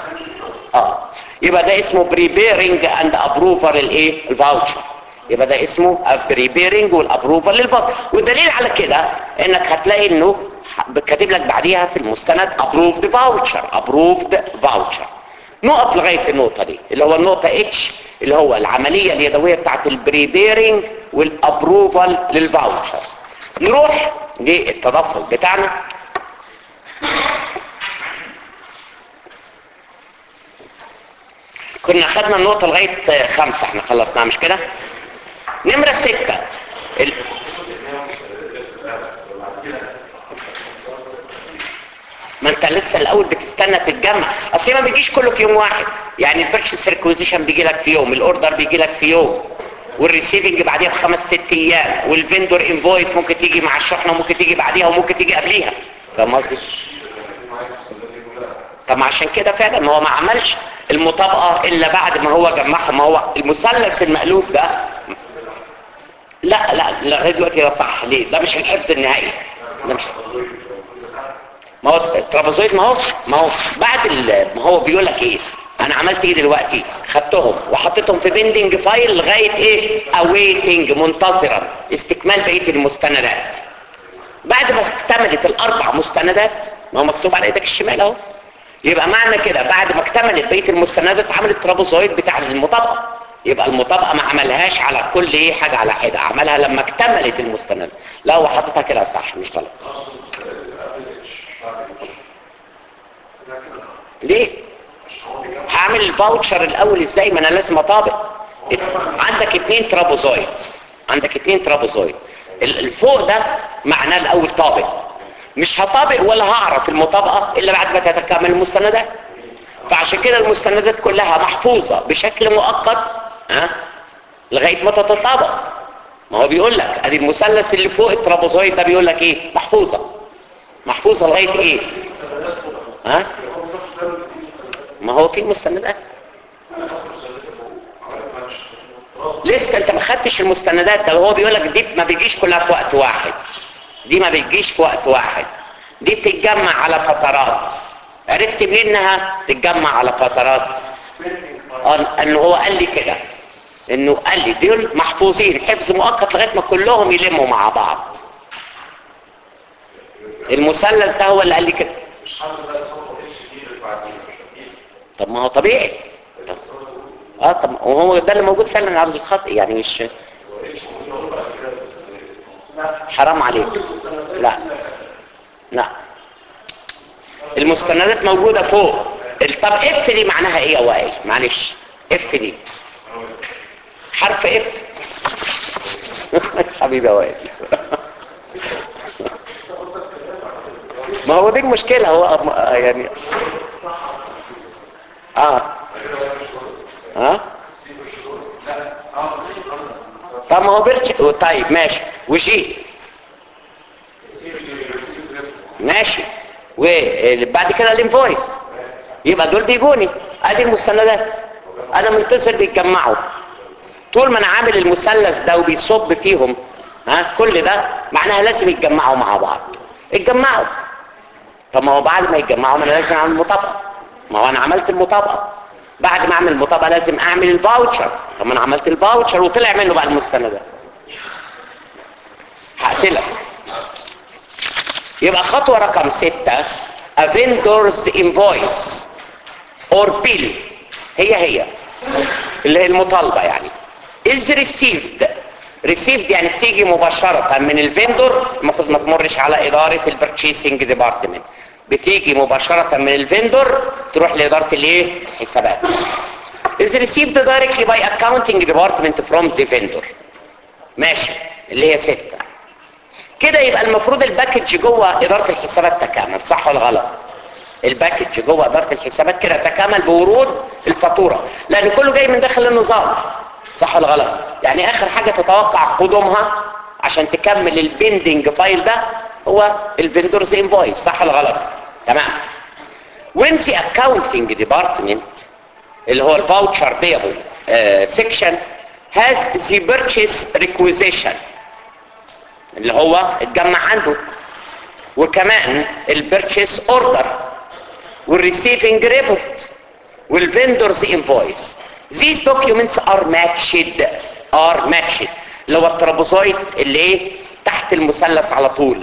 Speaker 1: اه يبقى ده اسمه بريبيرنج اند ابروفر الايه الفاوتشر يبقى ده اسمه بريبيرنج والابروفر للفاوتشر والدليل على كده انك هتلاقي انه كاتب لك بعديها في المستند ابروفد فاوتشر ابروفد فاوتشر نقف لغايه النقطه دي اللي هو النقطه اتش اللي هو العمليه اليدويه بتاعت البريبيرنج والابروفال للفاوتشر نروح للتدفق بتاعنا كنا خدنا النقطه لغايه خمسة احنا خلصناها مش كده نمره ستة ال... ما انت لسه الاول بتستنى تتجمع اصل ما بيجيش كله في يوم واحد يعني البيرشيس ريكويزيشن بيجي لك في يوم الاوردر بيجي لك في يوم والريسيفنج بعديها بخمس ست ايام والفندور انفويس ممكن تيجي مع الشحنه وممكن تيجي بعديها وممكن تيجي قبليها فاهم قصدي؟ طب ما عشان كده فعلا ما هو ما عملش المطابقه الا بعد ما هو جمعهم ما هو المثلث المقلوب ده لا لا لغايه دلوقتي ده صح ليه؟ ده مش الحفظ النهائي ده مش ما هو الترابيزويد ما هو ما هو بعد ال- ما هو بيقول لك ايه انا عملت ايه دلوقتي خدتهم وحطيتهم في بيندنج فايل لغايه ايه اويتنج منتظرا استكمال بقيه المستندات بعد ما اكتملت الاربع مستندات ما هو مكتوب على ايدك الشمال اهو يبقى معنى كده بعد ما اكتملت بقيه المستندات عمل الترابيزويد بتاع المطابقه يبقى المطابقه ما عملهاش على كل ايه حاجه على حده عملها لما اكتملت المستندات لا هو حاططها كده صح مش غلط ليه هعمل الفاوتشر الاول ازاي ما انا لازم اطابق عندك اتنين ترابوزويد عندك اتنين ترابوزويد ال- الفوق ده معناه الاول طابق مش هطابق ولا هعرف المطابقه الا بعد ما تتكامل المستندات فعشان كده المستندات كلها محفوظه بشكل مؤقت ها لغايه ما تتطابق ما هو بيقول لك ادي المثلث اللي فوق الترابوزويد ده بيقول لك ايه محفوظه محفوظه لغايه ايه ها ما هو في مستندات لسه انت ما خدتش المستندات ده وهو بيقول لك دي ما بيجيش كلها في وقت واحد دي ما بتجيش في وقت واحد دي بتتجمع على فترات عرفت منين انها تتجمع على فترات آه، انه هو قال لي كده انه قال لي دول محفوظين حفظ مؤقت لغايه ما كلهم يلموا مع بعض المثلث ده هو اللي قال لي كده
Speaker 3: مش حاطط بقى الخطوه اتش دي اللي بعدين مش اكيد
Speaker 1: طب ما هو طبيعي طب اه طب وهو ده اللي موجود فعلا عند الخط يعني مش حرام عليك لا لا المستندات موجودة فوق طب اف دي معناها ايه يا وائل معلش اف دي حرف اف حبيبي يا وائل ما هو دي المشكلة هو أم- يعني اه ها طب ما هو بيرتش طيب ماشي وجي ماشي وبعد كده الانفويس يبقى دول بيجوني ادي المستندات انا منتظر بيتجمعوا طول ما انا عامل المثلث ده وبيصب فيهم ها كل ده معناها لازم يتجمعوا مع بعض اتجمعوا طب ما هو بعد ما يتجمعوا ما انا لازم اعمل مطابقه ما هو انا عملت المطابقه بعد ما اعمل المطابقه لازم اعمل الفاوتشر طب ما انا عملت الفاوتشر وطلع منه بقى المستندات هقتلك يبقى خطوة رقم ستة a vendor's invoice or bill هي هي اللي هي المطالبة يعني is received received يعني بتيجي مباشرة من الفندور المفروض ما تمرش على إدارة البرتشيسنج ديبارتمنت بتيجي مباشرة من الفندور تروح لإدارة الايه الحسابات is received directly by accounting department from the vendor ماشي اللي هي ستة كده يبقى المفروض الباكج جوه إدارة الحسابات تكامل صح ولا غلط الباكج جوه إدارة الحسابات كده تكامل بورود الفاتورة لأن كله جاي من داخل النظام صح ولا غلط يعني آخر حاجة تتوقع قدومها عشان تكمل البندنج فايل ده هو الفيندورز انفويس صح ولا غلط تمام when the accounting department اللي هو الفاوتشر بيبل section has the purchase requisition اللي هو اتجمع عنده وكمان البيرتشيس اوردر والريسيفنج ريبورت والفندورز انفويس these documents are matched are matched اللي هو الترابوزويد اللي ايه تحت المثلث على طول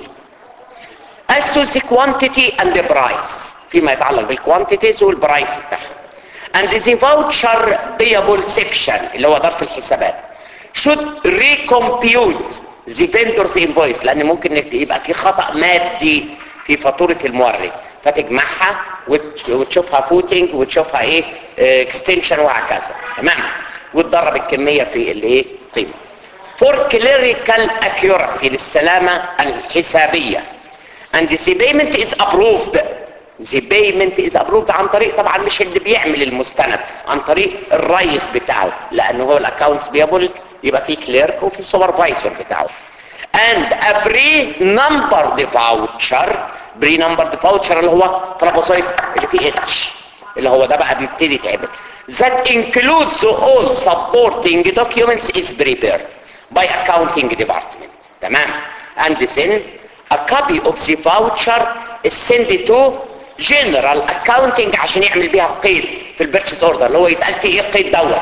Speaker 1: as to the quantity and the price فيما يتعلق بالكوانتيتيز والبرايس بتاعها and the voucher payable section اللي هو اداره الحسابات should recompute the vendor's invoice لان ممكن يبقى في خطأ مادي في فاتورة المورد فتجمعها وت- وتشوفها فوتنج وتشوفها ايه اكستنشن وهكذا تمام وتدرب الكمية في الايه قيمة for clerical accuracy للسلامة الحسابية and the payment is approved the payment is approved عن طريق طبعا مش اللي بيعمل المستند عن طريق الرئيس بتاعه لانه هو الاكونتس بيبل يبقى في كليرك وفي السوبرفايزر بتاعه and a pre-numbered voucher pre-numbered voucher اللي هو ترابوزايت اللي فيه اتش اللي هو ده بقى بيبتدي يتعمل that includes all supporting documents is prepared by accounting department تمام and then a copy of the voucher is sent to general accounting عشان يعمل بيها قيد في البيرتشيز اوردر اللي هو يتقال فيه ايه قيد دوت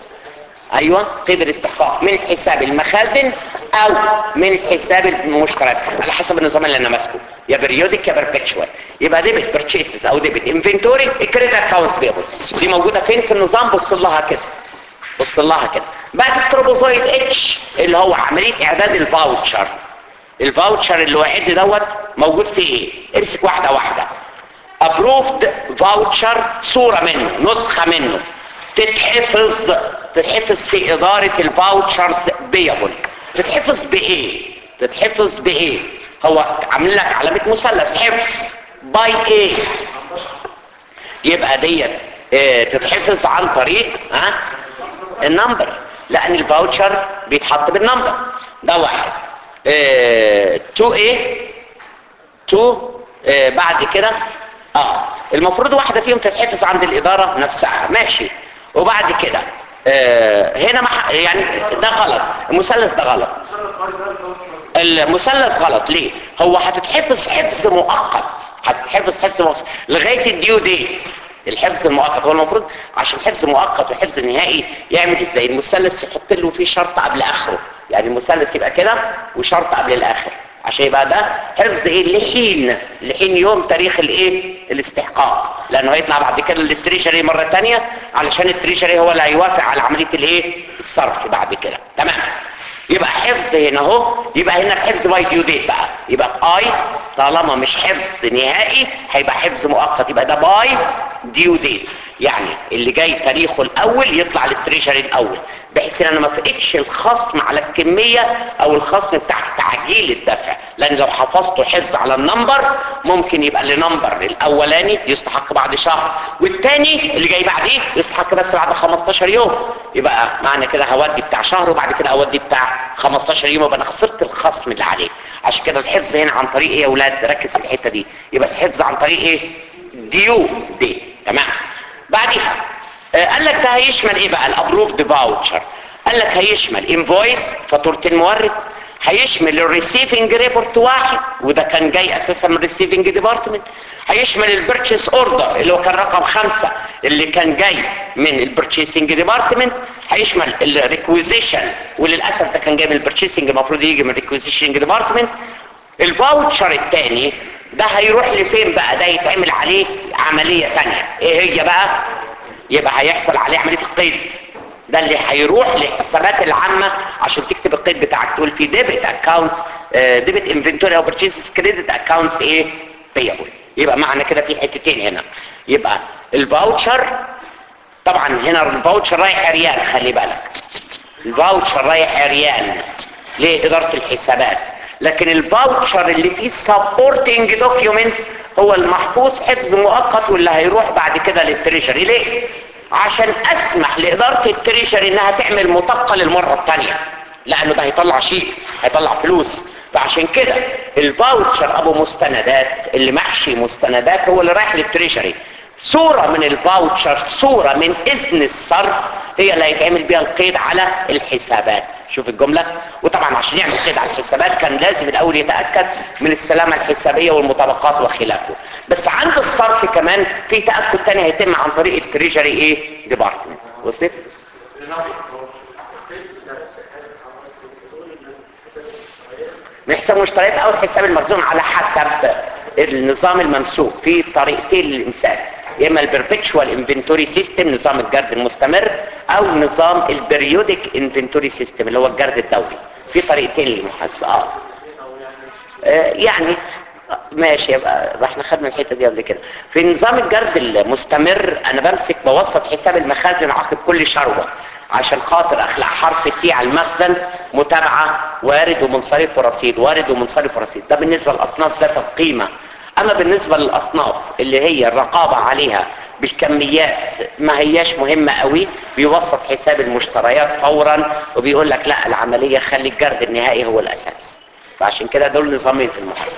Speaker 1: ايوه قيد الاستحقاق من حساب المخازن او من حساب المشتريات على حسب النظام اللي انا ماسكه يا بريودك يا بربتشوال يبقى ديبت بيرتشيسز او ديبت انفنتوري الكريدت اكونتس بيبل دي موجوده فين في النظام بص لها كده بص لها كده بعد التروبوزويد اتش اللي هو عمليه اعداد الفاوتشر الفاوتشر اللي هو عد دوت موجود فيه ايه امسك واحده واحده ابروفد فاوتشر صوره منه نسخه منه تتحفظ تتحفظ في اداره الفاوتشرز بيبل تتحفظ بايه تتحفظ بايه هو عامل لك علامه مثلث حفظ باي ايه يبقى ديت اه تتحفظ عن طريق ها النمبر لان الفاوتشر بيتحط بالنمبر ده واحد اه تو ايه تو اه بعد كده اه المفروض واحدة فيهم تتحفظ عند الإدارة نفسها ماشي وبعد كده آه هنا مح... يعني ده غلط المثلث ده غلط المثلث غلط ليه هو هتتحفظ حفظ مؤقت هتتحفظ حفظ مؤقت لغاية الديو ديت الحفظ المؤقت هو المفروض عشان حفظ مؤقت وحفظ نهائي يعمل ازاي المثلث يحط له فيه شرط قبل اخره يعني المثلث يبقى كده وشرط قبل الاخر عشان يبقى ده حفظ ايه لحين لحين يوم تاريخ الايه الاستحقاق لانه هيطلع بعد كده للتريشري مره تانية علشان التريشري هو اللي هيوافق على عمليه الايه الصرف بعد كده تمام يبقى حفظ هنا اهو يبقى هنا الحفظ باي ديو ديت بقى يبقى في اي طالما مش حفظ نهائي هيبقى حفظ مؤقت يبقى ده باي ديو ديت يعني اللي جاي تاريخه الاول يطلع للتريشري الاول بحيث ان انا ما فقدش الخصم على الكمية او الخصم بتاع تعجيل الدفع لان لو حفظته حفظ على النمبر ممكن يبقى النمبر الاولاني يستحق بعد شهر والتاني اللي جاي بعديه يستحق بس بعد 15 يوم يبقى معنى كده هودي بتاع شهر وبعد كده اودي بتاع 15 يوم يبقى انا خسرت الخصم اللي عليه عشان كده الحفظ هنا عن طريق ايه يا اولاد ركز في الحته دي يبقى الحفظ عن طريق ايه ديو دي تمام بعديها آه قال لك ده هيشمل ايه بقى الابروفد باوتشر قال لك هيشمل انفويس فاتوره المورد هيشمل الريسيفنج ريبورت واحد وده كان جاي اساسا من الريسيفنج ديبارتمنت هيشمل البيرتشيس اوردر اللي هو كان رقم خمسة اللي كان جاي من البيرتشيسنج ديبارتمنت هيشمل الريكويزيشن وللاسف ده كان جاي من البيرتشيسنج المفروض يجي من الريكويزيشن ديبارتمنت الفاوتشر الثاني ده هيروح لفين بقى ده يتعمل عليه عملية تانية ايه هي بقى يبقى هيحصل عليه عملية القيد ده اللي هيروح للحسابات العامة عشان تكتب القيد بتاعك تقول في ديبت اكاونتس ديبت انفنتوري او بيرتشيسز كريدت اكاونتس ايه بيبل يبقى معنى كده في حتتين هنا يبقى الفاوتشر طبعا هنا الفاوتشر رايح عريان خلي بالك الفاوتشر رايح عريان لإدارة الحسابات لكن الفاوتشر اللي فيه سبورتنج دوكيومنت هو المحفوظ حفظ مؤقت واللي هيروح بعد كده للتريشري ليه عشان اسمح لاداره التريشري انها تعمل مطابقه للمره الثانيه لانه ده هيطلع شيء هيطلع فلوس فعشان كده الفاوتشر ابو مستندات اللي محشي مستندات هو اللي رايح للتريشري صورة من الفاوتشر صورة من اذن الصرف هي اللي هيتعمل بيها القيد على الحسابات شوف الجملة وطبعا عشان يعمل قيد على الحسابات كان لازم الاول يتأكد من السلامة الحسابية والمطابقات وخلافه بس عند الصرف كمان في تأكد تاني هيتم عن طريق التريجري ايه ديبارتمنت وصلت من حساب المشتريات او الحساب المخزون على حسب النظام الممسوك في طريقتين للامساك يا اما البربتشوال انفنتوري سيستم نظام الجرد المستمر او نظام البريودك انفنتوري سيستم اللي هو الجرد الدوري في طريقتين للمحاسبه اه آه، يعني ماشي يبقى ده احنا خدنا الحته دي قبل كده في نظام الجرد المستمر انا بمسك بوسط حساب المخازن عقب كل شروه عشان خاطر اخلع حرف التي على المخزن متابعه وارد ومنصرف ورصيد وارد ومنصرف ورصيد ده بالنسبه للاصناف ذات القيمه اما بالنسبه للاصناف اللي هي الرقابه عليها بالكميات ما هياش مهمه قوي بيوسط حساب المشتريات فورا وبيقول لك لا العمليه خلي الجرد النهائي هو الاساس فعشان كده دول نظامين في المحاسبه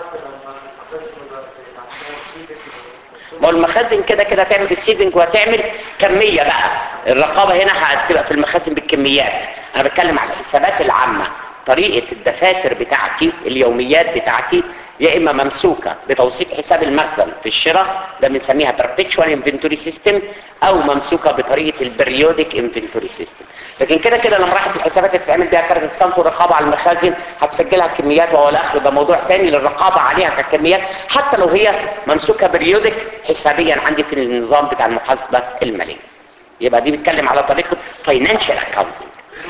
Speaker 1: ما هو المخازن كده كده هتعمل بالسيفنج وهتعمل كمية بقى الرقابة هنا هتبقى في المخازن بالكميات انا بتكلم على الحسابات العامة طريقة الدفاتر بتاعتي اليوميات بتاعتي يا اما ممسوكة بتوثيق حساب المخزن في الشراء ده بنسميها perpetual inventory system او ممسوكة بطريقة البريودك inventory system لكن كده كده لما راحت الحسابات تتعمل بيها كارت الصنف والرقابة على المخازن هتسجلها كميات وهو الاخر ده موضوع تاني للرقابة عليها ككميات حتى لو هي ممسوكة بريودك حسابيا عندي في النظام بتاع المحاسبة المالية يبقى دي بتكلم على طريقة financial accounting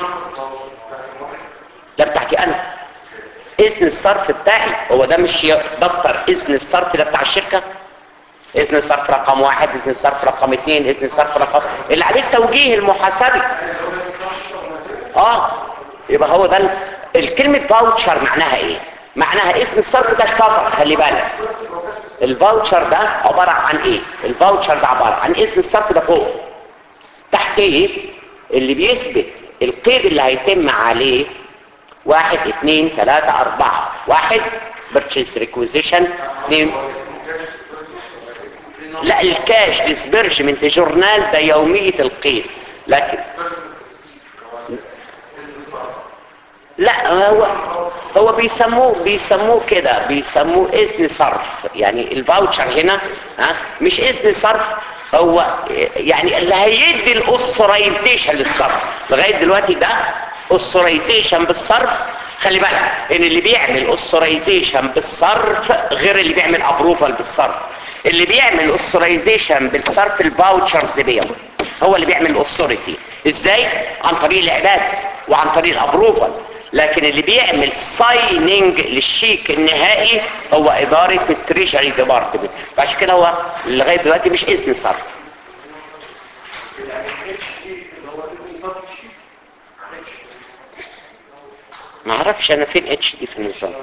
Speaker 1: ده بتاعتي انا اذن الصرف بتاعي هو ده مش دفتر اذن الصرف ده بتاع الشركة اذن الصرف رقم واحد اذن الصرف رقم اثنين اذن الصرف رقم اللي عليه التوجيه المحاسبي اه يبقى هو ده ال- الكلمة فاوتشر معناها ايه معناها اذن الصرف ده الكفر خلي بالك الفاوتشر ده عبارة عن ايه الفاوتشر ده عبارة عن اذن الصرف ده فوق تحت ايه اللي بيثبت القيد اللي هيتم عليه واحد اثنين ثلاثة اربعة واحد purchase requisition اثنين لا الكاش ديسبرجمنت جورنال ده يومية القيد لكن لا هو هو بيسموه بيسموه كده بيسموه اذن صرف يعني الفاوتشر هنا ها مش اذن صرف هو يعني اللي هيدي الاوثرايزيشن للصرف لغايه دلوقتي ده اوثرايزيشن بالصرف خلي بالك ان اللي بيعمل اوثرايزيشن بالصرف غير اللي بيعمل ابروفال بالصرف اللي بيعمل اوثرايزيشن بالصرف الفاوتشرز بيعمل هو اللي بيعمل الاوثوريتي ازاي عن طريق الاعداد وعن طريق الابروفال لكن اللي بيعمل سايننج للشيك النهائي هو اداره التريجري ديبارتمنت فعشان كده هو لغايه دلوقتي مش اذن صرف
Speaker 3: يعني اتش دي اللي هو النظام الشيك معلش
Speaker 1: ما اعرفش انا فين اتش دي في النظام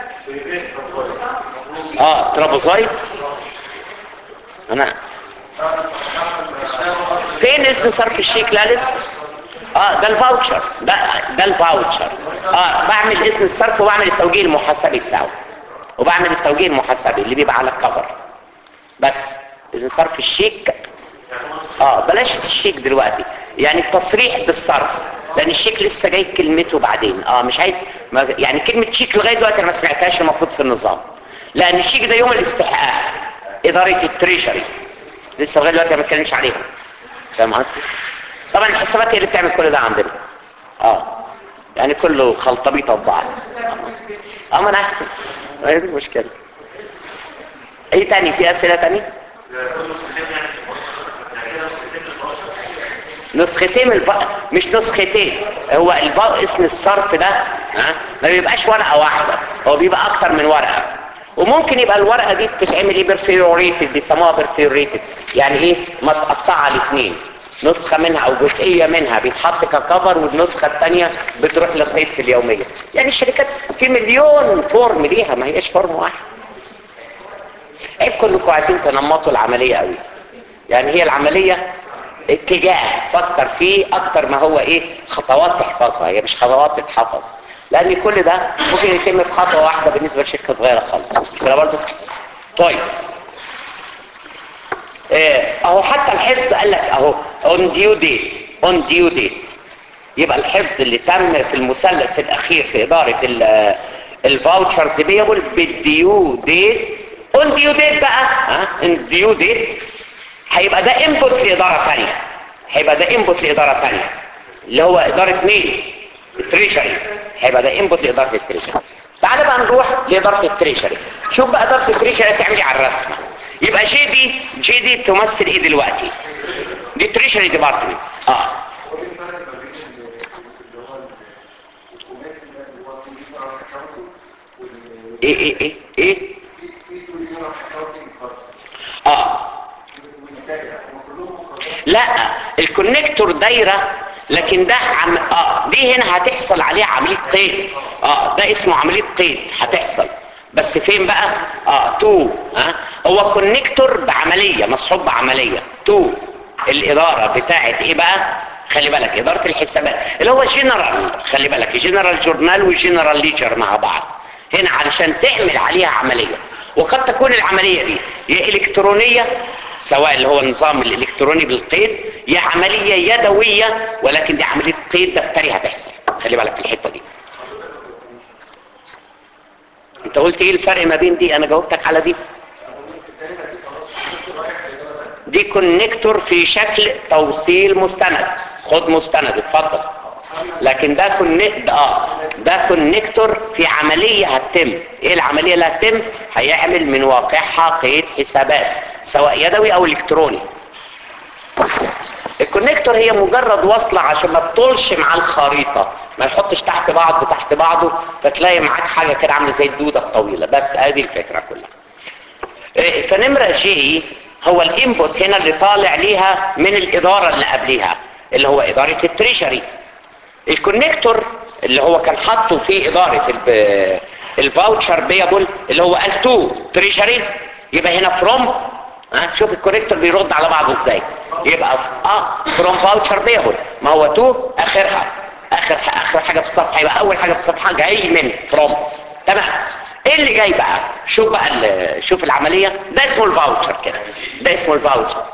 Speaker 1: اه ترابوزايد انا فين اذن صرف الشيك لا لسه اه ده الفاوتشر ده ده الفاوتشر اه بعمل اذن الصرف وبعمل التوجيه المحاسبي بتاعه وبعمل التوجيه المحاسبي اللي بيبقى على الكفر بس اذن صرف الشيك اه بلاش الشيك دلوقتي يعني التصريح بالصرف لان الشيك لسه جاي كلمته بعدين اه مش عايز ما يعني كلمه شيك لغايه دلوقتي انا ما سمعتهاش المفروض في النظام لان الشيك ده يوم الاستحقاق اداره التريشري لسه لغايه دلوقتي ما اتكلمش عليها فاهم قصدي طبعا الحسابات هي اللي بتعمل كل ده عندنا اه يعني كله خلطبيطه ببعض اه ما انا عارف ما هي دي المشكله ايه تاني في اسئله تاني نسختين الب... مش نسختين هو الب... اسم الصرف ده ها ما بيبقاش ورقه واحده هو بيبقى اكتر من ورقه وممكن يبقى الورقه دي بتتعمل ايه برفيوريتد بيسموها برفيوريتد يعني ايه متقطعه الاثنين نسخة منها او جزئية منها بيتحط ككفر والنسخة الثانية بتروح للقيد في اليومية يعني الشركات في مليون فورم ليها ما هيش فورم واحد عيب كلكم عايزين تنمطوا العملية قوي يعني هي العملية اتجاه فكر فيه اكتر ما هو ايه خطوات تحفظها هي مش خطوات تتحفظ لان كل ده ممكن يتم في خطوة واحدة بالنسبة لشركة صغيرة خالص مش كده برضه طيب ايه اهو حتى الحفظ قال لك اهو on due date on due date يبقى الحفظ اللي تم في المثلث الاخير في ادارة الفاوتشرز بيبل بالديو ديت on due date بقى ها on due date هيبقى ده انبوت لاداره ثانيه هيبقى ده انبوت لاداره ثانيه اللي هو اداره مين التريشري هيبقى ده انبوت لاداره التريشري تعال بقى نروح لاداره التريشري شوف بقى اداره التريشري تعمل على الرسمه يبقى جي دي جي دي تمثل ايه دلوقتي دي تريشري ديبارتمنت اه ايه ايه ايه ايه اه لا الكونكتور دايرة لكن ده عم... اه دي هنا هتحصل عليه عملية قيد اه ده اسمه عملية قيد هتحصل بس فين بقى اه تو ها هو كونكتور بعملية مصحوب بعملية تو الادارة بتاعت ايه بقى خلي بالك ادارة الحسابات اللي هو جنرال خلي بالك جنرال جورنال وجنرال ليجر مع بعض هنا علشان تعمل عليها عملية وقد تكون العملية دي يا الكترونية سواء اللي هو النظام الالكتروني بالقيد يا عملية يدوية ولكن دي عملية قيد دفتري هتحصل خلي بالك في الحتة دي انت قلت ايه الفرق ما بين دي انا جاوبتك على دي دي كونكتور في شكل توصيل مستند خد مستند اتفضل لكن ده كونكت اه ده كونكتور في عملية هتتم ايه العملية اللي هتتم هيعمل من واقعها قيد حسابات سواء يدوي او الكتروني الكونكتور هي مجرد وصلة عشان ما تطولش مع الخريطة ما يحطش تحت بعض تحت بعضه فتلاقي معاك حاجة كده عاملة زي الدودة الطويلة بس ادي الفكرة كلها إيه، فنمرة جي هو الانبوت هنا اللي طالع ليها من الادارة اللي قبلها اللي هو ادارة التريشري الكونكتور اللي هو كان حاطه في ادارة الب... الفاوتشر بيبل اللي هو قال تو تريشري يبقى هنا فروم ها شوف الكونكتور بيرد على بعضه ازاي يبقى اه فروم فاوتشر بيبل ما هو تو اخرها اخر اخر حاجه في الصفحه يبقى اول حاجه في الصفحه جاي من فروم تمام ايه اللي جاي بقى شوف بقى ال- شوف العمليه ده اسمه الفاوتشر كده ده اسمه الفاوتشر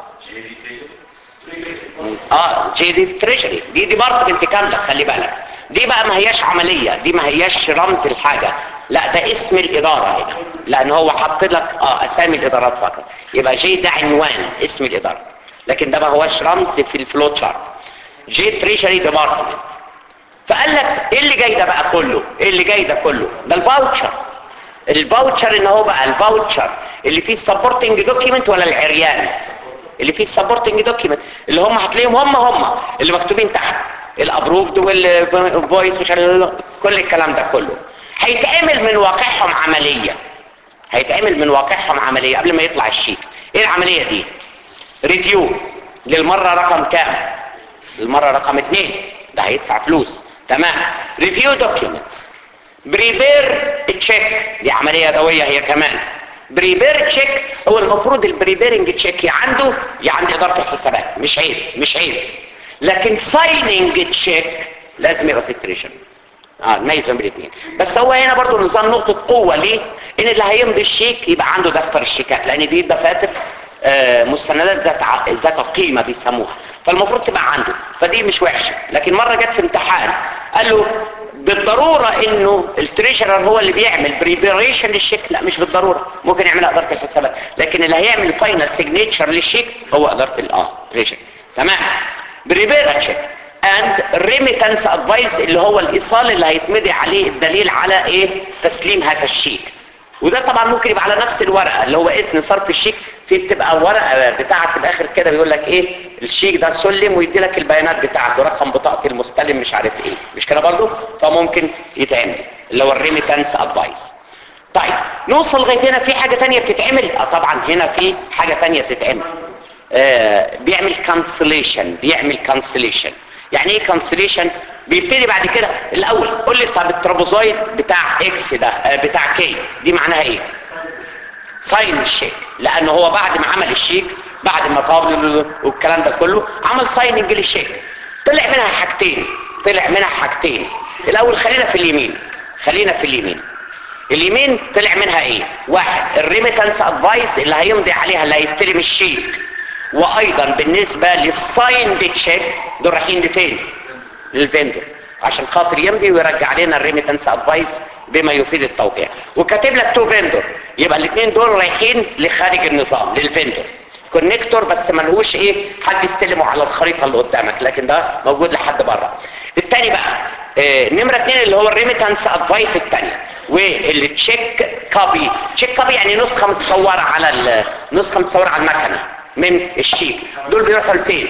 Speaker 1: اه جي دي تريجري دي ديبارتمنت كامله خلي بالك دي بقى ما هياش عمليه دي ما هياش رمز الحاجه لا ده اسم الاداره هنا لان هو حط لك اه اسامي الادارات فقط يبقى جي ده عنوان اسم الاداره لكن ده ما هوش رمز في الفلو تشارت جي تريجري ديبارتمنت فقال لك ايه اللي جاي ده بقى كله ايه اللي جاي ده كله ده الفاوتشر الفاوتشر ان هو بقى الفاوتشر اللي فيه السبورتنج دوكيمنت ولا العريان اللي فيه السبورتنج دوكيمنت اللي هم هتلاقيهم هم هم اللي مكتوبين تحت الابروفد والفويس مش عارف كل الكلام ده كله هيتعمل من واقعهم عمليه هيتعمل من واقعهم عمليه قبل ما يطلع الشيك ايه العمليه دي ريفيو للمره رقم كام المره رقم اتنين ده هيدفع فلوس تمام ريفيو دوكيومنتس بريبير تشيك دي عمليه يدويه هي كمان بريبير تشيك هو المفروض البريبيرنج تشيك يا عنده يا عند اداره الحسابات مش عيب مش عيب لكن سايننج تشيك لازم يبقى في التريشن اه نميز بين الاثنين بس هو هنا برضو نظام نقطه قوه ليه ان اللي هيمضي الشيك يبقى عنده دفتر الشيكات لان دي دفاتر آه مستندات ذات ع- ذات قيمه بيسموها فالمفروض تبقى عنده فدي مش وحشه لكن مره جت في امتحان قال له بالضروره انه التريشرر هو اللي بيعمل بريبريشن للشيك لا مش بالضروره ممكن يعملها اداره الحسابات لكن اللي هيعمل فاينل سيجنتشر للشيك هو اداره الاه تريشر تمام بريبير تشيك اند ريميتنس ادفايس اللي هو الايصال اللي هيتمضي عليه الدليل على ايه تسليم هذا الشيك وده طبعا ممكن يبقى على نفس الورقه اللي هو اسم صرف الشيك في بتبقى ورقه بتاعه في الاخر كده بيقول لك ايه الشيك ده سلم ويدي لك البيانات بتاعته رقم بطاقه المستلم مش عارف ايه مش كده برضه فممكن يتعمل اللي هو الريميتنس ادفايس طيب نوصل لغايه هنا في حاجه تانية بتتعمل اه طبعا هنا في حاجه تانية بتتعمل آه بيعمل كانسليشن بيعمل كانسليشن يعني ايه كانسليشن بيبتدي بعد كده الاول قول لي طب الترابوزايد بتاع اكس ده آه بتاع كي دي معناها ايه ساين الشيك لان هو بعد ما عمل الشيك بعد ما قابل والكلام ده كله عمل سايننج للشيك طلع منها حاجتين طلع منها حاجتين الاول خلينا في اليمين خلينا في اليمين اليمين طلع منها ايه واحد الريميتنس ادفايس اللي هيمضي عليها اللي هيستلم الشيك وايضا بالنسبه للسايند تشيك دول رايحين لفين للفندر عشان خاطر يمضي ويرجع لنا الريميتنس ادفايس بما يفيد التوقيع وكاتب لك تو فيندور يبقى الاثنين دول رايحين لخارج النظام للفندر كونكتور بس ملهوش ايه حد يستلمه على الخريطه اللي قدامك لكن ده موجود لحد بره الثاني بقى آه نمره اثنين اللي هو الريميتنس ادفايس الثانيه والتشيك كوبي تشيك كوبي يعني نسخه متصوره على ال- نسخه متصوره على المكنه من الشيك دول بيروحوا لفين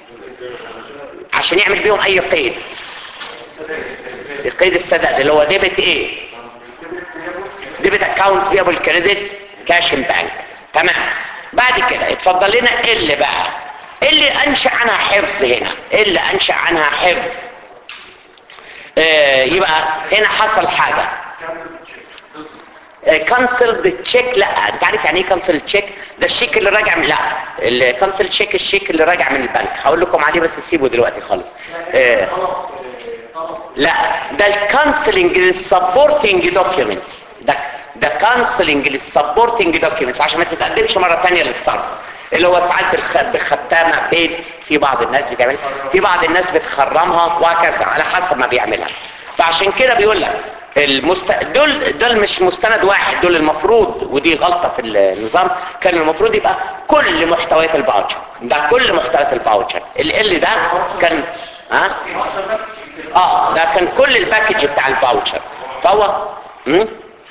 Speaker 1: عشان يعمل بيهم اي قيد القيد السداد اللي هو ديبت ايه ديبت اكاونتس بيبل كريدت كاش ان بانك تمام بعد كده اتفضل لنا اللي بقى اللي انشا عنها حفظ هنا اللي انشا عنها حفظ آه يبقى هنا حصل حاجه كانسل تشيك لا انت عارف يعني ايه كانسل تشيك ده الشيك اللي راجع من لا الكانسل تشيك الشيك اللي راجع من البنك هقول لكم عليه بس سيبه دلوقتي خالص آه لا ده الكانسلنج للسبورتنج دوكيومنتس ده ده كانسلنج للسبورتنج دوكيومنتس عشان ما تتقدمش مره ثانيه للصرف اللي هو ساعات الخ- بختامه بيت في بعض الناس بتعمل في بعض الناس بتخرمها وهكذا على حسب ما بيعملها فعشان كده بيقول لك المست... دول دول مش مستند واحد دول المفروض ودي غلطه في النظام كان المفروض يبقى كل محتويات الفاوتشر ده كل محتويات الفاوتشر ال ده كان ها اه ده كان كل الباكج بتاع الفاوتشر فهو مم؟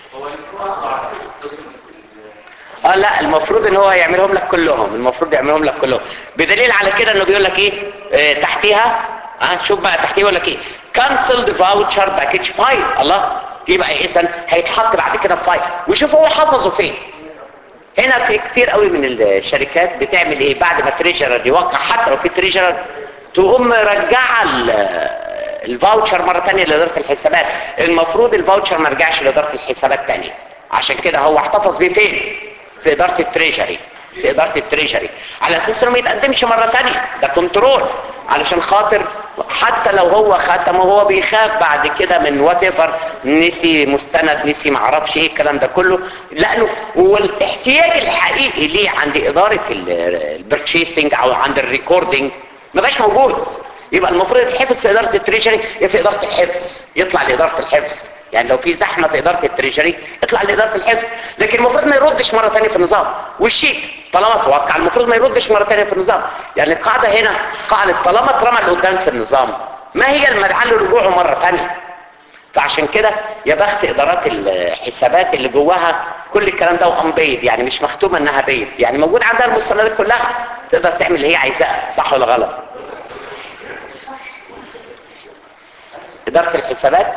Speaker 1: اه لا المفروض ان هو يعملهم لك كلهم المفروض يعملهم لك كلهم بدليل على كده انه بيقول لك ايه آه تحتيها اه شوف بقى تحتيه يقول لك ايه كانسلد فاوتشر باكج فايل الله يبقى اذا هيتحط بعد كده في فايل وشوف هو حفظه فين هنا في كتير قوي من الشركات بتعمل ايه بعد ما تريجرر يوقع حتى لو في تريجرر تقوم مرجعه ال- الفاوتشر مره ثانيه لاداره الحسابات المفروض الفاوتشر ما رجعش لاداره الحسابات ثانيه عشان كده هو احتفظ بيه فين في اداره التريجري في اداره التريجري على اساس انه ما يتقدمش مره ثانيه ده كنترول علشان خاطر حتى لو هو ختمه هو بيخاف بعد كده من وات ايفر نسي مستند نسي معرفش ايه الكلام ده كله لانه هو الاحتياج الحقيقي ليه عند اداره البرتشيسنج او عند الريكوردنج ما بقاش موجود يبقى المفروض يتحفظ في اداره التريجري يا في اداره الحفظ يطلع لاداره الحفظ يعني لو في زحمه في اداره التريجري اطلع لاداره الحفظ لكن المفروض ما يردش مره ثانيه في النظام والشيك طالما توقع المفروض ما يردش مره ثانيه في النظام يعني القاعده هنا قاعده طالما اترمى لقدام في النظام ما هي المدعاه لرجوعه مره ثانيه فعشان كده يا بخت ادارات الحسابات اللي جواها كل الكلام ده وانبيض يعني مش مختومه انها بيض يعني موجود عندها المستندات كلها تقدر تعمل اللي هي عايزاها صح ولا غلط اداره الحسابات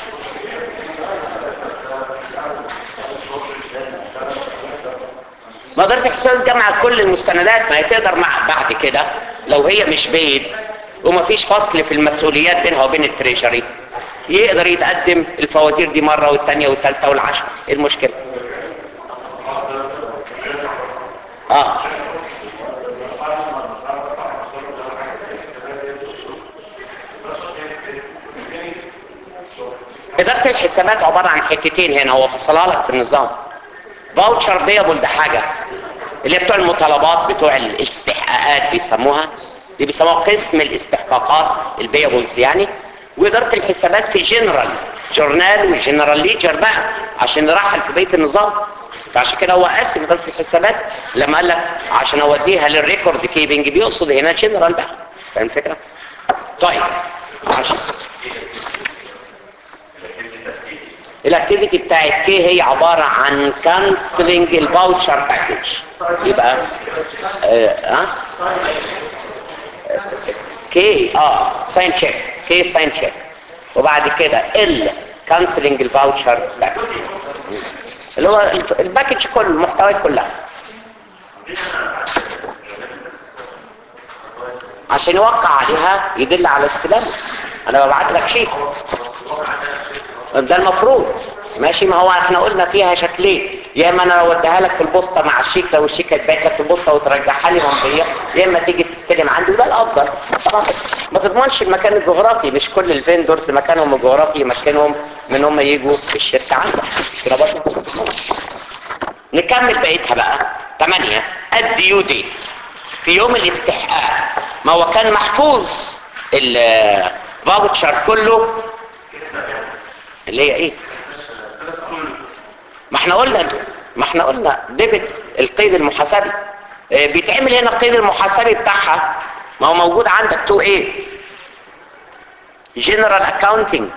Speaker 1: ما اداره الحسابات تجمع كل المستندات ما هي تقدر مع بعد كده لو هي مش بيض ومفيش فصل في المسؤوليات بينها وبين التريجري يقدر يتقدم الفواتير دي مرة والثانية والثالثة والعشرة ايه المشكلة اه إدارة الحسابات عبارة عن حتتين هنا هو فصلها لك في النظام فاوتشر بيبل ده حاجة اللي هي بتوع المطالبات بتوع الاستحقاقات بيسموها اللي بيسموها قسم الاستحقاقات البيبلز يعني وإدارة الحسابات في جنرال جورنال وجنرال ليجر بقى عشان نرحل في بيت النظام فعشان كده هو قاسم إدارة الحسابات لما قال لك عشان اوديها للريكورد كيبنج بيقصد هنا جنرال بقى فاهم الفكرة؟ طيب عشان الاكتيفيتي بتاعت كي هي عبارة عن كانسلنج الفاوتشر باكج يبقى اه, آه؟ كي اه ساين تشيك كي ساين تشيك وبعد كده ال كانسلنج الفاوتشر باكج اللي هو الباكج كله المحتويات كلها عشان يوقع عليها يدل على استلامه انا ببعت لك شيء ده المفروض ماشي ما هو احنا قلنا فيها شكلين يا اما انا اوديها لك في البوسطه مع الشيك لو الشيك اتبعت لك في البوسطه وترجعها لي ممضيه يا اما تيجي تستلم عندي وده الافضل طبعا بس ما تضمنش المكان الجغرافي مش كل الفيندورز مكانهم الجغرافي يمكنهم من هم يجوا في الشركه عندك كده برضه نكمل بقيتها بقى 8 الديو ديت في يوم الاستحقاق ما هو كان محفوظ الفاوتشر كله اللي هي ايه ما احنا قلنا ما احنا قلنا ديبت القيد المحاسبي اه بيتعمل هنا القيد المحاسبي بتاعها ما هو موجود عندك 2 ايه جنرال اكاونتنج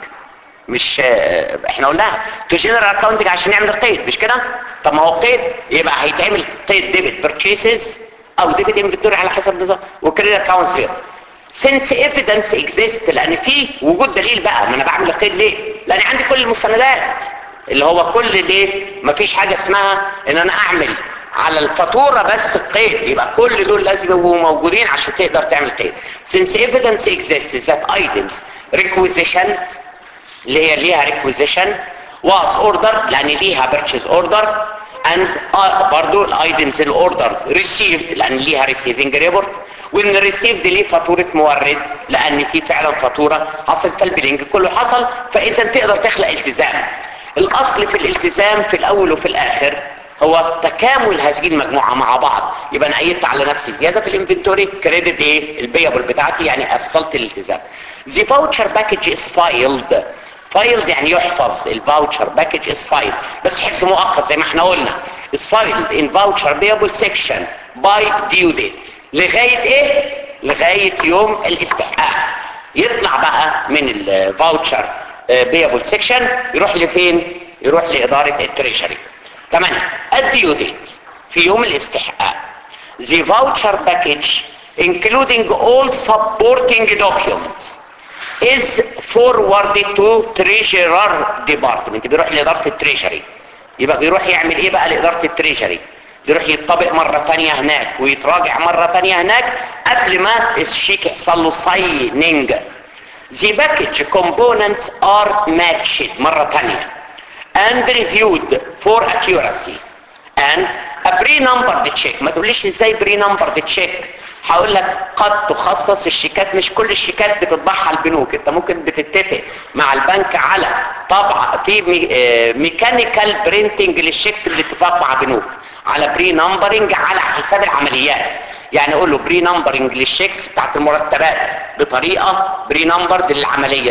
Speaker 1: مش اه احنا قلناها تو جنرال اكاونتنج عشان نعمل القيد مش كده طب ما هو قيد يبقى هيتعمل قيد ديبت بيرتشيسز او ديبت انفنتوري على حسب النظام وكريدت اكاونتس غير since evidence exists لان في وجود دليل بقى ما انا بعمل القيد ليه لان عندي كل المستندات اللي هو كل ليه مفيش حاجة اسمها ان انا اعمل على الفاتورة بس القيد يبقى كل دول لازم يبقوا موجودين عشان تقدر تعمل قيد since evidence exists that items requisitioned اللي هي ليها requisition was ordered لان ليها purchase order and uh, برضو الايتمز الاوردر received لان ليها receiving report وان received ليه فاتورة مورد لان في فعلا فاتورة حصل البيلينج كله حصل فاذا تقدر تخلق التزام الاصل في الالتزام في الاول وفي الاخر هو تكامل هذه المجموعة مع بعض يبقى انا قيدت على نفسي زيادة في الانفنتوري كريدت ايه البيبل بتاعتي يعني اصلت الالتزام the voucher package is filed فايلد يعني يحفظ الفاوتشر باكج از فايل بس حفظ مؤقت زي ما احنا قلنا از فايلد ان فاوتشر بيبل سيكشن باي ديو ديت لغايه ايه لغايه يوم الاستحقاق يطلع بقى من الفاوتشر بيبل سيكشن يروح لفين يروح لاداره التريشري 8 الديو ديت في يوم الاستحقاق the voucher package including all supporting documents is forwarded to treasurer department بيروح لإدارة التريجري يبقى بيروح يعمل ايه بقى لإدارة التريجري بيروح يطبق مرة تانية هناك ويتراجع مرة تانية هناك قبل ما الشيك يحصل له سايننج The package components are matched مرة تانية and reviewed for accuracy and a pre-numbered check ما تقوليش ازاي pre-numbered check هقول لك قد تخصص الشيكات مش كل الشيكات بتطبعها البنوك انت ممكن بتتفق مع البنك على طبع في ميكانيكال برينتنج للشيكس بالاتفاق مع بنوك على بري نمبرنج على حساب العمليات يعني اقول له بري نمبرنج للشيكس بتاعت المرتبات بطريقه بري نمبرد للعمليه دي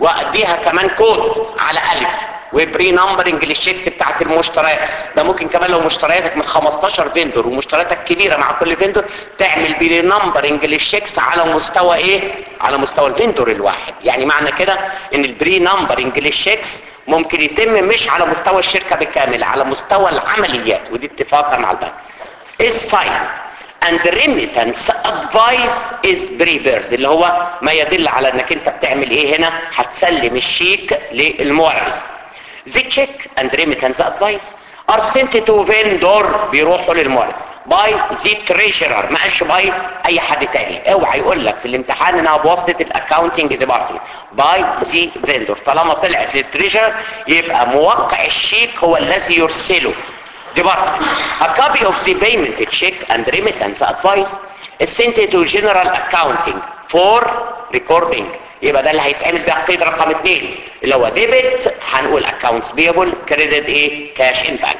Speaker 1: واديها كمان كود على الف وبري نمبرنج للشيكس بتاعت المشتريات ده ممكن كمان لو مشترياتك من 15 فيندور ومشترياتك كبيره مع كل فيندور تعمل بري نمبرنج للشيكس على مستوى ايه على مستوى الفيندور الواحد يعني معنى كده ان البري نمبرنج للشيكس ممكن يتم مش على مستوى الشركه بالكامل على مستوى العمليات ودي اتفاقا مع البنك الساين and remittance advice is prepared اللي هو ما يدل على انك انت بتعمل ايه هنا هتسلم الشيك للمورد the check and remittance advice are sent to vendor بيروحوا للمورد باي the treasurer ما قالش باي اي حد تاني اوعى يقول لك في الامتحان انها بواسطه الاكاونتنج ديبارتمنت باي ذا فيندور طالما طلعت للتريجر يبقى موقع الشيك هو الذي يرسله department. A copy of the payment check and remittance advice is sent to general accounting for recording. يبقى ده اللي هيتعمل بقى قيد رقم اثنين اللي هو ديبت هنقول accounts payable credit ايه cash in bank.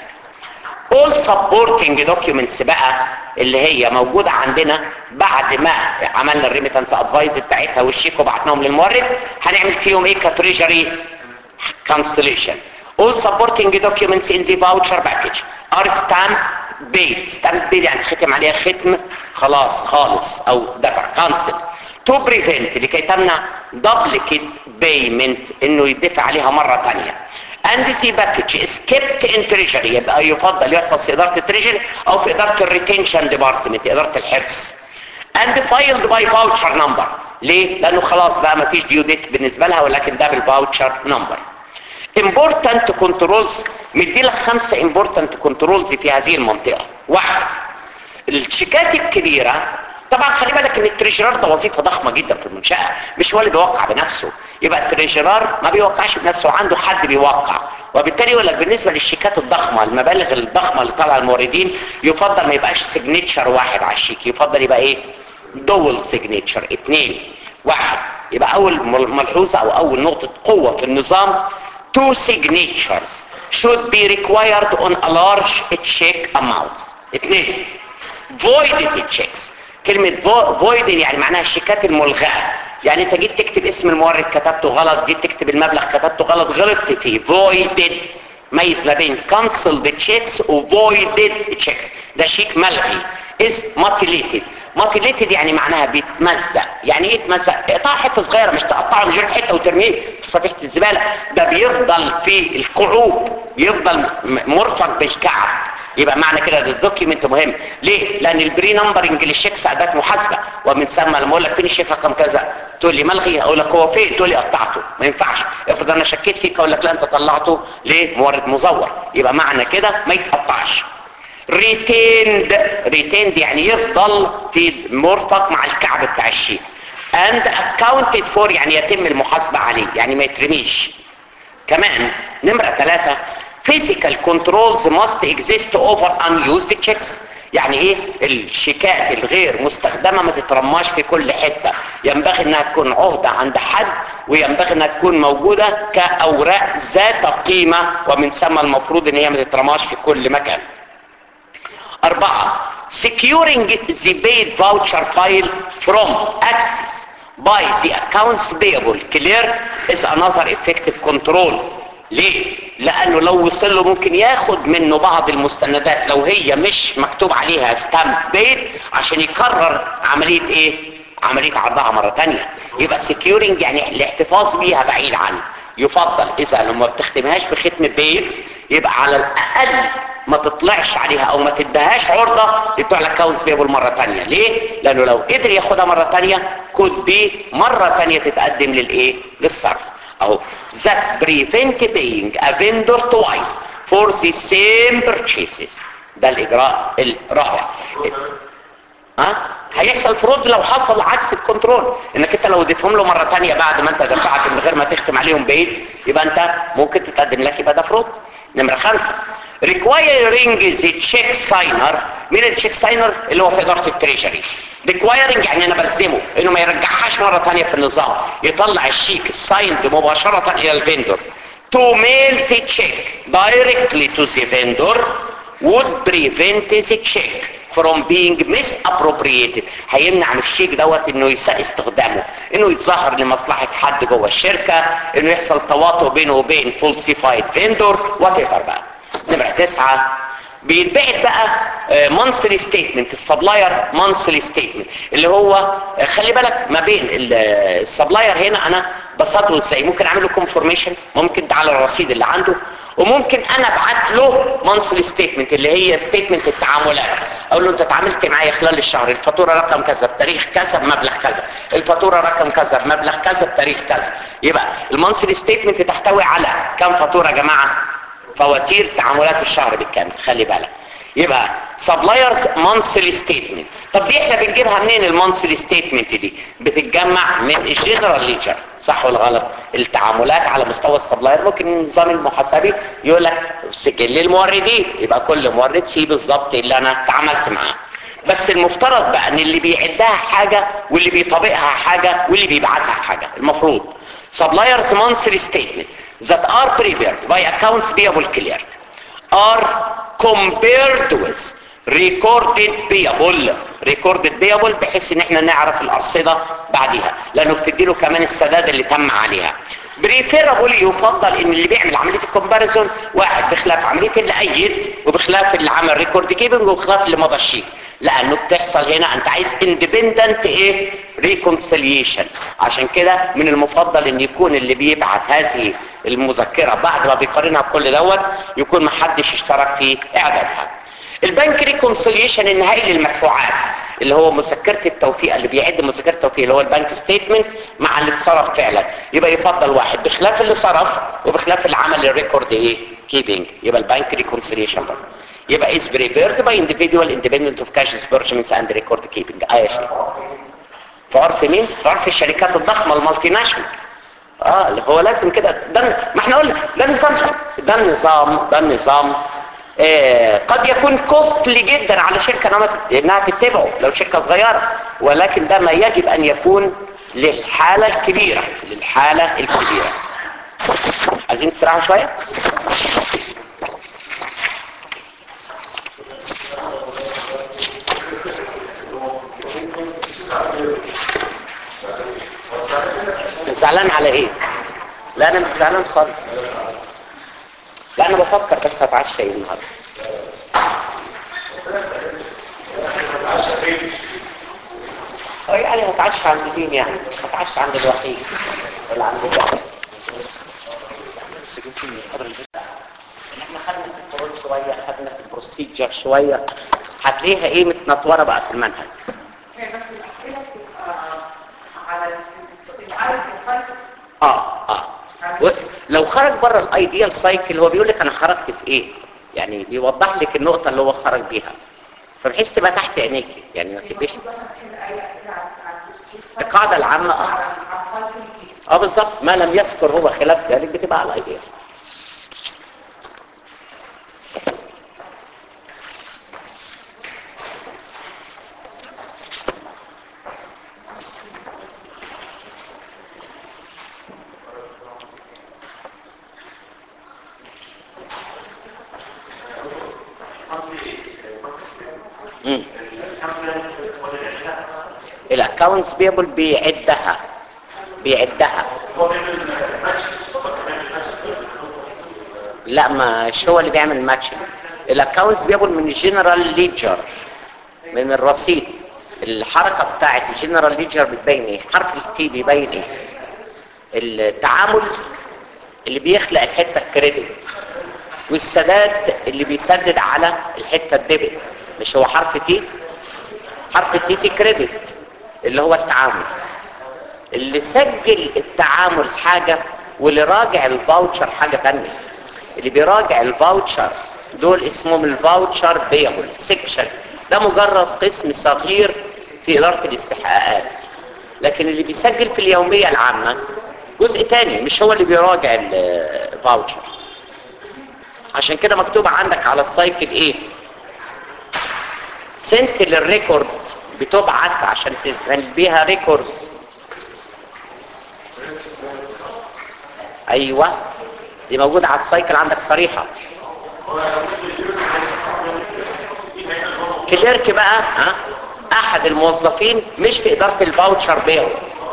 Speaker 1: all supporting documents بقى اللي هي موجودة عندنا بعد ما عملنا الريميتنس ادفايز بتاعتها والشيك وبعتناهم للمورد هنعمل فيهم ايه كتريجري cancellation all supporting documents in the voucher package are stamped paid stamped paid يعني ختم عليها ختم خلاص خالص او دفع cancel to prevent لكي تمنع duplicate payment انه يدفع عليها مرة تانية and the package is kept in treasury يبقى يفضل يحفظ في ادارة التريجري او في ادارة الريتنشن ديبارتمنت ادارة الحفظ and filed by voucher number ليه؟ لانه خلاص بقى ما فيش ديو ديت بالنسبة لها ولكن ده بالفاوتشر نمبر important controls مدي لك خمسة important controls في هذه المنطقة واحد الشيكات الكبيرة طبعا خلي بالك ان التريجرار ده وظيفة ضخمة جدا في المنشأة مش هو اللي بيوقع بنفسه يبقى التريجرار ما بيوقعش بنفسه عنده حد بيوقع وبالتالي يقول لك بالنسبة للشيكات الضخمة المبالغ الضخمة اللي طالعه الموردين يفضل ما يبقاش سيجنتشر واحد على الشيك يفضل يبقى ايه دول سيجنتشر اثنين واحد يبقى اول ملحوظة او اول نقطة قوة في النظام two signatures should be required on a large check amounts اثنين voided checks كلمة void يعني معناها الشيكات الملغاة يعني انت جيت تكتب اسم المورد كتبته غلط جيت تكتب المبلغ كتبته غلط غلطت فيه voided ميز ما بين cancelled checks و voided checks ده شيك ملغي is mutilated mutilated يعني معناها بيتمزق يعني ايه يتمزق اقطع حته صغيره مش تقطعه من غير حته وترميه في صفيحه الزباله ده بيفضل في الكعوب بيفضل مرفق بالكعب يبقى معنى كده الدوكيمنت مهم ليه لان البري نمبرنج للشيكس اداه محاسبه ومن ثم لما اقول لك فين الشيك رقم كذا تقول لي ملغي اقول لك هو فين تقول لي قطعته ما ينفعش افرض انا شكيت فيك اقول لك لا انت طلعته لمورد مزور يبقى معنى كده ما يتقطعش ريتيند ريتيند يعني يفضل في مرفق مع الكعب بتاع الشيك and accounted for يعني يتم المحاسبة عليه يعني ما يترميش كمان نمرة ثلاثة physical controls must exist over unused checks يعني ايه الشيكات الغير مستخدمة ما تترماش في كل حتة ينبغي انها تكون عهدة عند حد وينبغي انها تكون موجودة كأوراق ذات قيمة ومن ثم المفروض ان هي ما تترماش في كل مكان أربعة securing the paid voucher file from access by the accounts payable cleared is another effective control ليه؟ لأنه لو وصل له ممكن ياخد منه بعض المستندات لو هي مش مكتوب عليها ستامب بيد عشان يكرر عملية ايه؟ عملية عرضها مرة تانية يبقى securing يعني الاحتفاظ بيها بعيد عنه يفضل إذا لما بتختمهاش بختم بيت يبقى على الأقل ما تطلعش عليها او ما تدهاش عرضة بتوع الاكونتس بيبول مرة تانية ليه؟ لانه لو قدر ياخدها مرة تانية كود بي مرة تانية تتقدم للايه؟ للصرف اهو that prevent paying a vendor twice for the same purchases ده الاجراء الرابع ها هيحصل فرود لو حصل عكس الكنترول انك انت لو اديتهم له مره تانية بعد ما انت دفعت من غير ما تختم عليهم بيت يبقى انت ممكن تتقدم لك يبقى ده فرود نمره خمسة requiring the check signer مين التشيك ساينر اللي هو في اداره التريجري requiring يعني انا بلزمه انه ما يرجعهاش مره تانية في النظام يطلع الشيك السايند مباشره الى الفندور to mail the check directly to the vendor would prevent the check from being misappropriated هيمنع من الشيك دوت انه يساء استخدامه انه يتظاهر لمصلحة حد جوه الشركة انه يحصل تواطؤ بينه وبين فولسيفايد فيندور وات ايفر بقى نمرة تسعة بيتبعت بقى مانثلي ستيتمنت السبلاير مانثلي ستيتمنت اللي هو آه، خلي بالك ما بين السبلاير هنا انا بساطه ازاي ممكن اعمل له كونفورميشن ممكن ده على الرصيد اللي عنده وممكن انا ابعت له مانثلي ستيتمنت اللي هي ستيتمنت التعاملات اقول له انت اتعاملت معايا خلال الشهر الفاتوره رقم كذا بتاريخ كذا بمبلغ كذا الفاتوره رقم كذا بمبلغ كذا بتاريخ كذا يبقى المانثلي ستيتمنت تحتوي على كم فاتوره يا جماعه فواتير تعاملات الشهر بالكامل خلي بالك يبقى سبلايرز مانثلي ستيتمنت طب دي احنا بنجيبها منين المانثلي ستيتمنت دي بتتجمع من الجنرال ليجر صح ولا غلط التعاملات على مستوى السبلاير ممكن النظام المحاسبي يقول لك سجل الموردين يبقى كل مورد فيه بالظبط اللي انا تعاملت معاه بس المفترض بقى ان اللي بيعدها حاجه واللي بيطبقها حاجه واللي بيبعتها حاجه المفروض suppliers monthly statement that are prepared by accounts payable cleared are compared with recorded payable recorded payable بحيث ان احنا نعرف الارصده بعديها لانه بتدي له كمان السداد اللي تم عليها بريفيرابل يفضل ان اللي بيعمل عمليه الكومباريزون واحد بخلاف عمليه اللي ايد وبخلاف اللي عمل ريكورد كيبنج وبخلاف اللي مضى الشيك لانه بتحصل هنا انت عايز اندبندنت ايه ريكونسيليشن عشان كده من المفضل ان يكون اللي بيبعت هذه المذكره بعد ما بيقارنها بكل دوت يكون محدش اشترك في اعدادها البنك ريكونسيليشن النهائي للمدفوعات اللي هو مذكره التوفيق اللي بيعد مذكره التوفيق اللي هو البنك ستيتمنت مع اللي اتصرف فعلا يبقى يفضل واحد بخلاف اللي صرف وبخلاف اللي عمل الريكورد ايه كيبنج يبقى البنك ريكونسيليشن برضه يبقى is prepared by individual independent of cash disbursements and record keeping اه يا شيخ في عرف مين؟ في عرف الشركات الضخمه المالتي ناشونال اه اللي هو لازم كده ده ما احنا قلنا ده نظام ده النظام ده النظام آه قد يكون كوستلي جدا على شركه إنها- انها تتبعه لو شركه صغيره ولكن ده ما يجب ان يكون للحاله الكبيره للحاله الكبيره عايزين تستراحوا شويه زعلان على ايه لا انا مش زعلان خالص لا انا بفكر بس هتعشى ايه النهارده اه يعني هتعشى عند مين يعني هتعشى عند الوحيد ولا عند الوحيد بس جبت من القدر اللي فات. احنا خدنا في القرون شويه خدنا في البروسيجر شويه هتلاقيها ايه متنطوره بقى في المنهج
Speaker 2: هي بس الأسئلة بتبقى على عارف السايكل
Speaker 1: اه اه و- لو خرج بره الايديال سايكل هو بيقول لك انا خرجت في ايه يعني بيوضح لك النقطه اللي هو خرج بيها فبحيث تبقى تحت عينيكي يعني ما تبقيش القاعده العامه اه اه بالظبط ما لم يذكر هو خلاف ذلك بتبقى على الايديال مم. الاكونتس بيبل بيعدها بيعدها لا مش هو اللي بيعمل ماتشنج الاكونتس بيبل من الجنرال ليجر من الرصيد الحركه بتاعت الجنرال ليجر بتبين ايه حرف التي بيبين ايه التعامل اللي بيخلق الحته الكريدت والسداد اللي بيسدد على الحته الديبت مش هو حرف تي حرف التي في كريدت اللي هو التعامل اللي سجل التعامل حاجة واللي راجع الفاوتشر حاجة تانية اللي بيراجع الفاوتشر دول اسمهم الفاوتشر بيبل سيكشن ده مجرد قسم صغير في إدارة الاستحقاقات لكن اللي بيسجل في اليومية العامة جزء تاني مش هو اللي بيراجع الفاوتشر عشان كده مكتوب عندك على السايكل ايه سنت للريكورد بتبعت عشان تعمل بيها ريكورد ايوه دي موجوده على السايكل عندك صريحه كليرك بقى ها احد الموظفين مش في اداره الفاوتشر بيع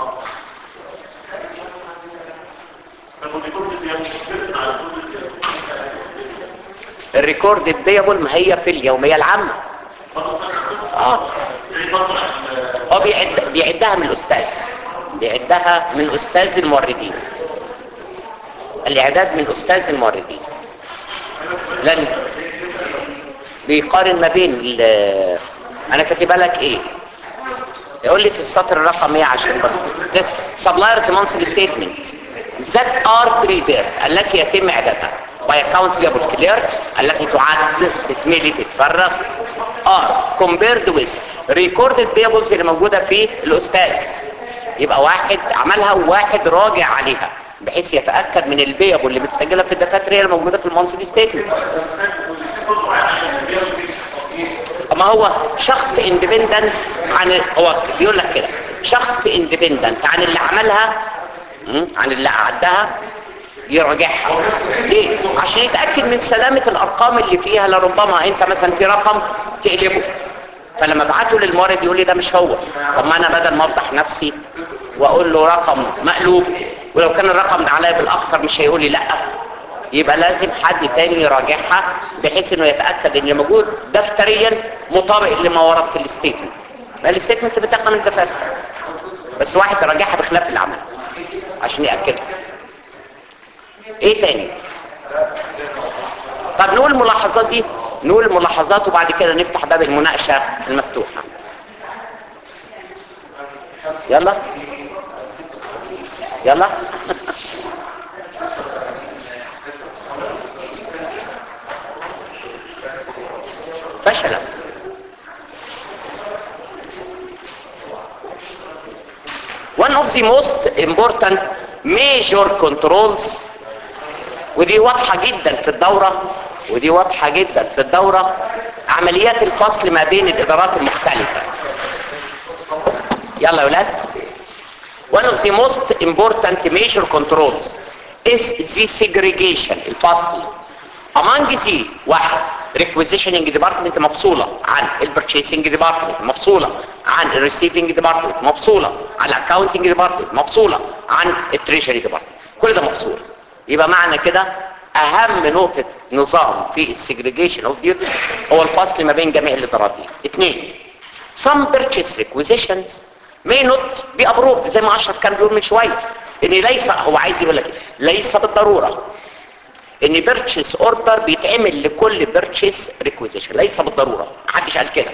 Speaker 1: الريكورد البيبل ما هي في اليوميه العامه اه هو بيعد بيعدها من الاستاذ بيعدها من استاذ الموردين الاعداد من استاذ الموردين لن بيقارن ما بين ال- انا كاتبها لك ايه يقول لي في السطر الرقم 100 عشان برضه suppliers monthly statement that are prepared التي يتم اعدادها by accounts payable clear التي تعد تتملي تتفرغ are compared with recorded payables اللي موجودة في الأستاذ يبقى واحد عملها وواحد راجع عليها بحيث يتأكد من البيبل اللي بتسجلها في الدفاتر هي الموجودة في المونثلي ستيتمنت ما هو شخص اندبندنت عن هو بيقول لك كده شخص اندبندنت عن اللي عملها م? عن اللي عدها يراجعها ليه عشان يتاكد من سلامه الارقام اللي فيها لربما انت مثلا في رقم تقلبه فلما ابعته للمورد يقول لي ده مش هو طب ما انا بدل ما افضح نفسي واقول له رقم مقلوب ولو كان الرقم ده عليا بالاكتر مش هيقول لي لا يبقى لازم حد تاني يراجعها بحيث انه يتاكد ان اللي موجود دفتريا مطابق لما ورد في الستيتمنت ما الستيتمنت بتاخد من الدفاتر بس واحد يراجعها بخلاف اللي عملها عشان ياكدها ايه تاني طب نقول الملاحظات دي نقول الملاحظات وبعد كده نفتح باب المناقشه المفتوحه يلا يلا فشل one of the most important major controls ودي واضحة جدا في الدورة ودي واضحة جدا في الدورة عمليات الفصل ما بين الإدارات المختلفة يلا يا ولاد one of the most important major controls is the segregation الفصل among the واحد requisitioning department مفصولة عن purchasing department مفصولة عن receiving department مفصولة عن accounting department مفصولة عن treasury department كل ده مفصول يبقى معنى كده اهم نقطة نظام في السيجريجيشن اوف ديوتي هو الفصل ما بين جميع الادارات دي اثنين some purchase requisitions may not be approved زي ما اشرف كان بيقول من شوية ان ليس هو عايز يقول لك إيه؟ ليس بالضرورة ان بيرتشيس اوردر بيتعمل لكل بيرتشيس ريكويزيشن ليس بالضروره محدش قال كده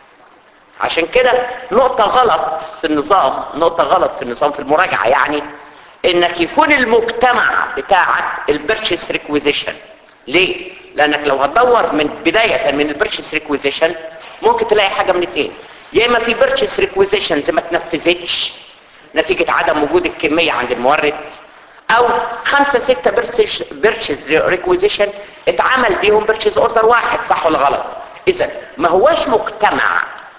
Speaker 1: عشان كده نقطة غلط في النظام نقطة غلط في النظام في المراجعة يعني انك يكون المجتمع بتاعك البيرتشيس ريكويزيشن ليه؟ لانك لو هتدور من بداية من البيرتشيس ريكويزيشن ممكن تلاقي حاجة من اتنين يا اما في بيرتشيس ريكويزيشنز ما تنفذتش نتيجة عدم وجود الكمية عند المورد او خمسة ستة بيرتشيز ريكويزيشن اتعمل بيهم بيرتشيز اوردر واحد صح ولا غلط اذا ما هواش مجتمع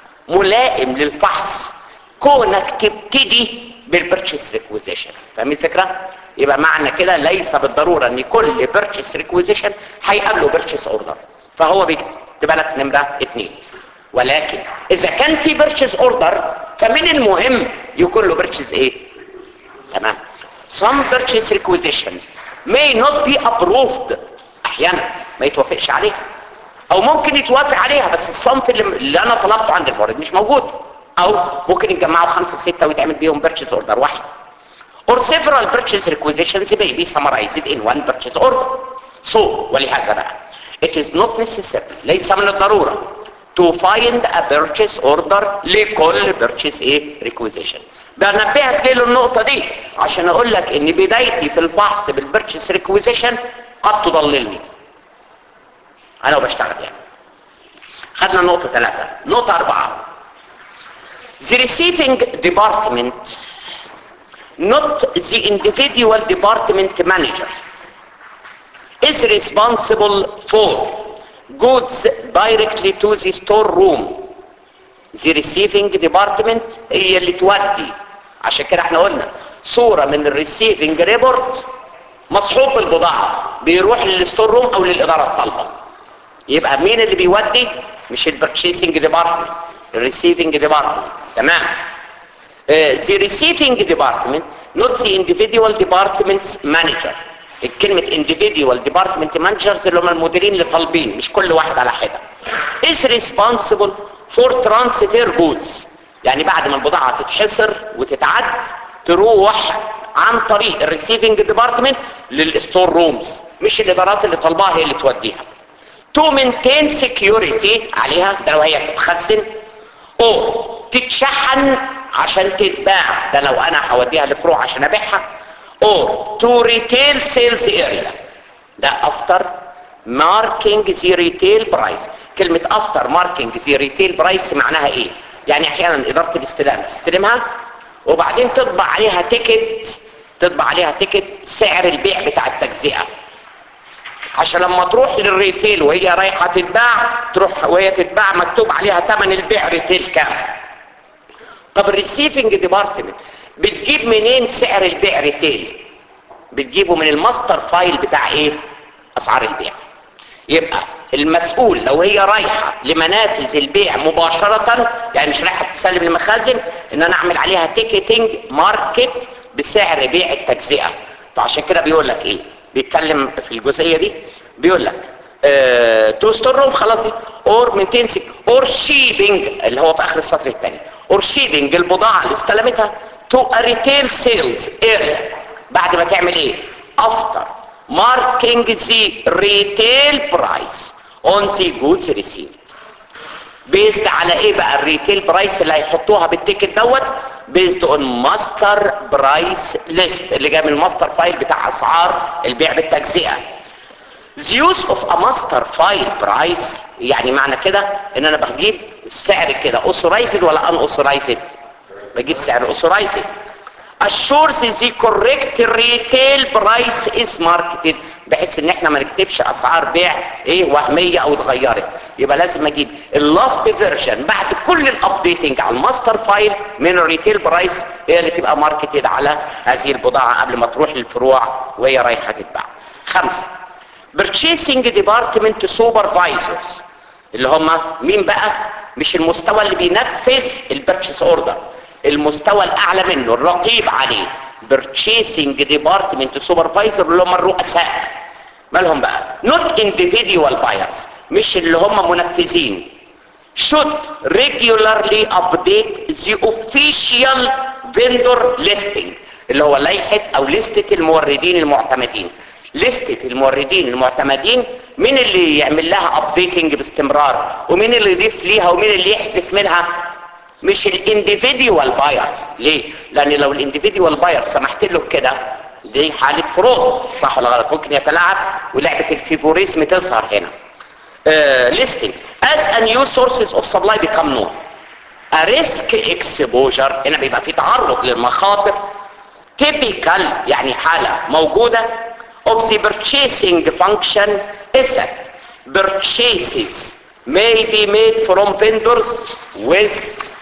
Speaker 1: ملائم للفحص كونك تبتدي بالبيرتشيز ريكويزيشن فاهم الفكرة يبقى معنى كده ليس بالضرورة ان كل بيرتشيز ريكويزيشن هيقابله بيرتشيز اوردر فهو بيكتب لك نمرة اتنين ولكن اذا كان في بيرتشيز اوردر فمن المهم يكون له بيرتشيز ايه تمام some purchase requisitions may not be approved احيانا ما يتوافقش عليها او ممكن يتوافق عليها بس الصنف اللي, اللي انا طلبته عند المورد مش موجود او ممكن يتجمعوا خمسة ستة ويتعمل بيهم purchase order واحد or several purchase requisitions may be summarized in one purchase order so ولهذا بقى it is not necessary ليس من الضرورة to find a purchase order لكل purchase ايه requisition بنبهك ليه للنقطة دي عشان اقول لك ان بدايتي في الفحص بالبرتشيس ريكويزيشن قد تضللني انا وبشتغل يعني خدنا نقطة ثلاثة نقطة اربعة the receiving department not the individual department manager is responsible for goods directly to the store room the receiving department هي اللي تودي عشان كده احنا قلنا صورة من الريسيفنج ريبورت مصحوب بالبضاعة بيروح للستور روم او للإدارة الطالبة يبقى مين اللي بيودي مش البرتشيسنج ديبارتمنت الريسيفنج ديبارتمنت تمام the receiving department not the individual department's manager الكلمة individual department managers اللي هم المديرين اللي طالبين مش كل واحد على حدة is responsible for transfer goods يعني بعد ما البضاعة تتحصر وتتعد تروح عن طريق الريسيفنج ديبارتمنت للستور رومز مش الادارات اللي طالباها هي اللي توديها to maintain security عليها ده لو هي بتتخزن او تتشحن عشان تتباع ده لو انا هوديها لفروع عشان ابيعها او to retail sales area ده after marking the retail price كلمة after marking the retail price معناها ايه يعني احيانا ادارة الاستلام تستلمها وبعدين تطبع عليها تيكت تطبع عليها تيكت سعر البيع بتاع التجزئة عشان لما تروح للريتيل وهي رايحة تتباع تروح وهي تتباع مكتوب عليها ثمن البيع ريتيل كام طب الريسيفنج ديبارتمنت بتجيب منين سعر البيع ريتيل بتجيبه من الماستر فايل بتاع ايه اسعار البيع يبقى المسؤول لو هي رايحة لمنافذ البيع مباشرة يعني مش رايحة تسلم المخازن ان انا اعمل عليها تيكتنج ماركت بسعر بيع التجزئة فعشان كده بيقول لك ايه بيتكلم في الجزئية دي بيقول لك تو ستور روم خلاص دي اور مينتينسنج اور شيبنج اللي هو في اخر السطر الثاني اور شيبنج البضاعة اللي استلمتها تو ا ريتيل سيلز اريا بعد ما تعمل ايه افتر marking the retail price on the goods received based على ايه بقى الريتيل برايس اللي هيحطوها بالتيكت دوت based on master price list اللي جاي من الماستر فايل بتاع اسعار البيع بالتجزئه the use of a master file price يعني معنى كده ان انا بجيب السعر كده authorized ولا unauthorized بجيب سعر authorized assures the correct retail price is marketed بحيث ان احنا ما نكتبش اسعار بيع ايه وهميه او اتغيرت يبقى لازم اجيب اللاست فيرجن بعد كل الابديتنج على الماستر فايل من الريتيل برايس هي اللي تبقى ماركتد على هذه البضاعه قبل ما تروح للفروع وهي رايحه تتباع خمسه purchasing department supervisors اللي هم مين بقى مش المستوى اللي بينفذ البرتشيس اوردر المستوى الاعلى منه الرقيب عليه purchasing department supervisor اللي هم الرؤساء مالهم بقى not individual buyers مش اللي هم منفذين should regularly update the official vendor listing اللي هو لائحة او لستة الموردين المعتمدين لستة الموردين المعتمدين مين اللي يعمل لها ابديتنج باستمرار ومين اللي يضيف ليها ومين اللي يحذف منها مش الانديفيديوال بايرز ليه لان لو الانديفيديوال باير سمحت له كده دي حالة فروض صح ولا غلط ممكن يتلاعب ولعبة الفيفوريزم تظهر هنا uh, listing as a new sources of supply become known a risk exposure هنا بيبقى في تعرض للمخاطر typical يعني حالة موجودة of the purchasing function is that purchases may be made from vendors with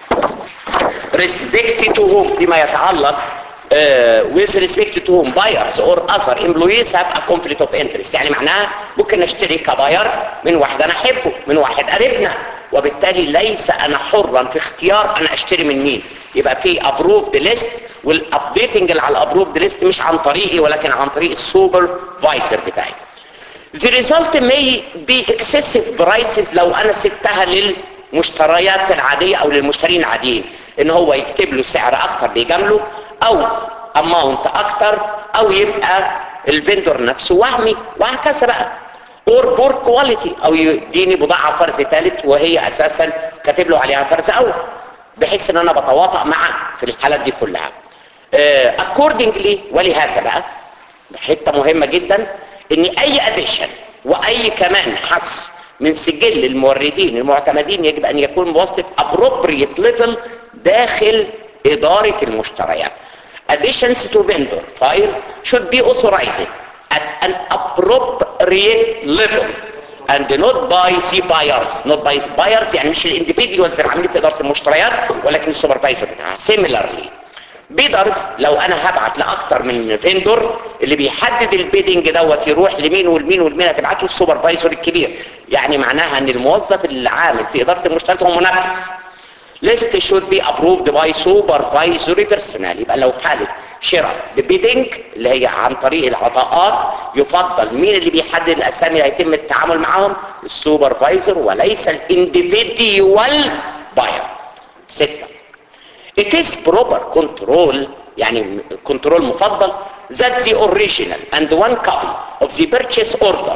Speaker 1: respect to whom فيما يتعلق uh, with respect to whom buyers or other employees have a conflict of interest يعني معناها ممكن اشتري كباير من واحد انا احبه من واحد قريبنا وبالتالي ليس انا حرا في اختيار انا اشتري من مين يبقى في ابروفد ليست والابديتنج اللي على الابروفد ليست مش عن طريقي ولكن عن طريق السوبرفايزر بتاعي The result may be excessive prices لو انا سبتها للمشتريات العادية او للمشترين العاديين ان هو يكتب له سعر اكتر بيجامله او اماونت اكتر او يبقى الفندور نفسه وهمي وهكذا بقى اور بور كواليتي او يديني بضاعة فرز ثالث وهي اساسا كاتب له عليها فرز اول بحيث ان انا بتواطأ معه في الحالات دي كلها accordingly ولهذا بقى حتة مهمة جدا ان اي اديشن واي كمان حصر من سجل الموردين المعتمدين يجب ان يكون بواسطة appropriate level داخل ادارة المشتريات additions to vendor file should be authorized at an appropriate level and not by the buyers not by the buyers يعني مش الانديفيديوالز اللي عاملين في اداره المشتريات ولكن السوبرفايزر بتاعها similarly بيدرز لو انا هبعت لاكتر من فيندور اللي بيحدد البيدنج دوت يروح لمين والمين والمين هتبعته السوبرفايزر الكبير يعني معناها ان الموظف العامل في اداره المشتريات هو منفذ list should be approved by supervisory personnel يبقى لو حالة شراء ببيدنج اللي هي عن طريق العطاءات يفضل مين اللي بيحدد الاسامي اللي هيتم التعامل معاهم السوبرفايزر وليس الانديفيديوال باير ستة it is proper control يعني كنترول مفضل that the original and one copy of the purchase order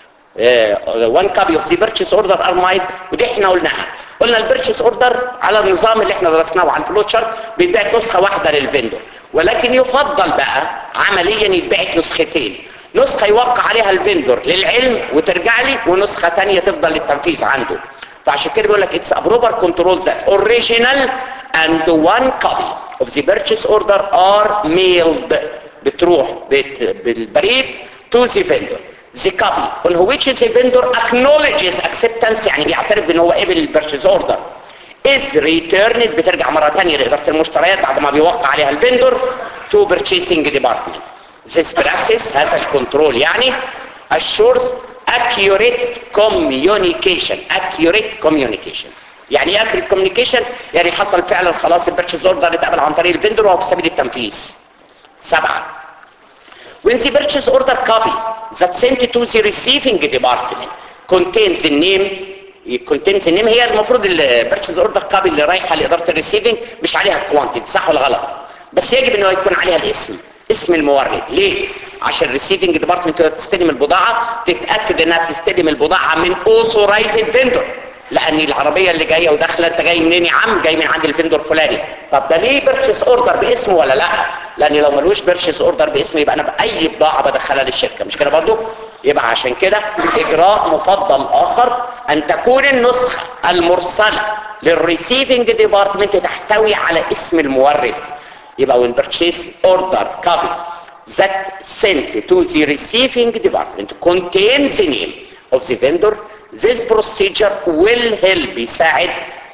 Speaker 1: uh, one copy of the purchase order are made ودي احنا قلناها قلنا البيرتشيس اوردر على النظام اللي احنا درسناه عن فلوتشر بيتباعت نسخه واحده للفندور ولكن يفضل بقى عمليا يتباعت نسختين نسخه يوقع عليها الفندور للعلم وترجع لي ونسخه ثانيه تفضل للتنفيذ عنده فعشان كده بيقول لك اتس ابروبر كنترول ذات اوريجينال اند وان كوبي اوف ذا بيرتشيس اوردر ار ميلد بتروح بت بالبريد تو ذا فندور the copy on which the vendor acknowledges acceptance يعني بيعترف بان هو قبل البيرشيز اوردر is returned بترجع مرة تانية لإدارة المشتريات بعد ما بيوقع عليها الفندور to purchasing department this practice هذا الكنترول يعني assures accurate communication accurate communication يعني ايه accurate communication يعني حصل فعلا خلاص البيرشيز اوردر اتقبل عن طريق الفندور وهو في سبيل التنفيذ سبعة when the purchase order copy that sent to the receiving department contains the name contains the name هي المفروض البيرتشيز اوردر كابي اللي رايحه لاداره الريسيفنج مش عليها الكوانتيتي صح ولا غلط بس يجب انه يكون عليها الاسم اسم المورد ليه عشان الريسيفنج ديبارتمنت تستلم البضاعه تتاكد انها بتستلم البضاعه من اوثورايزد فيندور لان العربيه اللي جايه وداخله انت جاي منين يا عم جاي من عند الفندور فلاني طب ده ليه بيرشيس اوردر باسمه ولا لا لان لو ملوش بيرشيس اوردر باسمه يبقى انا باي بضاعه بدخلها للشركه مش كده برضو يبقى عشان كده اجراء مفضل اخر ان تكون النسخه المرسله للريسيفنج ديبارتمنت تحتوي على اسم المورد يبقى when purchase order copy that sent to the receiving department contains the name of the vendor this procedure will help يساعد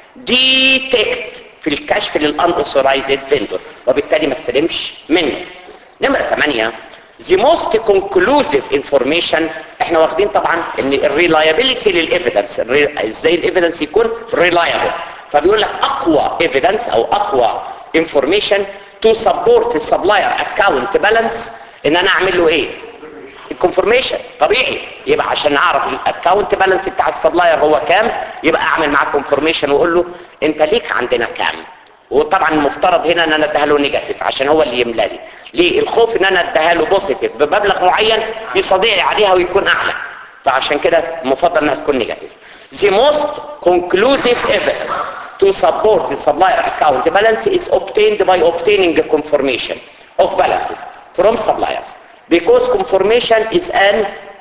Speaker 1: detect في الكشف للunauthorized vendor وبالتالي ما استلمش منه نمرة 8 the most conclusive information احنا واخدين طبعا ان الريلايابيليتي للايفيدنس ازاي الايفيدنس يكون ريلايبل فبيقول لك اقوى ايفيدنس او اقوى information to support the supplier account balance ان انا اعمل له ايه الكونفورميشن طبيعي يبقى عشان اعرف الاكونت بالانس بتاع السبلاير هو كام يبقى اعمل معاه كونفورميشن واقول له انت ليك عندنا كام وطبعا المفترض هنا ان انا اديها له نيجاتيف عشان هو اللي يملى لي ليه الخوف ان انا اديها له بوزيتيف بمبلغ معين يصدق عليها ويكون اعلى فعشان كده مفضل انها تكون نيجاتيف the most conclusive evidence to support the supplier account balance is obtained by obtaining a confirmation of balances from suppliers because confirmation is an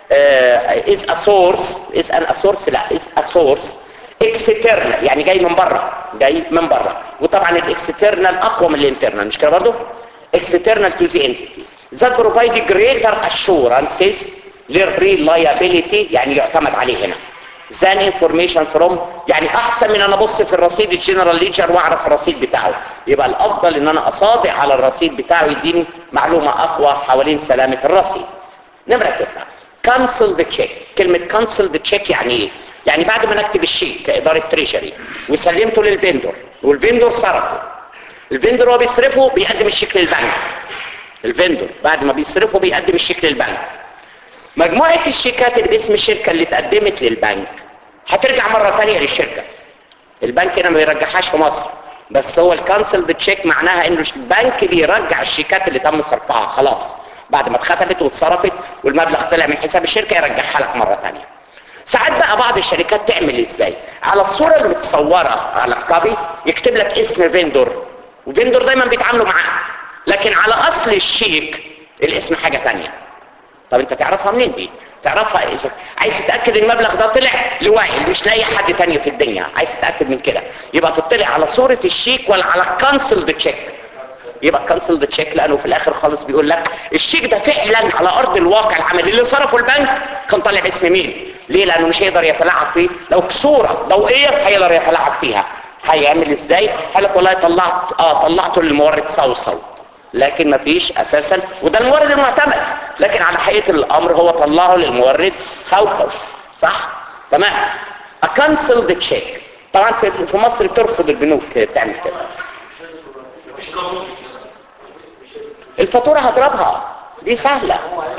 Speaker 1: uh, is a source is an a source لا is a source external يعني جاي من بره جاي من بره وطبعا الاكسترنال اقوى من الانترنال مش كده برضه external to the entity that provide greater assurances للreliability يعني يعتمد عليه هنا than information from يعني احسن من انا ابص في الرصيد الجنرال ليجر واعرف الرصيد بتاعه يبقى الافضل ان انا اصادق على الرصيد بتاعه يديني معلومة اقوى حوالين سلامة الرصيد نمرة تسعة cancel the check كلمة cancel the check يعني ايه يعني بعد ما نكتب الشيك كإدارة تريجري وسلمته للفندور والفندور صرفه الفندور هو بيصرفه بيقدم الشيك للبنك الفندور بعد ما بيصرفه بيقدم الشيك للبنك مجموعة الشيكات اللي باسم الشركة اللي اتقدمت للبنك هترجع مرة تانية للشركة البنك هنا ما بيرجعهاش في مصر بس هو الكانسل تشيك معناها انه البنك بيرجع الشيكات اللي تم صرفها خلاص بعد ما اتختمت واتصرفت والمبلغ طلع من حساب الشركة يرجعها لك مرة تانية ساعات بقى بعض الشركات تعمل ازاي على الصورة اللي متصورة على الكابي يكتب لك اسم فيندور وفيندور دايما بيتعاملوا معاه لكن على اصل الشيك الاسم حاجة تانية طب انت تعرفها منين دي تعرفها اذا عايز تتاكد المبلغ ده طلع لوائل مش لاي حد تاني في الدنيا عايز تتاكد من كده يبقى تطلع على صوره الشيك ولا على كانسل تشيك يبقى كانسل تشيك لانه في الاخر خالص بيقول لك الشيك ده فعلا على ارض الواقع العملي اللي صرفه البنك كان طالع باسم مين ليه لانه مش هيقدر يتلاعب فيه لو بصوره ضوئيه هيقدر يتلاعب فيها هيعمل ازاي قال لك والله طلعت اه طلعته للمورد صوصو لكن ما فيش اساسا وده المورد المعتمد لكن على حقيقه الامر هو طلعه للمورد خوكو صح تمام اكنسل ذا تشيك طبعا في في مصر بترفض البنوك تعمل كده
Speaker 4: مش قانون
Speaker 1: الفاتوره هضربها دي سهله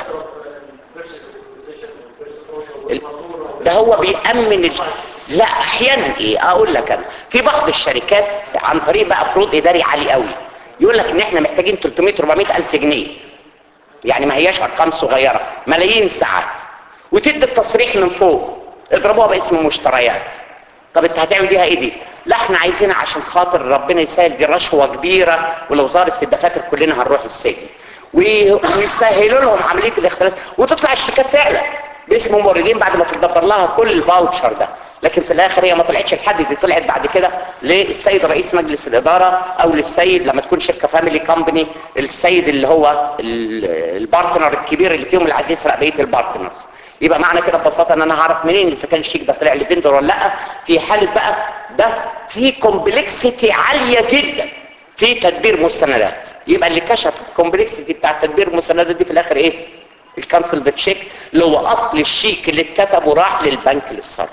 Speaker 1: ال- ده هو بيأمن ال... لا احيانا ايه اقول لك انا في بعض الشركات عن طريق بقى فروض اداري عالي قوي يقول لك ان احنا محتاجين 300 400 الف جنيه يعني ما هياش ارقام صغيره ملايين ساعات وتدي التصريح من فوق اضربوها باسم مشتريات طب انت هتعمل بيها ايه دي لا احنا عايزينها عشان خاطر ربنا يسهل دي رشوه كبيره ولو ظهرت في الدفاتر كلنا هنروح السجن وي- ويسهلوا لهم عمليه الاختلاس وتطلع الشيكات فعلا باسم موردين بعد ما تدبر لها كل الفاوتشر ده لكن في الاخر هي ما طلعتش لحد دي طلعت بعد كده للسيد رئيس مجلس الاداره او للسيد لما تكون شركه فاميلي كومباني السيد اللي هو ال- البارتنر الكبير اللي فيهم اللي عايز يسرق بقيه البارتنرز يبقى معنى كده ببساطه ان انا هعرف منين اذا كان الشيك ده طلع لي فيندور ولا لا في حاله بقى ده في كومبلكسيتي عاليه جدا في تدبير مستندات يبقى اللي كشف الكومبلكسيتي بتاع تدبير المستندات دي في الاخر ايه الكانسل ذا تشيك اللي هو اصل الشيك اللي اتكتب وراح للبنك للصرف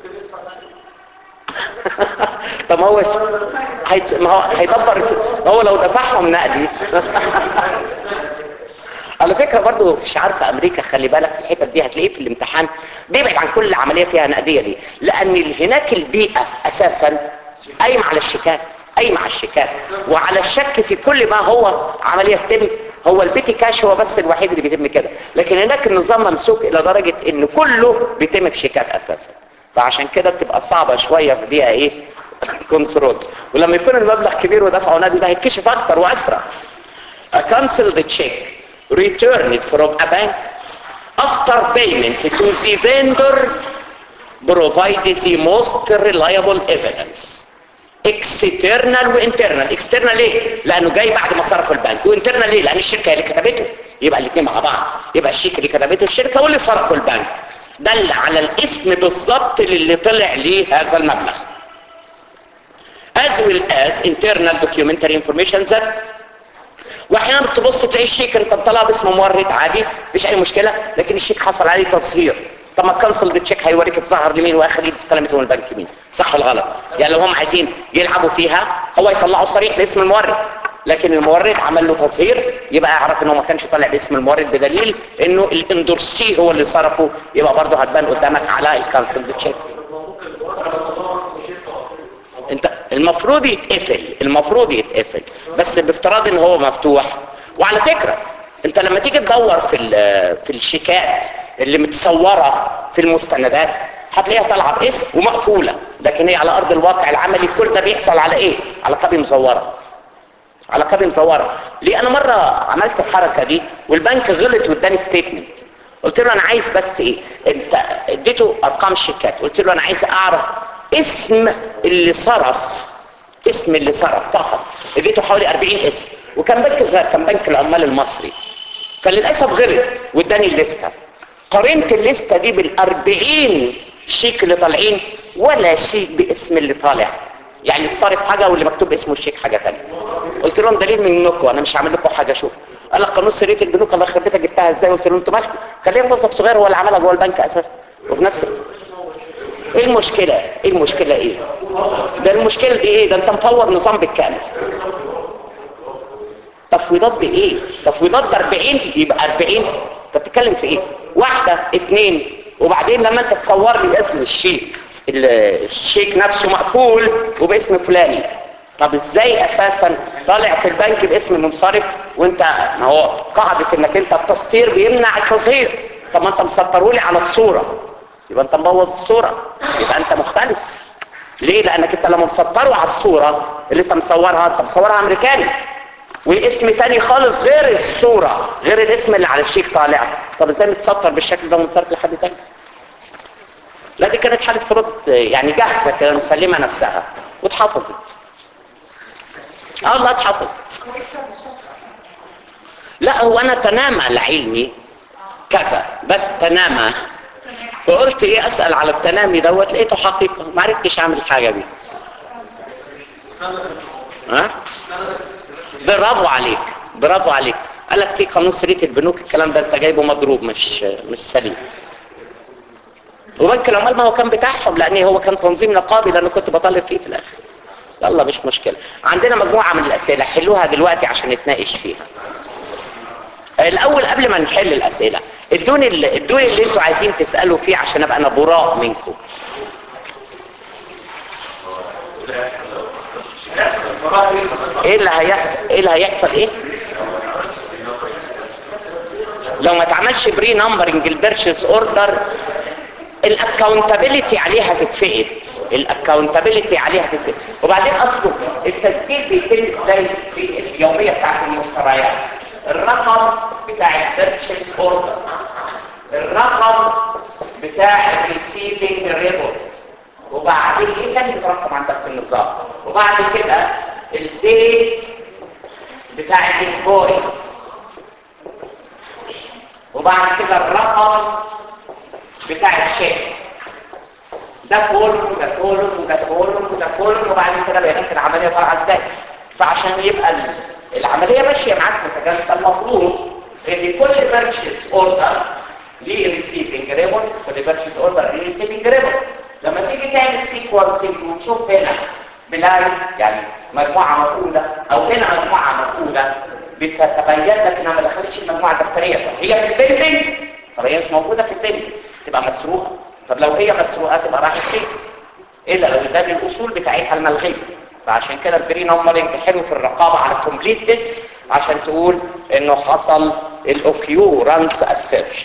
Speaker 1: طب ما هو هيت... ما هو هيدبر ما هو لو دفعهم نقدي على فكرة برضو مش عارفة امريكا خلي بالك في الحتة دي هتلاقيه في الامتحان بيبعد عن كل عملية فيها نقدية ليه لان هناك البيئة اساسا قايمة على الشيكات قايمة على الشيكات وعلى الشك في كل ما هو عملية تتم هو البيتي كاش هو بس الوحيد اللي بيتم كده لكن هناك النظام ممسوك الى درجة ان كله بيتم في شيكات اساسا فعشان كده بتبقى صعبة شوية في بيئة ايه كنترول ولما يكون المبلغ كبير ودفعه نادي ده هيتكشف اكتر واسرع A cancel the check return it from a bank after payment to the vendor provide the most reliable evidence external وinternal external ليه؟ لانه جاي بعد ما صرف البنك وinternal ليه؟ لان الشركه هي اللي كتبته يبقى الاثنين مع بعض يبقى الشيك اللي كتبته الشركه واللي صرفه البنك دل على الاسم بالظبط اللي طلع ليه هذا المبلغ as well as internal documentary information that واحيانا تبص تلاقي الشيك انت مطلع باسم مورد عادي مفيش اي مشكله لكن الشيك حصل عليه تصهير طب ما الكنسل بالتشيك هيوريك اتظهر لمين واخر ايد استلمته من البنك مين صح ولا غلط يعني لو هم عايزين يلعبوا فيها هو يطلعوا صريح باسم المورد لكن المورد عمل له تصهير يبقى يعرف انه ما كانش طالع باسم المورد بدليل انه الاندورسي هو اللي صرفه يبقى برضه هتبان قدامك على الكنسل بالتشيك انت المفروض يتقفل المفروض يتقفل بس بافتراض ان هو مفتوح وعلى فكرة انت لما تيجي تدور في ال- في الشيكات اللي متصورة في المستندات هتلاقيها طالعه باسم ومقفولة لكن هي على ارض الواقع العملي كل ده بيحصل على ايه على كابي مزورة على كابي مزورة ليه انا مرة عملت الحركة دي والبنك غلط واداني ستيتمنت قلت له انا عايز بس ايه انت اديته ارقام الشيكات قلت له انا عايز اعرف اسم اللي صرف اسم اللي صرف فقط اديته حوالي 40 اسم وكان بنك زي كان بنك العمال المصري فللاسف غلط واداني الليسته قارنت الليسته دي بال40 شيك اللي طالعين ولا شيك باسم اللي طالع يعني الصارف حاجه واللي مكتوب اسمه الشيك حاجه ثانيه قلت لهم دليل منكم انا مش هعمل لكم حاجه شوف قال لك قانون سريه البنوك الله يخرب بيتك جبتها ازاي قلت له انتوا مالكم خليه موظف صغير هو اللي عملها جوه البنك اساسا وفي نفس الوقت ايه المشكلة ايه المشكلة ايه ده المشكلة دي ايه ده انت مفور نظام بالكامل تفويضات بايه تفويضات ب 40 يبقى 40 انت بتتكلم في ايه واحدة اتنين وبعدين لما انت تصور لي اسم الشيك ال- الشيك نفسه مقفول وباسم فلاني طب ازاي اساسا طالع في البنك باسم المنصرف وانت ما هو قاعدة انك انت التسطير بيمنع التصهير طب ما انت مسطره لي على الصورة يبقى انت مبوظ الصورة يبقى انت مختلس ليه لانك انت لما مسطره على الصورة اللي انت مصورها انت مصورها امريكاني واسم تاني خالص غير الصورة غير الاسم اللي على الشيك طالع طب ازاي متسطر بالشكل ده ومنصرف لحد تاني لا دي كانت حالة فروض يعني جاهزة كده مسلمة نفسها واتحفظت اه الله اتحفظت لا هو انا تنامى لعلمي كذا بس تنامى فقلت ايه اسأل على التنامي دوت لقيته حقيقة ما عرفتش اعمل حاجة بيه ها برافو عليك برافو عليك قال لك في قانون سريه البنوك الكلام ده انت جايبه مضروب مش مش سليم وبنك العمال ما هو كان بتاعهم لان هو كان تنظيم نقابي لان كنت بطالب فيه في الاخر يلا مش مشكله عندنا مجموعه من الاسئله حلوها دلوقتي عشان نتناقش فيها الاول قبل ما نحل الاسئله ادوني ال- ادوني اللي انتوا عايزين تسالوا فيه عشان ابقى انا براء منكم ايه اللي هيحصل ايه اللي هيحصل ايه لو ما تعملش بري نمبرنج البيرشيس اوردر الاكاونتابيلتي عليها تتفقد الاكاونتابيلتي عليها تتفقد وبعدين اصله التسجيل بيتم ازاي في اليوميه بتاعت المشتريات الرقم بتاع البيرشيس اوردر الرقم بتاع الريسيفنج ريبورت وبعدين ايه تاني بيترقم عندك في النظام وبعد كده الديت بتاع الانفويس وبعد كده الرقم بتاع الشيك ده كولوم وده كولوم وده كولوم وده كولوم وبعد كده بيانات العمليه طالعه ازاي فعشان يبقى ال- العمليه ماشيه معاك متجانسه المفروض ان كل بيرشيز اوردر ليه ريسيفنج ريبورت كل بيرشيز اوردر ليه ريسيفنج ريبورت لما تيجي تعمل سيكونسنج وتشوف هنا بلاي يعني مجموعه مفقوده او هنا مجموعه مفقوده بتتبين لك انها ما دخلتش المجموعه الدفتريه هي في البيلدنج طب هي مش موجوده في البيلدنج تبقى مسروقه طب لو هي مسروقه تبقى راحت فين الا لو ده الاصول بتاعتها الملغيه فعشان كده البري نمبرنج حلو في الرقابه على الكومبليت ديسك عشان تقول انه حصل الاوكيورنس اسيرشن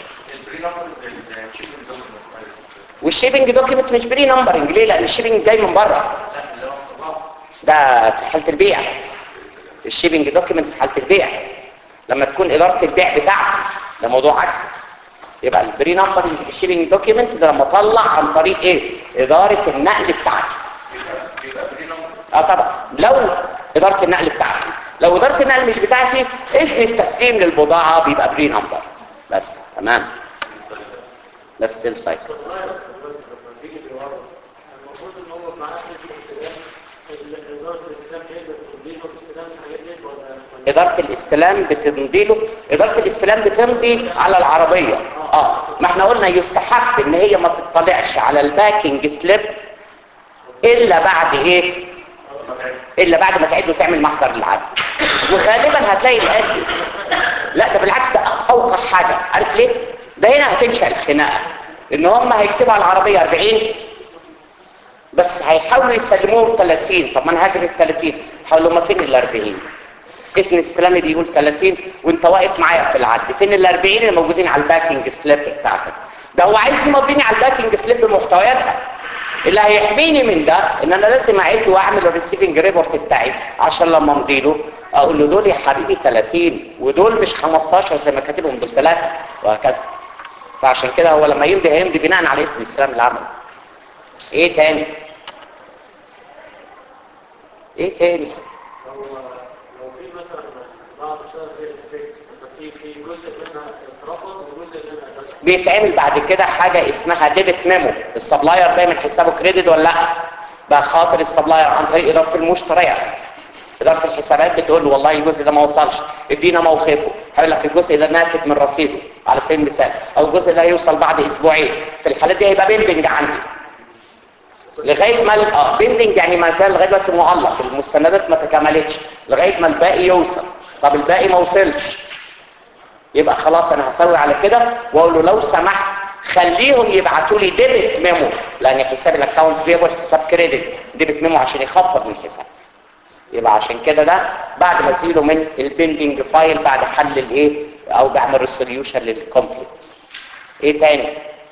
Speaker 1: والشيبنج دوكيمنت مش بري نمبرنج ليه لان الشيبنج جاي من بره ده في حاله البيع الشيبنج دوكيمنت في حاله البيع لما تكون اداره البيع بتاعتي ده موضوع عكسي يبقى البري نمبر الشيبنج دوكيمنت ده لما اطلع عن طريق ايه اداره النقل بتاعتي اه طبعا لو اداره النقل بتاعتي لو اداره النقل مش بتاعتي اذن التسليم للبضاعه بيبقى بري نمبر بس تمام ده ستيل سايكل
Speaker 4: المفروض ان هو معاه الاستلام اداره الاستلام هي اللي بتديله الاستلام الحاجات دي ولا ولا
Speaker 1: إدارة الاستلام بتمضي له إدارة الاستلام بتمضي على العربية اه ما احنا قلنا يستحق ان هي ما تطلعش على الباكينج سليب الا بعد ايه الا بعد ما تعد وتعمل محضر للعدل وغالبا هتلاقي الآتي لا ده بالعكس ده اوقع حاجة عارف ليه ده هنا هتنشأ الخناقة ان هم هيكتبوا على العربية 40 بس هيحاولوا يسلموه 30 طب ما انا هاجر ال 30 حاولوا ما فين ال 40 اسم الاسلامي بيقول 30 وانت واقف معايا في العد فين ال 40 اللي موجودين على الباكينج سليب بتاعتك ده هو عايز يمضيني على الباكينج سليب بمحتوياتها اللي هيحميني من ده ان انا لازم اعد واعمل الريسيفنج ريبورت بتاعي عشان لما امضي له اقول له دول يا حبيبي 30 ودول مش 15 زي ما كاتبهم دول ثلاثه وهكذا فعشان كده هو لما يمضي هيمضي بناء على اسم الاسلام اللي عمله ايه تاني ايه تاني
Speaker 4: لو لو في مثلا بعض اشتغل في الافكتس في في جزء منها اترفض وجزء منها اترفض
Speaker 1: بيتعمل بعد كده حاجة اسمها ديبت ميمو السبلاير دايما حسابه كريدت ولا لا بقى خاطر السبلاير عن طريق إدارة المشتريات إدارة الحسابات بتقول له والله الجزء ده ما وصلش ادينا موقفه هيقول لك الجزء ده ناتج من رصيده على سبيل المثال او الجزء ده هيوصل بعد اسبوعين في الحالات دي هيبقى بيندنج عندي لغايه ما ال- اه بيندنج يعني ما زال لغايه دلوقتي معلق المستندات ما تكملتش لغايه ما الباقي يوصل طب الباقي ما وصلش يبقى خلاص انا هسوي على كده واقول له لو سمحت خليهم يبعتوا لي ديبت ميمو لان حساب الاكونتس بيبقى حساب كريدت ديبت ميمو عشان يخفض من الحساب يبقى عشان كده ده بعد ما ازيله من البيندنج فايل بعد حل الايه او بعمل ريسوليوشن للكومبليت ايه تاني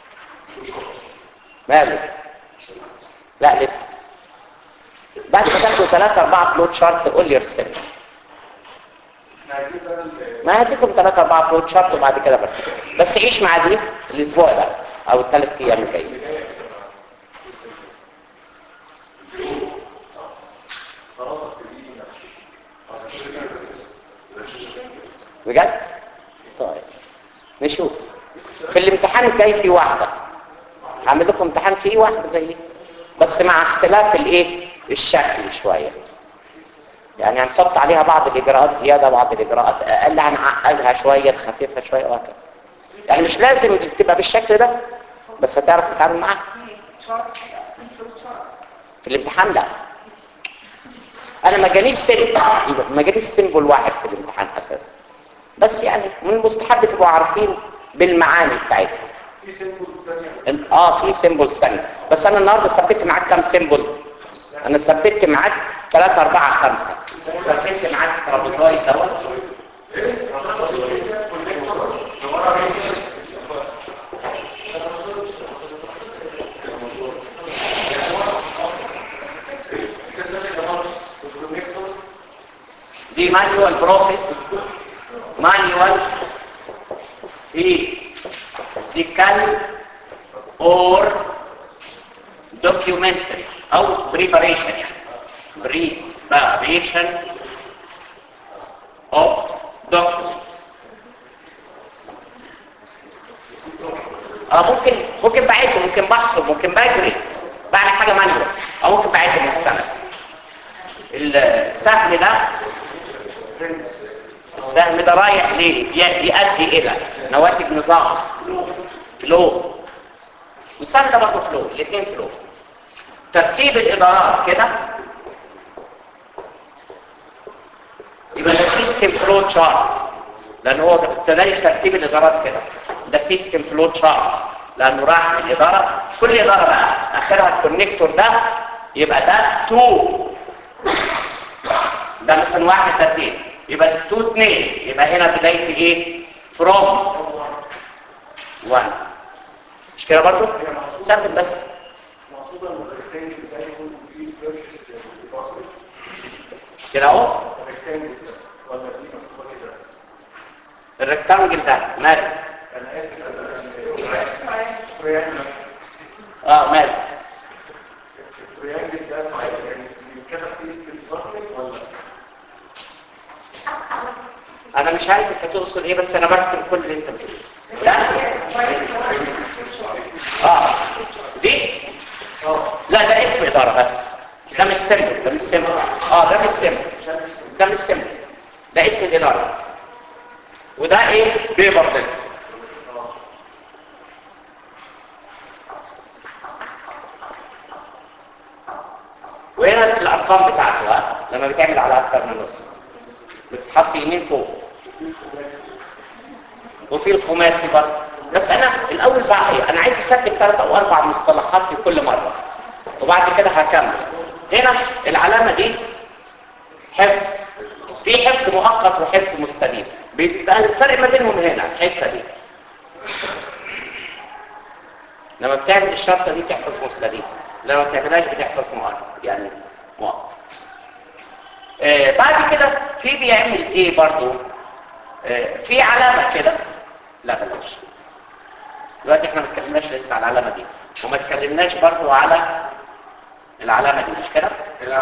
Speaker 1: ماله لا لسه بعد ما تاخدوا ثلاثة أربعة فلوت شارت قول لي ارسم ما هديكم ثلاثة أربعة فلوت شارت وبعد كده بس بس عيش مع دي الأسبوع ده أو الثلاث أيام الجايين بجد؟ طيب نشوف في الامتحان الجاي في واحدة هعمل لكم امتحان فيه واحدة زي دي بس مع اختلاف الايه الشكل شوية يعني هنحط عليها بعض الاجراءات زياده بعض الاجراءات اقل هنعقدها شويه نخففها شويه وهكذا يعني مش لازم تبقى بالشكل ده بس هتعرف تتعامل معاها
Speaker 2: شارت انفلو شارت
Speaker 1: في الامتحان لا انا ما جانيش سيمبل ما جانيش سيمبل واحد في الامتحان اساسا بس يعني من المستحب تبقوا عارفين بالمعاني بتاعتها
Speaker 3: في سيمبل ثانيه
Speaker 1: اه في سيمبلز ثانيه بس انا النهارده ثبت معاك كام سيمبل انا ثبت معاك 3 4 5 ثبت معاك ترابيزويد دوت دي مانيوال بروسيس مانيوال في سيكال اور documentary او preparation يعني preparation of document اه ممكن ممكن بعده ممكن بحثه ممكن بجري بعمل حاجه مانيوال او ممكن بعده مستند السهم ده السهم ده رايح ليه ي- يؤدي الى نواتج نظام فلو والسهم ده برضه فلو الاثنين فلو ترتيب الادارات كده يبقى ده سيستم فلو تشارت لان هو كذلك ترتيب الادارات كده ده سيستم فلو تشارت لانه راح من الاداره كل اداره بقى اخرها الكونكتور ده يبقى ده 2 ده مثلا واحد ده اتنين يبقى 2 2 يبقى هنا بدايه ايه فروم 1 مش كده برضو ثبت بس
Speaker 3: مقصودا ان الريكتانجل ده يكون فيه بيرشيز ديبارتمنت
Speaker 1: كده اهو
Speaker 3: الريكتانجل ده ولا دي مكتوبه كده
Speaker 1: الريكتانجل ده مال
Speaker 3: انا اسف التريانجل
Speaker 1: اه مال
Speaker 3: التريانجل ده يعني بيتكتب فيه اسم ديبارتمنت ولا
Speaker 1: انا مش عارف انت تقصد ايه بس انا برسم كل اللي انت بتقوله لا اه دي لا ده اسم اداره بس ده مش سيمبل ده مش سيمبل اه ده مش سيمبل ده مش سيمبل ده اسم الاداره بس وده ايه بيبر ده وهنا الارقام بتاعته ها لما بتعمل على اكتر من نسخه بتتحط يمين فوق وفي الخماسي برضه بس انا الاول بقى إيه؟ انا عايز اسجل ثلاث او اربع مصطلحات في كل مره وبعد كده هكمل هنا العلامه دي حفظ في حفظ مؤقت وحفظ مستديم بيبقى الفرق ما بينهم هنا الحته دي لما بتعمل الشرطه دي تحفظ مستديم لما ما بتعملهاش بتحفظ مؤقت يعني مؤقت آه بعد كده في بيعمل ايه برضو آه في علامة كده لا بلاش دلوقتي احنا ما اتكلمناش لسه على العلامة دي وما اتكلمناش برضو على العلامة دي مش كده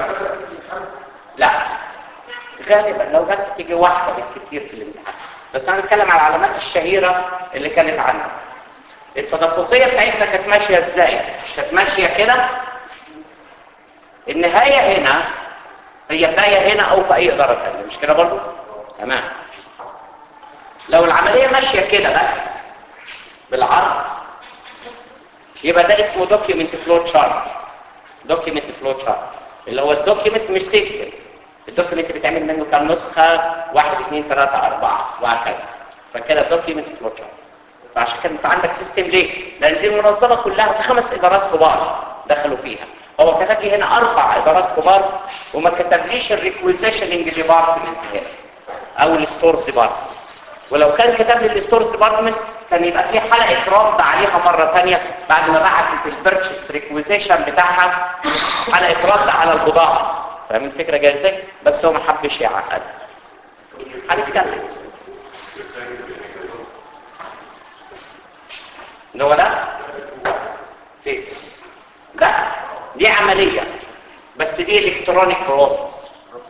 Speaker 1: لا غالبا لو جت تيجي واحدة بالكثير في الامتحان بس انا هنتكلم على العلامات الشهيرة اللي كانت عنها التدفقية بتاعتنا كانت ماشية ازاي كانت ماشية كده النهاية هنا هي بداية هنا او في اي ادارة تانية مش كده برضو تمام لو العملية ماشية كده بس بالعرض يبقى ده اسمه دوكيومنت فلو تشارت دوكيومنت فلو تشارت اللي هو الدوكيومنت مش سيستم الدوكيومنت بيتعمل منه كام نسخة واحد اثنين ثلاثة اربعة وهكذا فكده دوكيومنت فلو تشارت فعشان كده انت عندك سيستم ليه؟ لان دي المنظمة كلها بخمس ادارات كبار دخلوا فيها هو كتب لي هنا اربع ادارات كبار وما كتبليش الريكويزيشننج ديبارتمنت هنا او الستورز ديبارتمنت ولو كان كتب لي الستورز ديبارتمنت كان يبقى في حلقه رد عليها مره ثانيه بعد ما بعتت البيرتشيز ريكويزيشن بتاعها حلقه رد على البضاعه فاهم الفكره جايه ازاي بس هو ما حبش يعقد هنتكلم ده هو ده فين لا دي عملية بس دي الكترونيك بروسس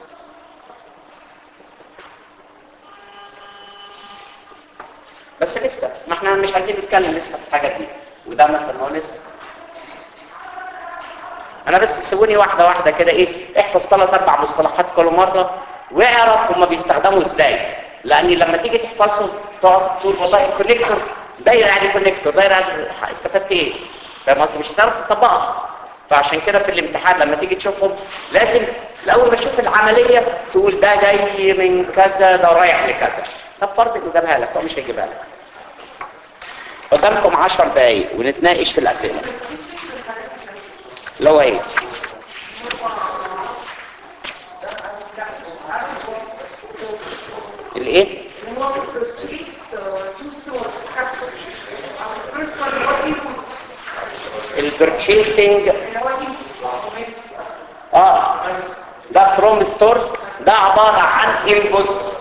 Speaker 1: بس لسه ما احنا مش عايزين نتكلم لسه في الحاجة دي وده مثلا هو لسه انا بس سووني واحده واحده كده ايه احفظ ثلاث اربع مصطلحات كل مره واعرف هما بيستخدموا ازاي لان لما تيجي تحفظهم تقعد تقول والله الكونكتور دايره يعني كونكتور دايره يعني استفدت ايه فاهم قصدي مش هتعرف تطبقها فعشان كده في الامتحان لما تيجي تشوفهم لازم الاول ما تشوف العمليه تقول ده جاي من كذا ده رايح لكذا طب فرض انه جابها لك هو مش هيجيبها لك قدامكم 10 دقايق ونتناقش في الاسئله اللي هو ايه الايه البرتشيسنج اه ده فروم ستورز ده عبارة عن انبوت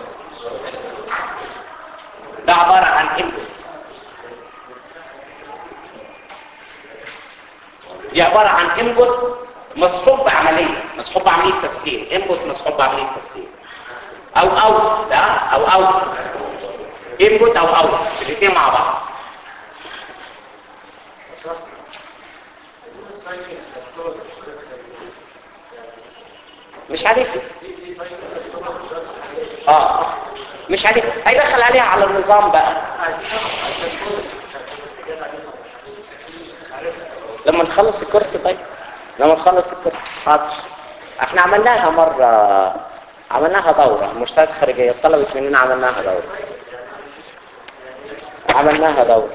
Speaker 1: ده عبارة عن انبوت دي عبارة عن انبوت مصحوب بعملية مصحوب بعملية تسليم انبوت مصحوب بعملية تسليم او اوت ده او اوت انبوت او اوت الاثنين مع بعض مش عارف اه مش عارف هيدخل عليها على النظام بقى لما نخلص الكورس طيب لما نخلص الكورس حاضر احنا عملناها مرة عملناها دورة مشترك خارجية طلبت مننا عملناها دورة عملناها دورة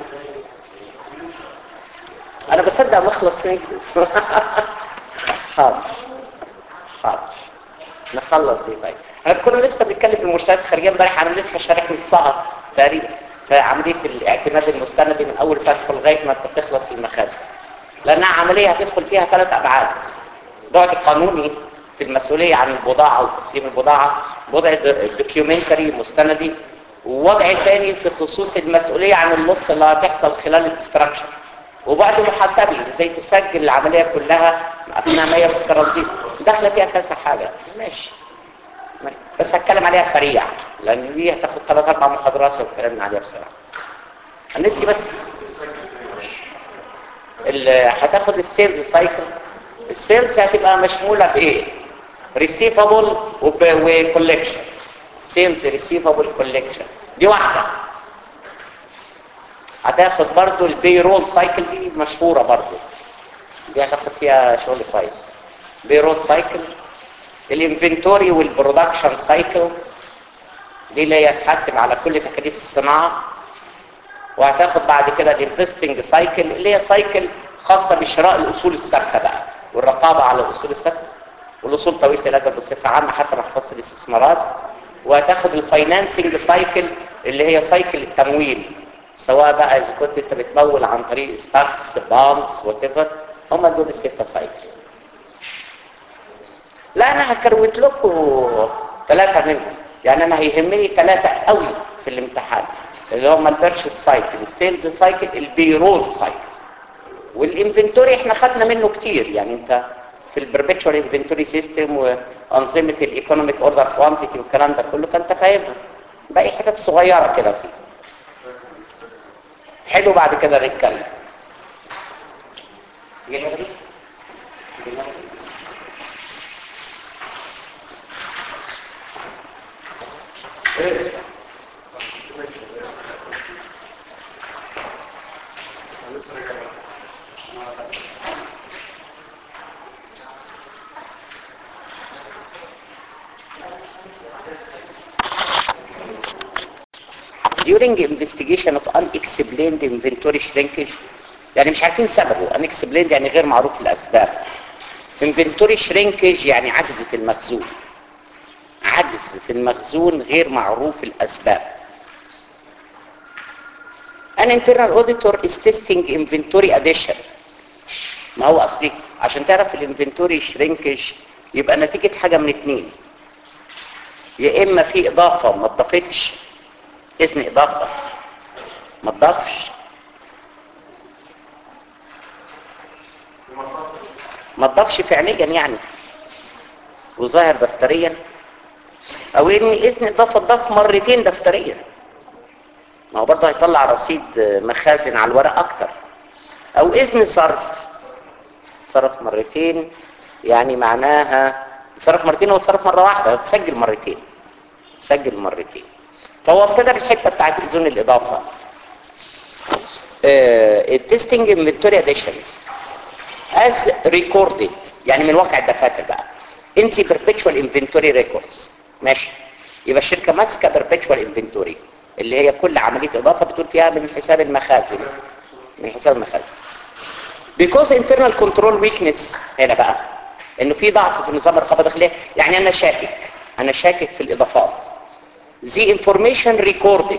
Speaker 1: انا بصدق مخلص منكم حاضر حاضر نخلص دي طيب احنا كنا لسه بنتكلم في المشتريات الخارجيه امبارح انا لسه شارك نصها تقريبا في عمليه الاعتماد المستندي من اول فتح لغايه ما انت بتخلص المخازن لانها عمليه هتدخل فيها ثلاث ابعاد بعد قانوني في المسؤوليه عن البضاعه وتسليم البضاعه وضع دوكيومنتري مستندي ووضع ثاني في خصوص المسؤوليه عن النص اللي هتحصل خلال الاستراكشر وبعد محاسبي ازاي تسجل العمليه كلها اثناء ما هي في الترانزيت داخله فيها كذا حاجه ماشي بس هتكلم عليها سريع لان دي هتاخد ثلاث اربع محاضرات واتكلمنا عليها بسرعه انا نفسي بس هتاخد السيلز سايكل السيلز هتبقى مشموله بايه ريسيفابل وكولكشن سيلز ريسيفابل كولكشن دي واحده هتاخد برضو البيرول سايكل دي مشهوره برضو دي هتاخد فيها شغل كويس بيرول سايكل الانفنتوري والبرودكشن سايكل دي اللي هي تحاسب على كل تكاليف الصناعه وهتاخد بعد كده الانفستنج سايكل اللي هي سايكل خاصه بشراء الاصول الثابته بقى والرقابه على الاصول الثابته والاصول طويله الاجل بصفه عامه حتى محفظه الاستثمارات وهتاخد الفاينانسنج سايكل اللي هي سايكل التمويل سواء بقى اذا كنت انت بتمول عن طريق ستاكس بانكس وات ايفر هم دول السته سايكل لا انا هكروت لكم ثلاثه منهم يعني انا هيهمني ثلاثه قوي في الامتحان اللي هم البيرشيس سايكل السيلز سايكل البيرول سايكل والانفنتوري احنا خدنا منه كتير يعني انت في البربتشوال انفنتوري سيستم وانظمه الايكونوميك اوردر كوانتيتي والكلام ده كله فانت فاهمها باقي حتت صغيره كده فيه حلو بعد كده نتكلم during investigation of unexplained inventory shrinkage يعني مش عارفين سببه unexplained يعني غير معروف الأسباب inventory shrinkage يعني عجز في المخزون عجز في المخزون غير معروف الأسباب An internal auditor is testing inventory addition ما هو أصلي عشان تعرف الانفنتوري shrinkage يبقى نتيجة حاجة من اتنين يا إما في إضافة ما اتضافتش إذن إضافة ما تضافش ما تضافش فعليا يعني وظاهر دفتريا او ان اذن اضافه ضاف مرتين دفتريا ما هو برضه هيطلع رصيد مخازن على الورق اكتر او اذن صرف اتصرف مرتين يعني معناها اتصرف مرتين هو اتصرف مره واحده تسجل مرتين تسجل مرتين فهو ابتدى بالحته بتاعت اذون الاضافه التستنج انفنتوري اديشنز as recorded يعني من واقع الدفاتر بقى انسي perpetual inventory records ماشي يبقى الشركه ماسكه perpetual inventory اللي هي كل عمليه اضافه بتقول فيها من حساب المخازن من حساب المخازن because internal control weakness هنا بقى انه في ضعف في نظام الرقابه الداخليه يعني انا شاكك انا شاكك في الاضافات the information recorded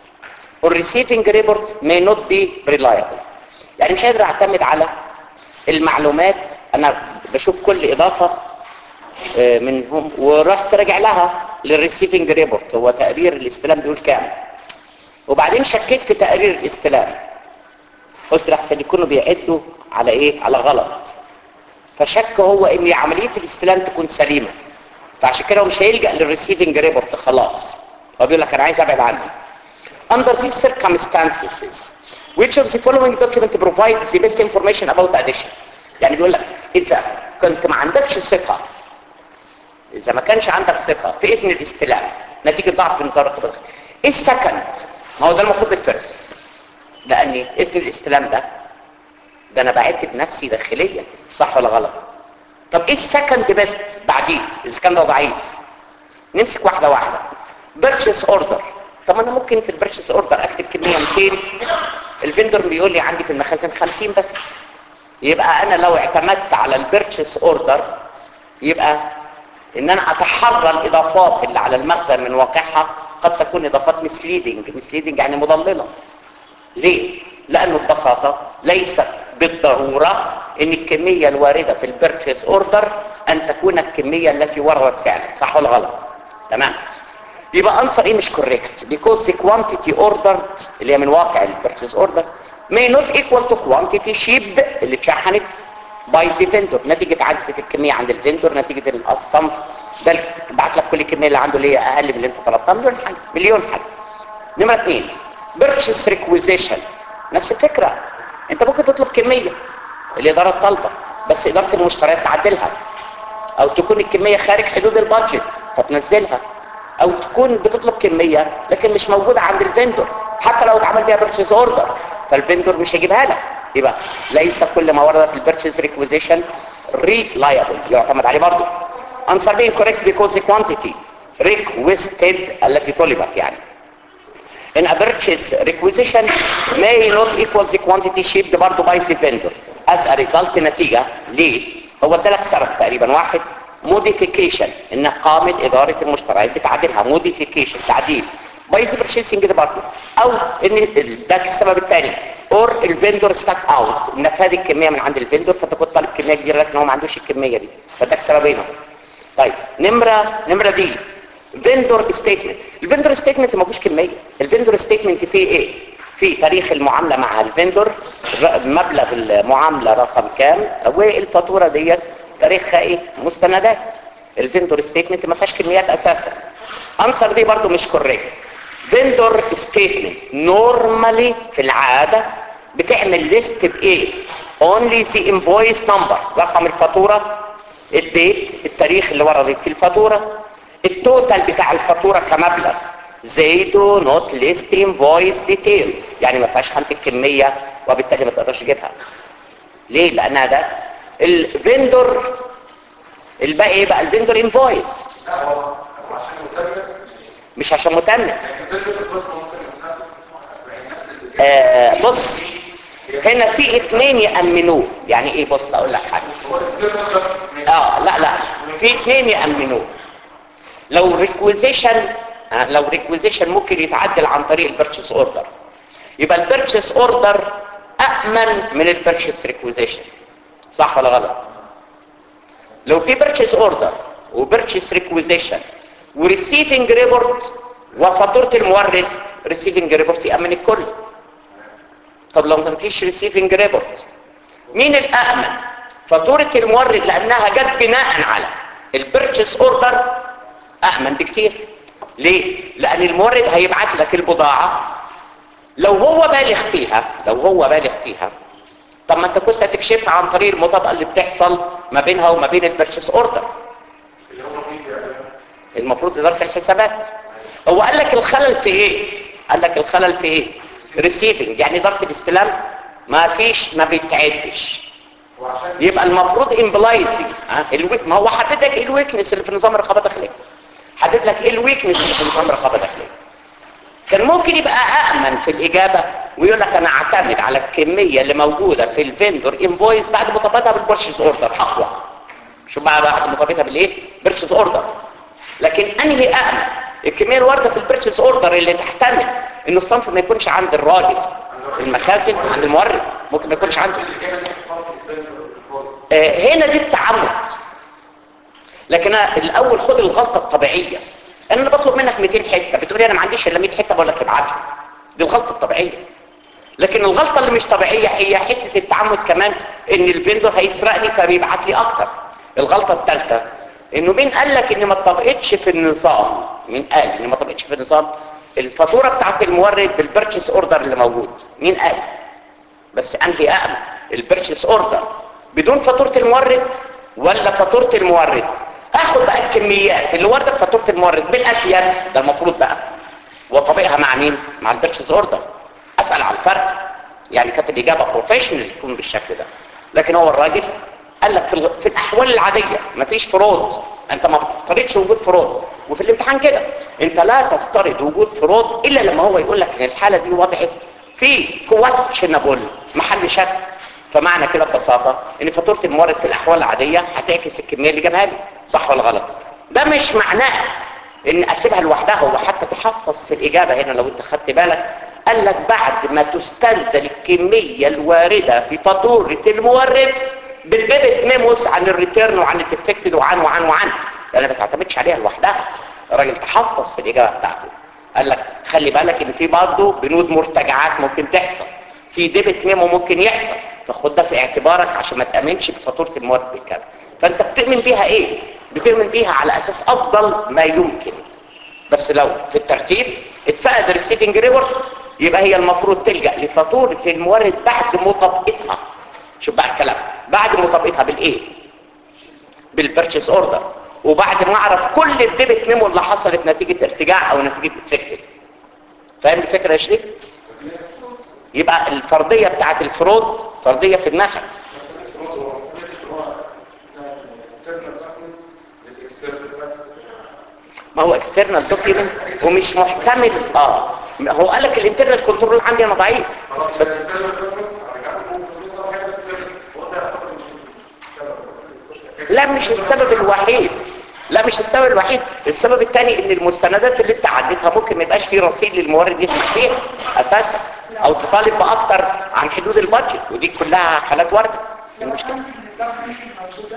Speaker 1: or receiving report may not be reliable يعني مش قادر اعتمد على المعلومات انا بشوف كل اضافه آه، منهم ورحت راجع لها للريسيفنج ريبورت هو تقرير الاستلام بيقول كام وبعدين شكيت في تقرير الاستلام قلت لحسن يكونوا بيعدوا على ايه على غلط فشك هو ان عمليه الاستلام تكون سليمه فعشان كده هو مش هيلجا للريسيفنج ريبورت خلاص هو بيقول لك انا عايز ابعد عنها under these circumstances which of the following document provides the best information about addition يعني بيقول لك اذا كنت ما عندكش ثقه اذا ما كانش عندك ثقه في اذن الاستلام نتيجه ضعف في نظام الرقابه ايه السكند ما هو ده المفروض بالفرس لان اذن الاستلام ده ده انا بعد بنفسي داخليا صح ولا غلط طب ايه السكند بيست بعديه اذا كان ده ضعيف نمسك واحده واحده بيرتشيس اوردر طب انا ممكن في البيرتشيس اوردر اكتب كميه 200 الفندور بيقول لي عندي في المخازن 50 بس يبقى انا لو اعتمدت على البيرتشيس اوردر يبقى ان انا اتحرى الاضافات اللي على المخزن من واقعها قد تكون اضافات مسليدنج مسليدنج يعني مضلله ليه لانه ببساطه ليس بالضروره ان الكميه الوارده في البيرتشيس اوردر ان تكون الكميه التي وردت فعلا صح ولا غلط تمام يبقى انسر ايه مش كوريكت because the quantity ordered اللي هي من واقع البيرتشيس اوردر may not equal to quantity shipped اللي اتشحنت باي ذا فيندور نتيجه عجز في الكميه عند الفيندور نتيجه الصنف ده اللي بعت لك كل الكميه اللي عنده اللي هي اقل من اللي انت طلبتها مليون حاجه مليون حاجه نمره اثنين بيرتشيس ريكويزيشن نفس الفكره انت ممكن تطلب كميه الاداره طالبه بس اداره المشتريات تعدلها او تكون الكميه خارج حدود البادجت فتنزلها او تكون بتطلب كميه لكن مش موجوده عند الفيندور حتى لو اتعمل بيها بيرتشيز اوردر فالفيندور مش هيجيبها لك يبقى ليس كل ما ورد في البيرتشيز ريكويزيشن ريلايبل يعتمد عليه برضه answer being correct because the quantity requested التي طلبت يعني in a purchase requisition may not equal the quantity shipped برضه by the vendor as a result نتيجة ليه هو ادالك سبب تقريبا واحد modification ان قامت ادارة المشتريات بتعديلها modification تعديل باي ذا purchasing ده برضه او ان ده السبب الثاني اور الفندور ستاك اوت نفاد الكميه من عند الفندور فانت كنت طالب كميه كبيره لكن هو ما عندوش الكميه دي فده سببين اهو طيب نمره نمره دي فيندور ستيتمنت الفيندور ستيتمنت ما فيهوش كميه الفيندور ستيتمنت فيه ايه في تاريخ المعامله مع الفندور مبلغ المعامله رقم كام والفاتوره ديت تاريخها ايه مستندات الفيندور ستيتمنت ما فيهاش كميات اساسا انسر دي برضو مش كوريكت فيندور ستيتمنت نورمالي في العاده بتعمل ليست بايه اونلي سي انفويس نمبر رقم الفاتوره الديت التاريخ اللي وردت في الفاتوره التوتال بتاع الفاتوره كمبلغ they do not list invoice detail يعني ما فيهاش خانه الكميه وبالتالي ما تقدرش تجيبها ليه لانها ده الفيندور الباقي ايه بقى الفيندور انفويس مش عشان متمم آه بص هنا في اثنين يأمنوه يعني ايه بص اقول لك حاجه اه لا لا في اثنين يأمنوه لو ريكويزيشن آه لو ريكويزيشن ممكن يتعدل عن طريق البيرتشيس اوردر يبقى البيرتشيس اوردر أأمن من البيرتشيس ريكويزيشن صح ولا غلط لو في بيرتشيس اوردر وبيرتشيس ريكويزيشن وريسيفنج ريبورت وفاتوره المورد ريسيفنج ريبورت يأمن الكل طب لو ما فيش ريسيفنج ريبورت مين الأأمن فاتوره المورد لأنها جت بناء على البيرتشيس اوردر أأمن بكتير ليه لأن المورد هيبعت لك البضاعة لو هو بالغ فيها لو هو بالغ فيها طب ما انت كنت هتكشفها عن طريق المطابقه اللي بتحصل ما بينها وما بين البيرشيس اوردر
Speaker 3: اللي هو فيه ده
Speaker 1: المفروض اداره الحسابات هو قال لك الخلل في ايه قال لك الخلل في ايه ريسيفنج يعني اداره الاستلام ما فيش ما بيتعدش
Speaker 3: وعشان
Speaker 1: يبقى المفروض امبلايتي ما هو حدد لك ايه الويكنس اللي في نظام الرقابه الداخليه حدد لك ايه الويكنس اللي في نظام الرقابه الداخليه كان ممكن يبقى أأمن في الإجابة ويقول لك أنا أعتمد على الكمية اللي موجودة في الفندور انفويس بعد مطابقتها بالبرشيز اوردر أقوى شو بقى بعد مطابقتها بالإيه؟ برشيز اوردر لكن أنهي أأمن الكمية الواردة في البرشيز اوردر اللي تحتمل إن الصنف ما يكونش عند الراجل المخازن عند المورد ممكن ما يكونش عنده آه، هنا دي التعمد لكن أنا الاول خد الغلطه الطبيعيه انا بطلب منك 200 حته بتقولي انا ما عنديش الا 100 حته بقول لك ابعتها دي الغلطه الطبيعيه لكن الغلطه اللي مش طبيعيه هي حته التعمد كمان ان الفندور هيسرقني فبيبعت لي اكتر الغلطه الثالثه انه مين قال لك ان ما اتطبقتش في النظام مين قال ان ما اتطبقتش في النظام الفاتوره بتاعت المورد بالبرتشيس اوردر اللي موجود مين قال بس انهي اامن البرشيس اوردر بدون فاتوره المورد ولا فاتوره المورد اخد بقى الكميات اللي وارده بفاتوره المورد بالاسياد ده المفروض بقى وطبقها مع مين مع البرشيس اوردر اسال على الفرق يعني كانت الاجابه بروفيشنال تكون بالشكل ده لكن هو الراجل قال لك في, الغ... في الاحوال العاديه مفيش فرود انت ما بتفترضش وجود فرود وفي الامتحان كده انت لا تفترض وجود فرود الا لما هو يقول لك ان الحاله دي وضعت في كويستشنبل محل شك فمعنى كده ببساطه ان فاتوره المورد في الاحوال العاديه هتعكس الكميه اللي جابها لي صح ولا غلط ده مش معناه ان اسيبها لوحدها هو حتى تحفظ في الاجابه هنا لو انت خدت بالك قال لك بعد ما تستنزل الكميه الوارده في فاتوره المورد بالديبت ميموس عن الريتيرن وعن الديفكتد وعن وعن وعن لان ما تعتمدش عليها لوحدها الراجل تحفظ في الاجابه بتاعته قال لك خلي بالك ان في برضه بنود مرتجعات ممكن تحصل في ديبت ميمو ممكن يحصل فخد ده في اعتبارك عشان ما تامنش بفاتوره المورد بالكامل فانت بتؤمن بيها ايه بتؤمن بيها على اساس افضل ما يمكن بس لو في الترتيب اتفقد الريسيفنج ريورد يبقى هي المفروض تلجا لفاتوره المورد بعد مطابقتها شوف بقى الكلام بعد مطابقتها بالايه بالبرتشيز اوردر وبعد ما اعرف كل الديبت ميمو اللي حصلت نتيجه ارتجاع او نتيجه افكتد فاهم الفكره يا شريف يبقى الفرضيه بتاعت الفروض فرضيه في دماغك ما هو اكسترنال دوكيمنت ومش محتمل اه هو قال لك الانترنال كنترول عندي انا ضعيف بس لا مش السبب الوحيد لا مش السبب الوحيد السبب الثاني ان المستندات اللي انت عديتها ممكن ما يبقاش في رصيد للمورد يسمح فيها اساسا او تطالب باكتر عن حدود البادجت ودي كلها حالات وارده المشكله
Speaker 2: موجوده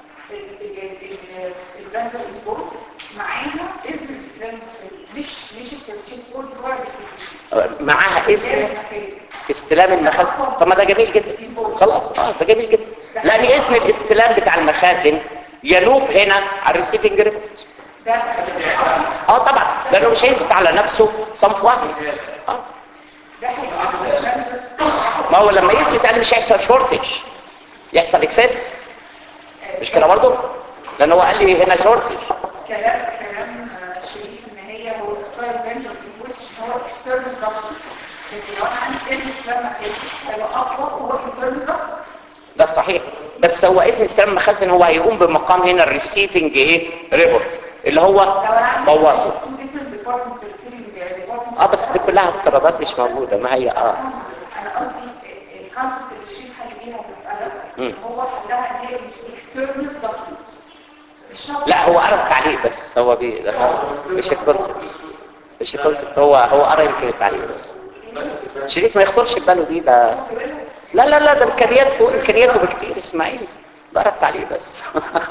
Speaker 2: البند البورس معاها اذن مش مش الترتيب بورس هو
Speaker 1: معاها اذن استلام المخازن طب ما ده جميل جدا خلاص اه ده جميل جدا لان اذن الاستلام بتاع المخازن ينوب هنا على الريسيفنج ريبورت
Speaker 2: ده
Speaker 1: اه طبعا لانه مش هيثبت على نفسه صنف واحد اه
Speaker 2: ده هيبقى
Speaker 1: ما هو لما يثبت قال مش هيحصل شورتج يحصل اكسس مش كده برضه لان هو قال لي هنا شورتج
Speaker 2: كلام كلام آه، شريف ان هي هو اختار البنج which هو external government لكن لو انا عندي business لما هيبقى اقوى هو internal government
Speaker 1: ده صحيح بس هو اذن استلام المخازن هو هيقوم بمقام هنا الريسيفنج ايه ريبورت اللي هو
Speaker 2: لو انا عندي
Speaker 1: بوظه
Speaker 2: two different departments receiving departments
Speaker 1: اه بس دي كلها افتراضات مش موجوده ما هي اه
Speaker 2: انا قصدي الكونسبت اللي الشريف حل بيها
Speaker 1: مم.
Speaker 2: المساله هو حلها ان هي مش external documents الشخص
Speaker 1: لا هو قرا التعليق بس هو بي ده هو مش الكونسبت مش الكونسبت هو هو قرا يمكن التعليق بس شريف ما يخطرش بباله دي ده لا لا لا ده امكانيات فوق امكانياته بكتير اسماعيل بقرا التعليق بس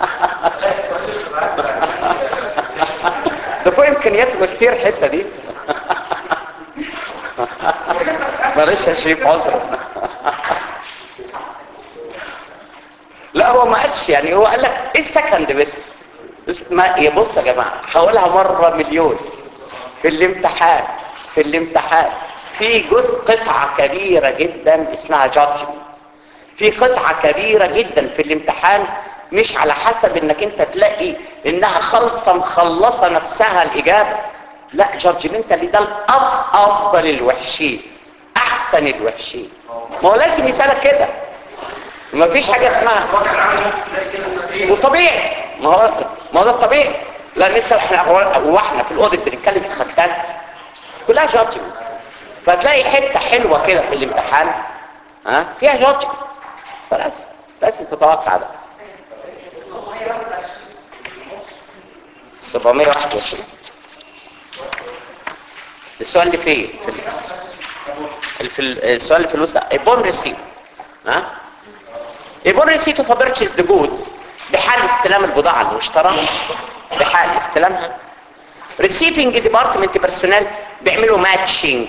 Speaker 1: ده فوق امكانياته بكتير الحته دي معلش يا شريف عذرا لا هو ما قالش يعني هو قال لك ايه السكند بس بس ما يبص يا جماعه هقولها مره مليون في الامتحان في الامتحان في جزء قطعه كبيره جدا اسمها جادجمنت في قطعة كبيرة جدا في الامتحان مش على حسب انك انت تلاقي انها خلصة مخلصة نفسها الاجابة لا جادجمنتال ده الأف افضل الوحشين احسن الوحشين ما هو لازم يسألك كده ما فيش حاجة اسمها وطبيعي ما هو ما هو ده الطبيعي لان انت احنا هو احنا في الاوديت بنتكلم في فاكتات كلها جادجمنت فتلاقي حته حلوه كده في الامتحان ها فيها جادجمنت فلازم لازم تتوقع ده 721 السؤال اللي فيه في ال- اللي في ال- السؤال اللي في الوسط بون ريسيت ها يبون ريسيت اوف بيرتشيز ذا جودز بحال استلام البضاعه المشتراه بحال استلامها ريسيفنج ديبارتمنت بيرسونال بيعملوا ماتشنج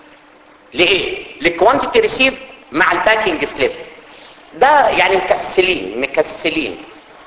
Speaker 1: لايه للكوانتيتي ريسيف مع الباكينج سليب ده يعني مكسلين مكسلين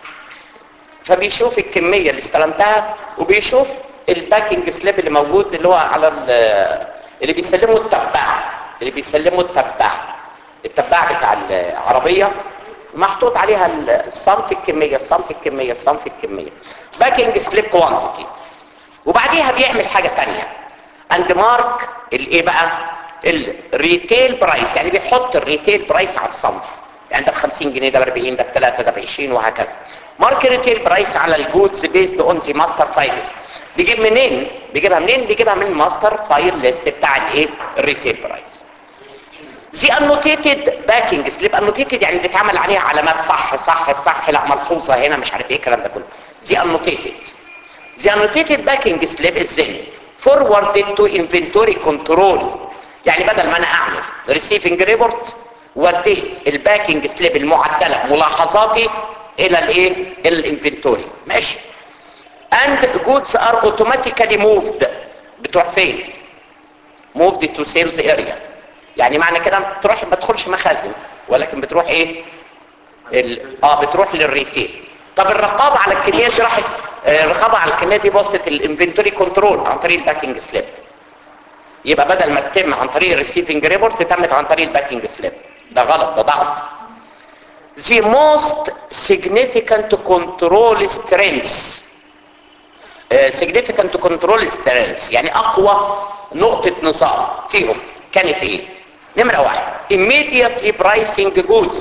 Speaker 1: فبيشوف الكميه اللي استلمتها وبيشوف الباكينج سليب اللي موجود اللي هو على ال- اللي بيسلمه التباع اللي بيسلمه التباع التباع بتاع العربيه محطوط عليها الصنف الكميه الصنف الكميه الصنف الكميه باكينج سليب كوانتيتي وبعديها بيعمل حاجه ثانيه اند مارك الايه بقى الريتيل برايس يعني بيحط الريتيل برايس على الصنف يعني ده ب 50 جنيه ده ب 40 ده ب 3 ده ب 20 وهكذا مارك ريتيل برايس على الجودز بيزد اون ذا ماستر فايلز بيجيب منين بيجيبها منين بيجيبها من الماستر فايل ليست بتاع الايه الريتيل برايس زي انوتيتد باكينج سليب انوتيتد يعني بيتعمل عليها علامات صح صح صح لا ملحوظه هنا مش عارف ايه الكلام ده كله زي انوتيتد The annotated backing slip is then forwarded to inventory control يعني بدل ما انا اعمل receiving report وديت الباكينج سليب المعدله ملاحظاتي الى الايه الانفنتوري ماشي and goods are automatically moved بتروح فين moved to sales area يعني معنى كده بتروح ما تدخلش مخازن ولكن بتروح ايه ال... اه بتروح للريتيل طب الرقابه على الكميات دي راحت آه، الرقابه على الكميات دي وصلت الانفنتوري كنترول عن طريق الباكينج سليب يبقى بدل ما تتم عن طريق الريسيفنج ريبورت تمت عن طريق الباكينج سليب ده غلط ده ضعف the most significant control strengths آه، significant control strengths يعني اقوى نقطة نظام فيهم كانت ايه نمرة واحد immediately pricing goods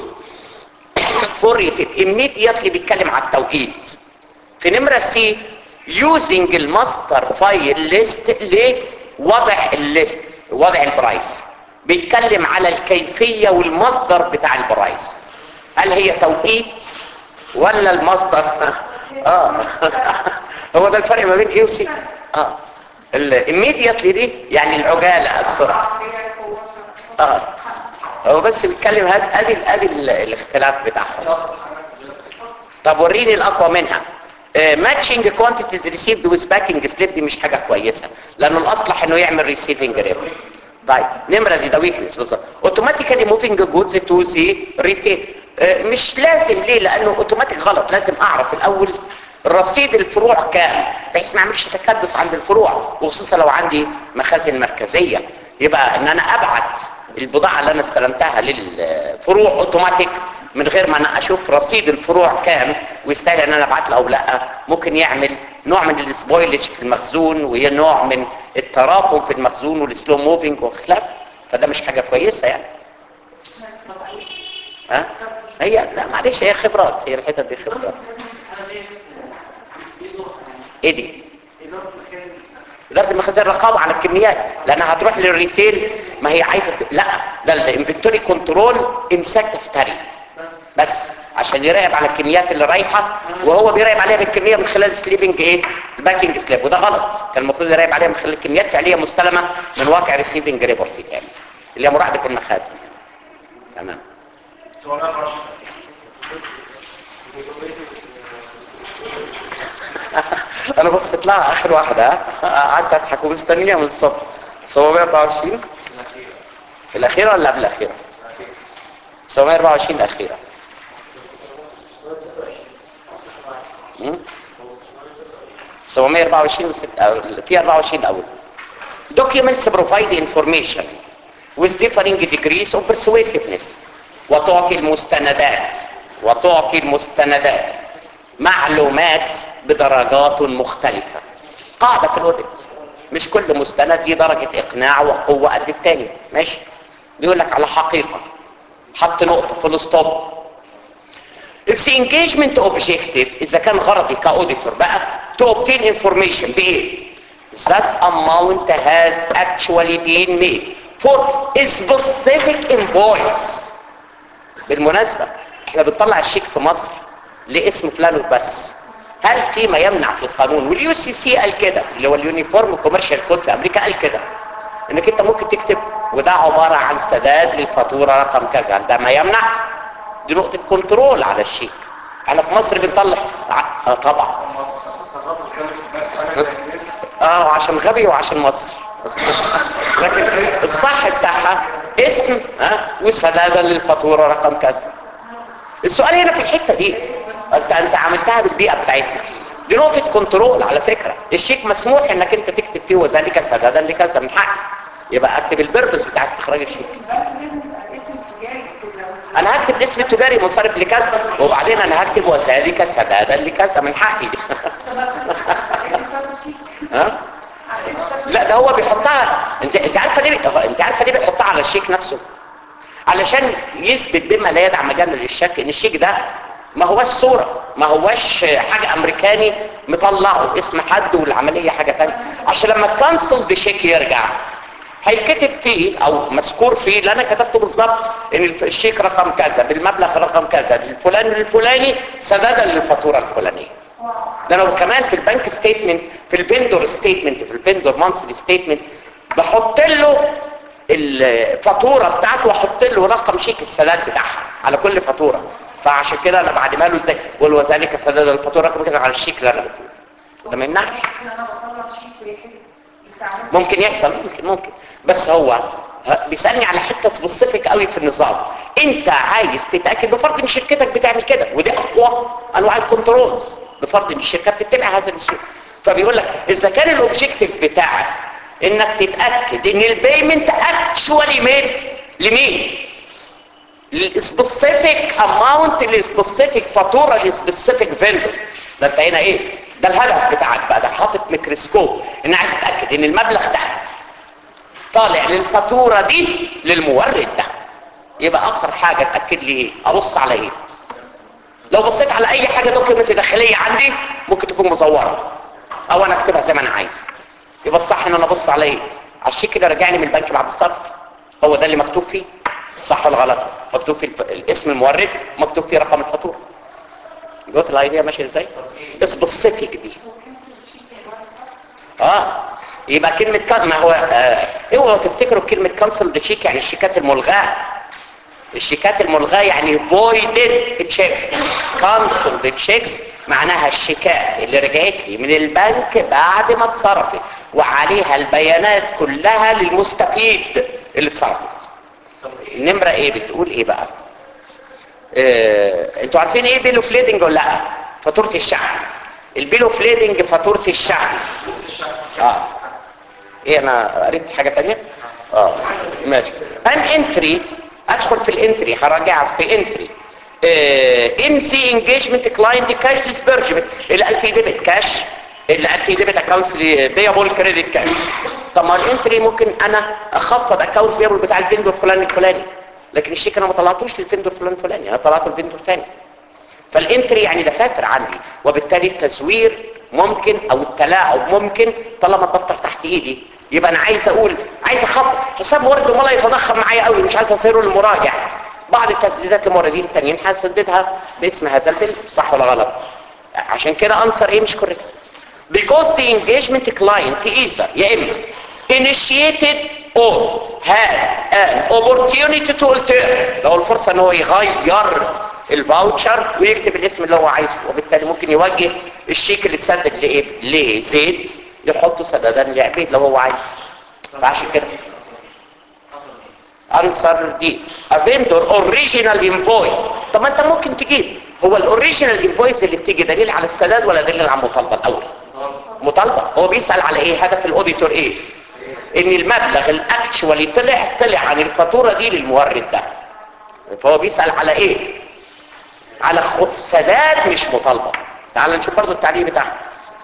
Speaker 1: for retail immediately بيتكلم على التوقيت في نمرة سي using الماستر فايل ليست لوضع الليست وضع البرايس بيتكلم على الكيفية والمصدر بتاع البرايس هل هي توقيت ولا المصدر اه هو ده الفرق ما بين ايه وسي اه immediately دي يعني العجالة السرعة اه هو بس بيتكلم هاد ادي ادي ال- الاختلاف بتاعهم طب وريني الاقوى منها ماتشنج كوانتيتيز ريسيفد ويز باكينج سليب دي مش حاجه كويسه لانه الاصلح انه يعمل ريسيفنج ريبورت طيب نمره دي ده ويكنس بالظبط اوتوماتيكالي موفينج جودز تو ذا ريتيل مش لازم ليه لانه اوتوماتيك غلط لازم اعرف الاول رصيد الفروع كام بحيث ما اعملش تكدس عند الفروع وخصوصا لو عندي مخازن مركزيه يبقى ان انا ابعت البضاعه اللي انا استلمتها للفروع اوتوماتيك من غير ما انا اشوف رصيد الفروع كام ويستاهل ان انا ابعت له او لا ممكن يعمل نوع من السبويلج في المخزون وهي نوع من التراكم في المخزون والسلو موفينج وخلاف فده مش حاجه كويسه يعني ها هي لا معلش هي خبرات هي الحتت دي خبرات ايه دي إدارة المخازن رقابة على الكميات لأنها هتروح للريتيل ما هي عايزة ت- لا ده الانفنتوري كنترول إمساك تفتري بس عشان يراقب على الكميات اللي رايحة وهو بيراقب عليها بالكمية من خلال سليبنج ايه الباكينج سليب وده غلط كان المفروض يراقب عليها من خلال كميات فعلية مستلمة من واقع ريسيفنج ريبورت يتعمل اللي هي مراقبة المخازن تمام انا بصيت لها اخر واحدة ها؟ قعدت اضحك ومستنيها من الصبح 724 الاخيرة ولا قبل الاخيرة 724 الاخيرة مم؟ 724 وست... أو- في 24 الاول documents provide information with differing degrees of persuasiveness وتعطي المستندات وتعطي المستندات معلومات بدرجات مختلفة قاعدة في الاوديت مش كل مستند ليه درجة اقناع وقوة قد التاني ماشي بيقول لك على حقيقة حط نقطة فول ستوب If the engagement objective إذا كان غرضي كأوديتور بقى to obtain information بإيه؟ That amount has actually been made for a specific invoice بالمناسبة احنا بنطلع الشيك في مصر لاسم فلان وبس هل في ما يمنع في القانون واليو سي سي قال كده اللي هو اليونيفورم كوميرشال كود في امريكا قال كده انك انت ممكن تكتب وده عبارة عن سداد للفاتورة رقم كذا هل ده ما يمنع دي نقطة كنترول على الشيك احنا في مصر بنطلع ع- اه طبعا اه وعشان غبي وعشان مصر لكن الصح بتاعها اسم ها وسدادا للفاتوره رقم كذا السؤال هنا في الحته دي انت انت عملتها بالبيئه بتاعتنا دي نقطه كنترول على فكره الشيك مسموح انك انت تكتب فيه وذلك سدادا لكذا من حقك يبقى اكتب البيربس بتاع استخراج الشيك
Speaker 2: اسم تجاري كده
Speaker 1: انا هكتب الاسم التجاري منصرف لكذا وبعدين انا هكتب وذلك سدادا لكذا من حقي ها لا ده هو بيحطها انت انت عارفه ليه بي- انت عارفه ليه بيحطها على الشيك نفسه علشان يثبت بما لا يدع مجال للشك ان الشيك ده ما هوش صورة ما هوش حاجة امريكاني مطلعه اسم حد والعملية حاجة تانية عشان لما الكانسل بشيك يرجع هيكتب فيه او مذكور فيه اللي انا كتبته بالظبط ان الشيك رقم كذا بالمبلغ رقم كذا للفلان الفلاني سدادا للفاتورة الفلانية ده لو كمان في البنك ستيتمنت في الفندور ستيتمنت في الفندور مانثلي ستيتمنت بحط له الفاتوره بتاعته واحط له رقم شيك السداد بتاعها على كل فاتوره فعشان كده انا بعد ما له ازاي بقول وذلك سداد الفاتوره رقم كده على الشيك اللي انا بقوله ده ما يمنعش
Speaker 2: انا بطلع شيك ويحب يستعمل
Speaker 1: ممكن يحصل ممكن ممكن بس هو ه- بيسالني على حته سبيسيفيك قوي في النظام انت عايز تتاكد بفرض ان شركتك بتعمل كده ودي اقوى انواع الكنترولز بفرض ان الشركات بتتبع هذا الاسلوب فبيقول لك اذا كان الاوبجيكتيف بتاعك انك تتاكد ان البيمنت اكشوالي ميد لمين للسبيسيفيك اماونت للسبيسيفيك فاتوره للسبيسيفيك فيندور ده انت هنا ايه ده الهدف بتاعك بقى ده حاطط ميكروسكوب ان عايز تتاكد ان المبلغ ده طالع للفاتوره دي للمورد ده يبقى اكتر حاجه تاكد لي ايه ابص على ايه لو بصيت على اي حاجه دوكيمنت داخليه عندي ممكن تكون مزوره او انا اكتبها زي ما انا عايز يبقى الصح ان انا ابص على ايه على الشيك اللي راجعني من البنك بعد الصرف هو ده اللي مكتوب فيه صح ولا غلط مكتوب فيه الف... الاسم المورد مكتوب فيه رقم الفاتوره جوت الايديا ماشيه ازاي سبيسيفيك دي اه يبقى كلمة كان ما هو آه اوعوا تفتكروا كلمة كانسل تشيك يعني الشيكات الملغاة الشيكات الملغاة يعني voided checks cancelled checks معناها الشيكات اللي رجعت لي من البنك بعد ما اتصرفت وعليها البيانات كلها للمستفيد اللي اتصرفت النمرة ايه بتقول ايه بقى اه انتوا عارفين ايه بيلو فليدنج ولا لا فاتورة الشحن البيلو فليدنج فاتورة الشحن اه ايه انا قريت حاجة تانية اه ماشي ان انتري ادخل في الانتري هراجع في انتري ان سي انجيجمنت كلاينت كاش ديسبرجمنت اللي قال فيه ديبت كاش اللي قال فيه ديبت اكونتس بيبل كريدت كاش طب ما الانتري ممكن انا اخفض اكونتس بيبل بتاع الفندور فلان الفلاني لكن الشيك انا ما طلعتوش للفندور فلان الفلاني انا طلعته للفندور تاني فالانتري يعني دفاتر عندي وبالتالي التزوير ممكن او التلاعب ممكن طالما الدفتر تحت ايدي يبقى انا عايز اقول عايز اخفض حساب مورد وملا يتضخم معايا قوي مش عايز اصيره للمراجع بعض التسديدات لموردين تانيين هسددها باسم هذا الفيلم صح ولا غلط عشان كده انصر ايه مش كوريكت because the engagement client either يا اما initiated or had an opportunity to alter لو الفرصة ان هو يغير الفاوتشر ويكتب الاسم اللي هو عايزه وبالتالي ممكن يوجه الشيك اللي اتسدد لايه لزيد يحطه سددا لعبيد لو هو عايز فعشان كده انسر دي a vendor original invoice طب ما انت ممكن تجيب هو الاوريجينال انفويس اللي بتيجي دليل على السداد ولا دليل على المطالبه الاول مطالبه هو بيسال على ايه هدف الاوديتور ايه ان المبلغ الاكشوالي طلع طلع عن الفاتوره دي للمورد ده فهو بيسأل على ايه على خ- سداد مش مطالبة تعال نشوف برضو التعليق بتاعها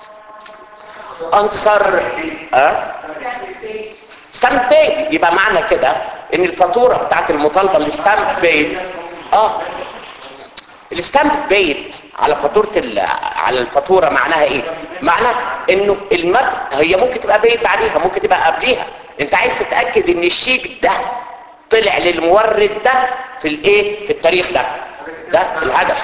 Speaker 1: انصر اه ستامب بيد يبقى معنى كده ان الفاتوره بتاعت المطالبه اللي ستامب بيد اه الستامب بيد على فاتوره ال- على الفاتوره معناها ايه معناها انه المب هي ممكن تبقى بيد بعديها ممكن تبقى قبليها انت عايز تتاكد ان الشيك ده طلع للمورد ده في الايه في التاريخ ده ده الهدف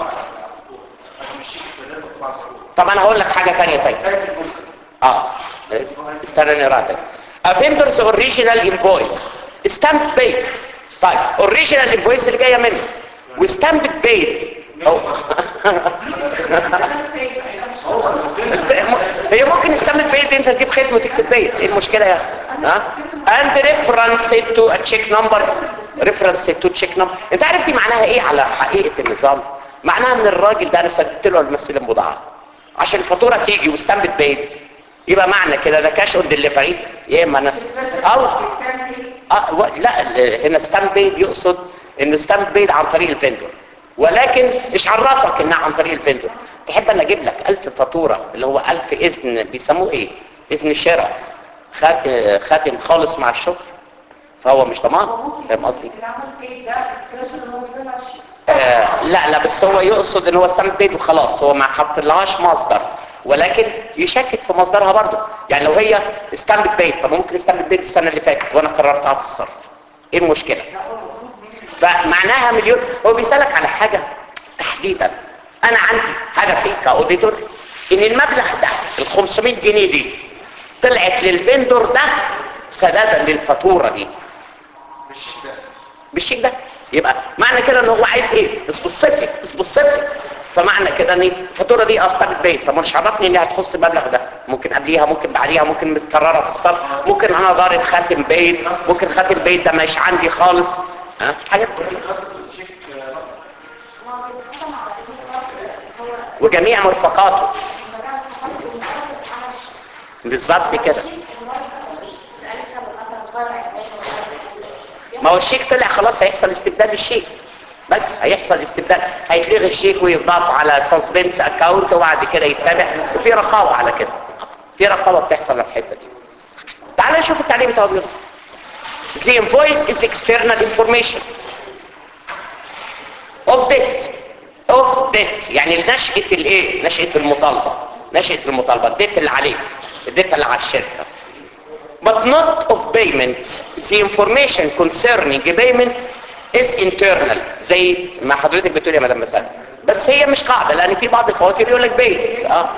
Speaker 1: طب انا هقول لك حاجه ثانيه طيب اه استنى نراجع A vendor's original invoice stamp paid طيب original invoice اللي جايه منه وستامب paid أو هي ممكن ستامب paid انت تجيب ختم وتكتب paid ايه المشكله يا أخي؟ ها and reference it to a check number reference it to check number انت عارف دي معناها ايه على حقيقه النظام معناها ان الراجل ده انا سددت له الممثل البضاعه عشان الفاتوره تيجي وستامب paid يبقى معنى كده ده كاش اون ديليفري يا اما انا او آه و... لا ال- هنا ستامب بيد يقصد انه ستامب بيد عن طريق الفندور ولكن ايش عرفك انها عن طريق الفندور تحب ان اجيب لك 1000 فاتوره اللي هو 1000 اذن بيسموه ايه اذن شراء خاتم خاتم خالص مع الشغل فهو مش ضمان فاهم قصدي آه لا لا بس هو يقصد ان هو ستامب بيد وخلاص هو ما حطلهاش مصدر ولكن يشكك في مصدرها برضه يعني لو هي ستامب بيد طب ممكن ستامب بيد السنه اللي فاتت وانا قررتها في الصرف ايه المشكله فمعناها مليون هو بيسالك على حاجه تحديدا انا عندي هدفي كاوديتور ان المبلغ ده ال 500 جنيه دي طلعت للفندور ده سدادا للفاتوره دي بالشيك ده يبقى معنى كده ان هو عايز ايه سبيسيفيك سبيسيفيك فمعنى كده ان الفاتوره دي اصلا بيت طب مش عرفني انها تخص المبلغ ده ممكن قبليها ممكن بعديها ممكن متكرره في الصرف ممكن انا ضارب خاتم بيت ممكن خاتم بيت ده مش عندي خالص ها حاجات وجميع مرفقاته بالظبط كده ما هو الشيك طلع خلاص هيحصل استبدال للشيك بس هيحصل استبدال هيتلغي الشيك ويضاف على سسبنس اكاونت وبعد كده يتابع وفي رقابه على كده في رقابه بتحصل على الحته دي تعال نشوف التعليم بتاعه بيقول The invoice is external information of debt of debt يعني نشأة الايه نشأة المطالبة نشأة المطالبة الديت اللي عليك الديت اللي على الشركة but not of payment the information concerning payment is internal زي ما حضرتك بتقول يا مدام مساء بس هي مش قاعدة لان في بعض الفواتير يقول لك بيت اه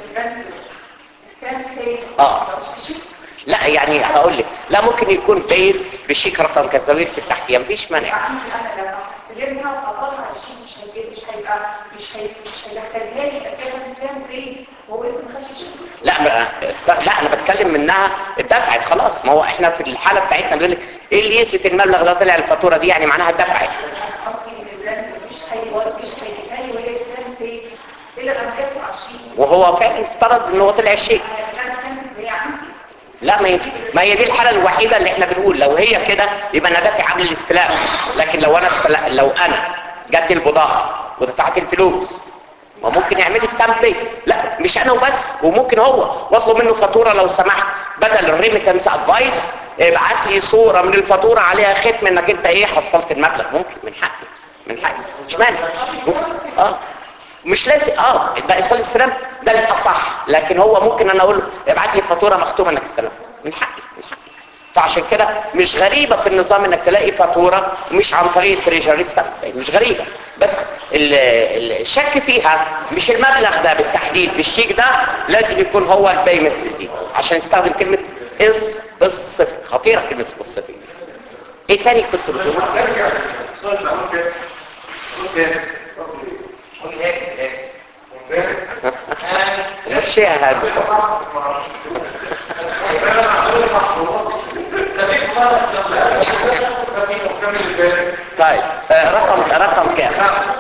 Speaker 1: اه لا يعني هقول لك لا ممكن يكون بيت بشيك رقم كذا ويكتب تحتيها مفيش مانع
Speaker 2: يعني انا لما هستلمها واطلع الشيء مش هيجي مش هيبقى مش هي مش هيدخلها لي كده مثلا بريد وهو لسه ما خدش شيء
Speaker 1: لا ما لا انا بتكلم منها اتدفعت خلاص ما هو احنا في الحاله بتاعتنا بيقول لك ايه اللي يثبت المبلغ ده طلع الفاتوره دي يعني معناها اتدفعت
Speaker 2: قصدي ان البراند مش هيوري مش هيجي لي وهي ستاند بريد الا لما تدفع الشيء
Speaker 1: وهو فعلا افترض ان هو طلع الشيك
Speaker 2: انا ستاند هي عندي
Speaker 1: لا ما ينفع ما هي دي الحاله الوحيده اللي احنا بنقول لو هي كده يبقى انا دافع قبل الاستلام لكن لو انا استل... لو انا جت البضاعه ودفعت الفلوس ما ممكن يعمل لي ستامب بي لا مش انا وبس وممكن هو واطلب منه فاتوره لو سمحت بدل الريميتنس ادفايس ابعت لي صوره من الفاتوره عليها ختم انك انت ايه حصلت المبلغ ممكن من حقي من حقي مش مانع اه مش لازم اه ده ايصال السلام ده الاصح لكن هو ممكن انا اقول له ابعت لي فاتوره مختومه انك استلمت من حقي من حقي فعشان كده مش غريبة في النظام انك تلاقي فاتورة مش عن طريق التريجري ستامب مش غريبة بس ال- ال- الشك فيها مش المبلغ ده بالتحديد بالشيك ده لازم يكون هو البيمنت دي عشان يستخدم كلمة اس سبيسيفيك خطيرة كلمة سبيسيفيك ايه تاني كنت بتقول
Speaker 3: سؤال بقى ممكن ممكن
Speaker 1: مش يا هذا طيب آه، رقم رقم كام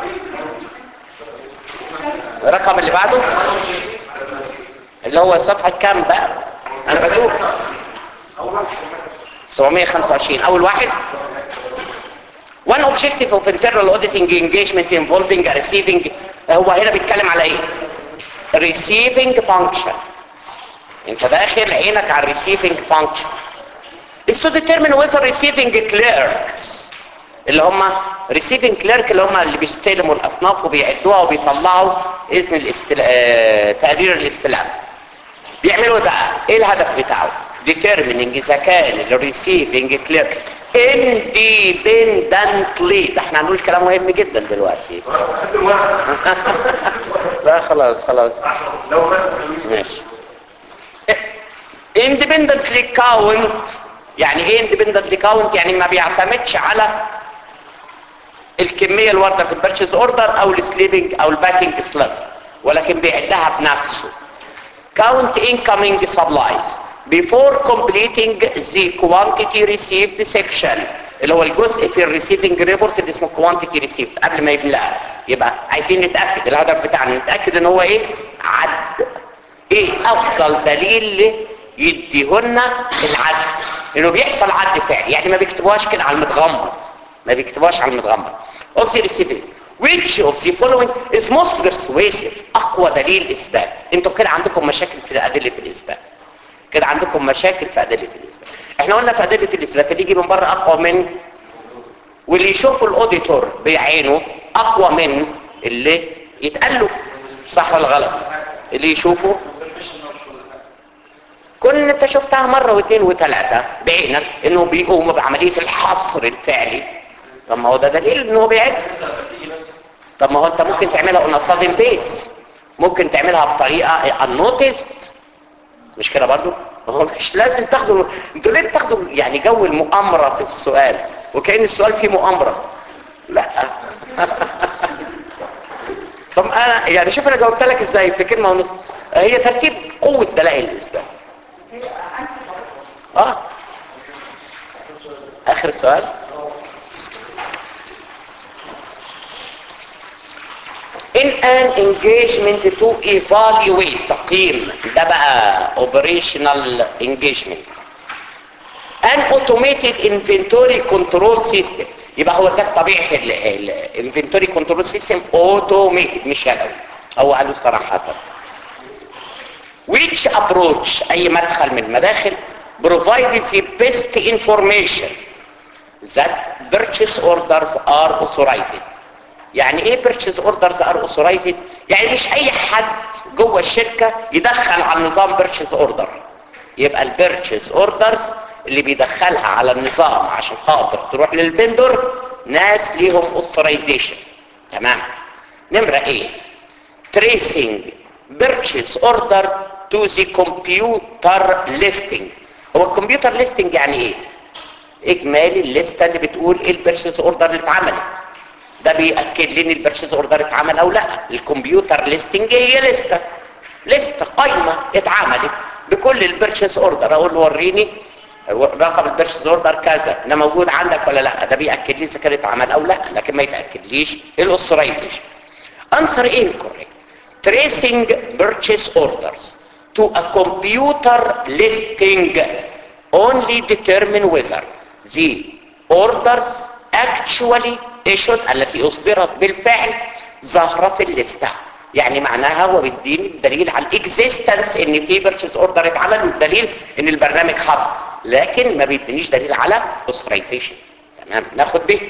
Speaker 1: الرقم اللي بعده اللي هو صفحة كام بقى انا بدوخ 725 اول واحد 1.5 one objective of internal auditing engagement involving a receiving هو هنا بيتكلم على ايه receiving function انت داخل عينك على receiving function is to determine whether receiving clerks اللي هم receiving clerk اللي هم اللي بيستلموا الاصناف وبيعدوها وبيطلعوا اذن الاستل... آه... تقرير الاستلام بيعملوا ده ايه الهدف بتاعه determining اذا كان ال receiving clerk independently ده احنا هنقول كلام مهم جدا دلوقتي لا خلاص خلاص
Speaker 3: لو ما
Speaker 1: ماشي independently count يعني ايه independently count يعني ما بيعتمدش على الكمية الواردة في البرشيز اوردر او السليبنج او الباكينج سليب ولكن بيعدها بنفسه count incoming supplies before completing the quantity received section اللي هو الجزء في الريسيفنج ريبورت اللي اسمه quantity received قبل ما يملاها يبقى عايزين نتاكد الهدف بتاعنا نتاكد ان هو ايه عد ايه افضل دليل يديهولنا العد انه بيحصل عد فعلي يعني ما بيكتبوهاش كده على المتغمض ما بيكتبوهاش على المتغمض of the receiving which of the following is most persuasive اقوى دليل اثبات انتوا كده عندكم مشاكل في ادله الاثبات كده عندكم مشاكل في ادله الاثبات احنا قلنا في ادله الاثبات اللي يجي من بره اقوى من واللي يشوفوا الاوديتور بعينه اقوى من اللي يتقال له صح ولا غلط اللي يشوفه كل انت شفتها مرة واثنين وثلاثة بعينك انه بيقوم بعملية الحصر الفعلي طب ما هو ده دليل انه بيعد طب ما هو انت ممكن تعملها اون صادم بيس ممكن تعملها بطريقة النوتست مش كده برضو ما هو مش لازم تاخدوا انتوا ليه بتاخدوا يعني جو المؤامرة في السؤال وكأن السؤال فيه مؤامرة لا طب انا يعني شوف انا جاوبت لك ازاي في كلمة ونص هي ترتيب قوة دلائل الاثبات اه اخر السؤال in an engagement to evaluate تقييم ده بقى operational engagement an automated inventory control system يبقى هو ده طبيعة الانفنتوري كنترول سيستم automated مش يدوي هو قالوا صراحة which approach اي مدخل من المداخل provides the best information that purchase orders are authorized يعني ايه purchase orders are authorized يعني مش اي حد جوه الشركة يدخل على النظام purchase order يبقى ال purchase orders اللي بيدخلها على النظام عشان خاطر تروح للفندور ناس ليهم authorization تمام نمرة ايه tracing purchase order to the computer listing هو الكمبيوتر ليستنج يعني ايه اجمالي الليسته اللي بتقول ايه البيرشيز اوردر اللي اتعملت ده بياكد لي ان البيرشيز اوردر اتعمل او لا الكمبيوتر ليستنج هي لسته لسته قائمه اتعملت بكل البيرشيز اوردر اقول له وريني رقم البيرشيز اوردر كذا ده موجود عندك ولا لا ده بياكد لي اذا كان اتعمل او لا لكن ما يتاكدليش الاوثرايزيشن انسر incorrect tracing purchase orders to a computer listing only determine whether the orders actually issued التي اصدرت بالفعل ظاهرة في الليستة يعني معناها هو بيديني الدليل على الاكزيستنس ان في بيرشيز اوردر اتعمل والدليل ان البرنامج حط لكن ما بيدينيش دليل على authorization تمام ناخد به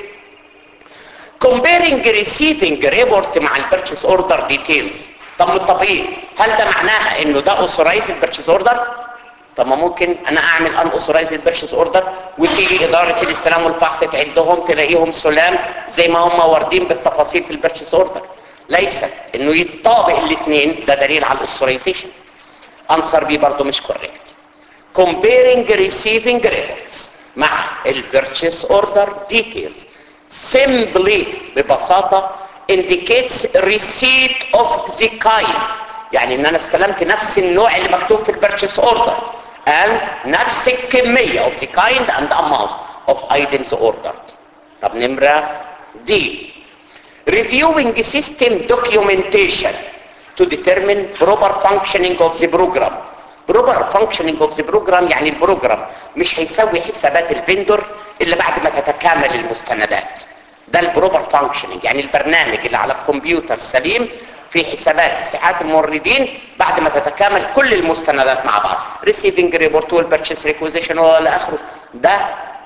Speaker 1: comparing receiving report مع البيرشيز اوردر ديتيلز طب من الطبيعي هل ده معناها انه ده اوثرايزد بيرشيز اوردر طب ما ممكن انا اعمل ان اوثرايزد بيرشيز اوردر وتيجي اداره الاستلام والفحص تعدهم تلاقيهم سلام زي ما هم واردين بالتفاصيل في البيرشيز اوردر ليس انه يتطابق الاثنين ده دليل على الاوثرايزيشن انسر بي برضه مش كوريكت comparing receiving records مع البيرشيز اوردر ديتيلز simply ببساطه indicates receipt of the kind يعني ان انا استلمت نفس النوع اللي مكتوب في البيرتشيس اوردر and نفس الكمية of the kind and amount of items ordered طب نمرة دي reviewing system documentation to determine proper functioning of the program proper functioning of the program يعني البروجرام مش هيسوي حسابات الفندور الا بعد ما تتكامل المستندات ده البروبر فانكشننج يعني البرنامج اللي على الكمبيوتر سليم في حسابات استحقاق الموردين بعد ما تتكامل كل المستندات مع بعض ريسيفنج ريبورت والبرتشيس ريكوزيشن والى اخره ده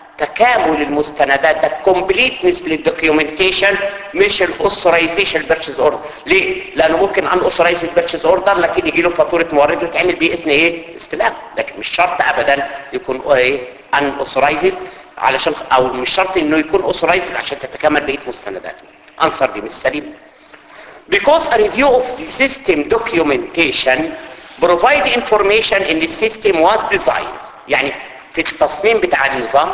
Speaker 1: تكامل المستندات ده كومبليتنس للدوكيومنتيشن مش الاوثرايزيشن بيرتشيز اوردر ليه لانه ممكن ان اوثرايز البيرتشيز اوردر لكن يجي له فاتوره مورد ويتعمل بيه اذن ايه استلام لكن مش شرط ابدا يكون ايه ان اوثرايزد علشان او مش شرط انه يكون اوثرايزد عشان تتكامل بقيه مستنداته انصر دي مش سليم because a review of the system documentation provide information in the system was designed يعني في التصميم بتاع النظام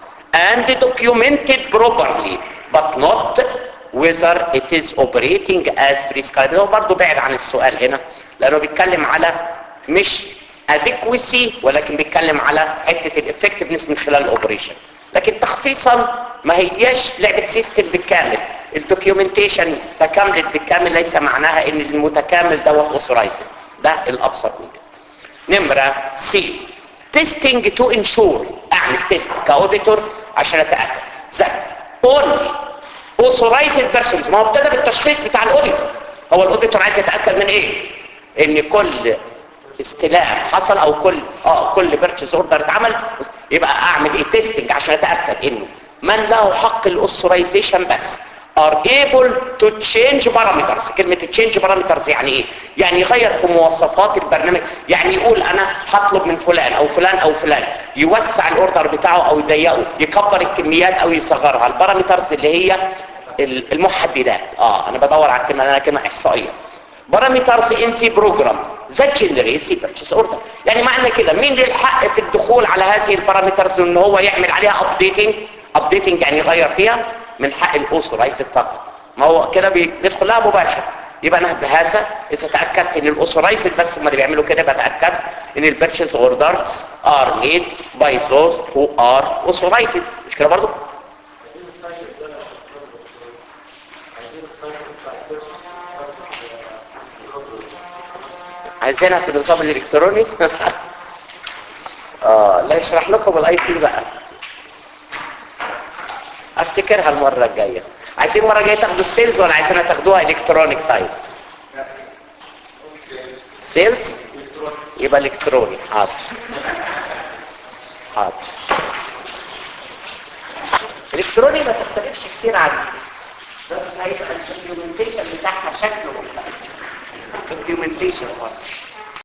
Speaker 1: and documented properly but not whether it is operating as prescribed هو برضه بعد عن السؤال هنا لانه بيتكلم على مش adequacy ولكن بيتكلم على حته الافكتفنس من خلال الاوبريشن لكن تخصيصا ما هياش لعبه سيستم بالكامل الدوكيومنتيشن تكاملت بالكامل ليس معناها ان المتكامل دوت اوثرايزد ده الابسط من كده نمره سي تيستنج تو انشور اعمل تيست كاوديتور عشان اتاكد ذات اونلي اوثرايزد بيرسونز ما هو ابتدى بالتشخيص بتاع الاوديتور هو الاوديتور عايز يتاكد من ايه ان كل استلام حصل او كل اه كل بيرتشيز اوردر اتعمل يبقى اعمل ايه تيستنج عشان اتاكد انه من له حق الاوثرايزيشن بس are able to change parameters كلمة change parameters يعني ايه يعني يغير في مواصفات البرنامج يعني يقول انا هطلب من فلان او فلان او فلان يوسع الاوردر بتاعه او يضيقه يكبر الكميات او يصغرها البارامترز اللي هي المحددات اه انا بدور على الكلمة انا كلمة احصائية parameters in the program that generates the purchase order يعني معنى كده مين له الحق في الدخول على هذه البارامترز ان هو يعمل عليها updating updating يعني يغير فيها من حق الاوثرايزد فقط ما هو كده بيدخل لها مباشر يبقى انا بهذا اذا تاكدت ان الاوثرايزد بس هم اللي بيعملوا كده بتاكد ان البيرشيز اوردرز ار ميد باي those who are authorized مش كده برضه
Speaker 4: عايزين السايكل ده عايزين السايكل بتاع البيرسون
Speaker 1: عايزينها في النظام الالكتروني اه لا يشرح لكم الاي تي بقى افتكرها المره الجايه عايزين المره الجايه تاخدوا السيلز ولا عايزينها تاخدوها الكترونيك طيب سيلز يبقى الكتروني حاضر حاضر الكتروني ما تختلفش كتير عن بس هيبقى الدوكيومنتيشن بتاعها شكله الدوكيومنتيشن خالص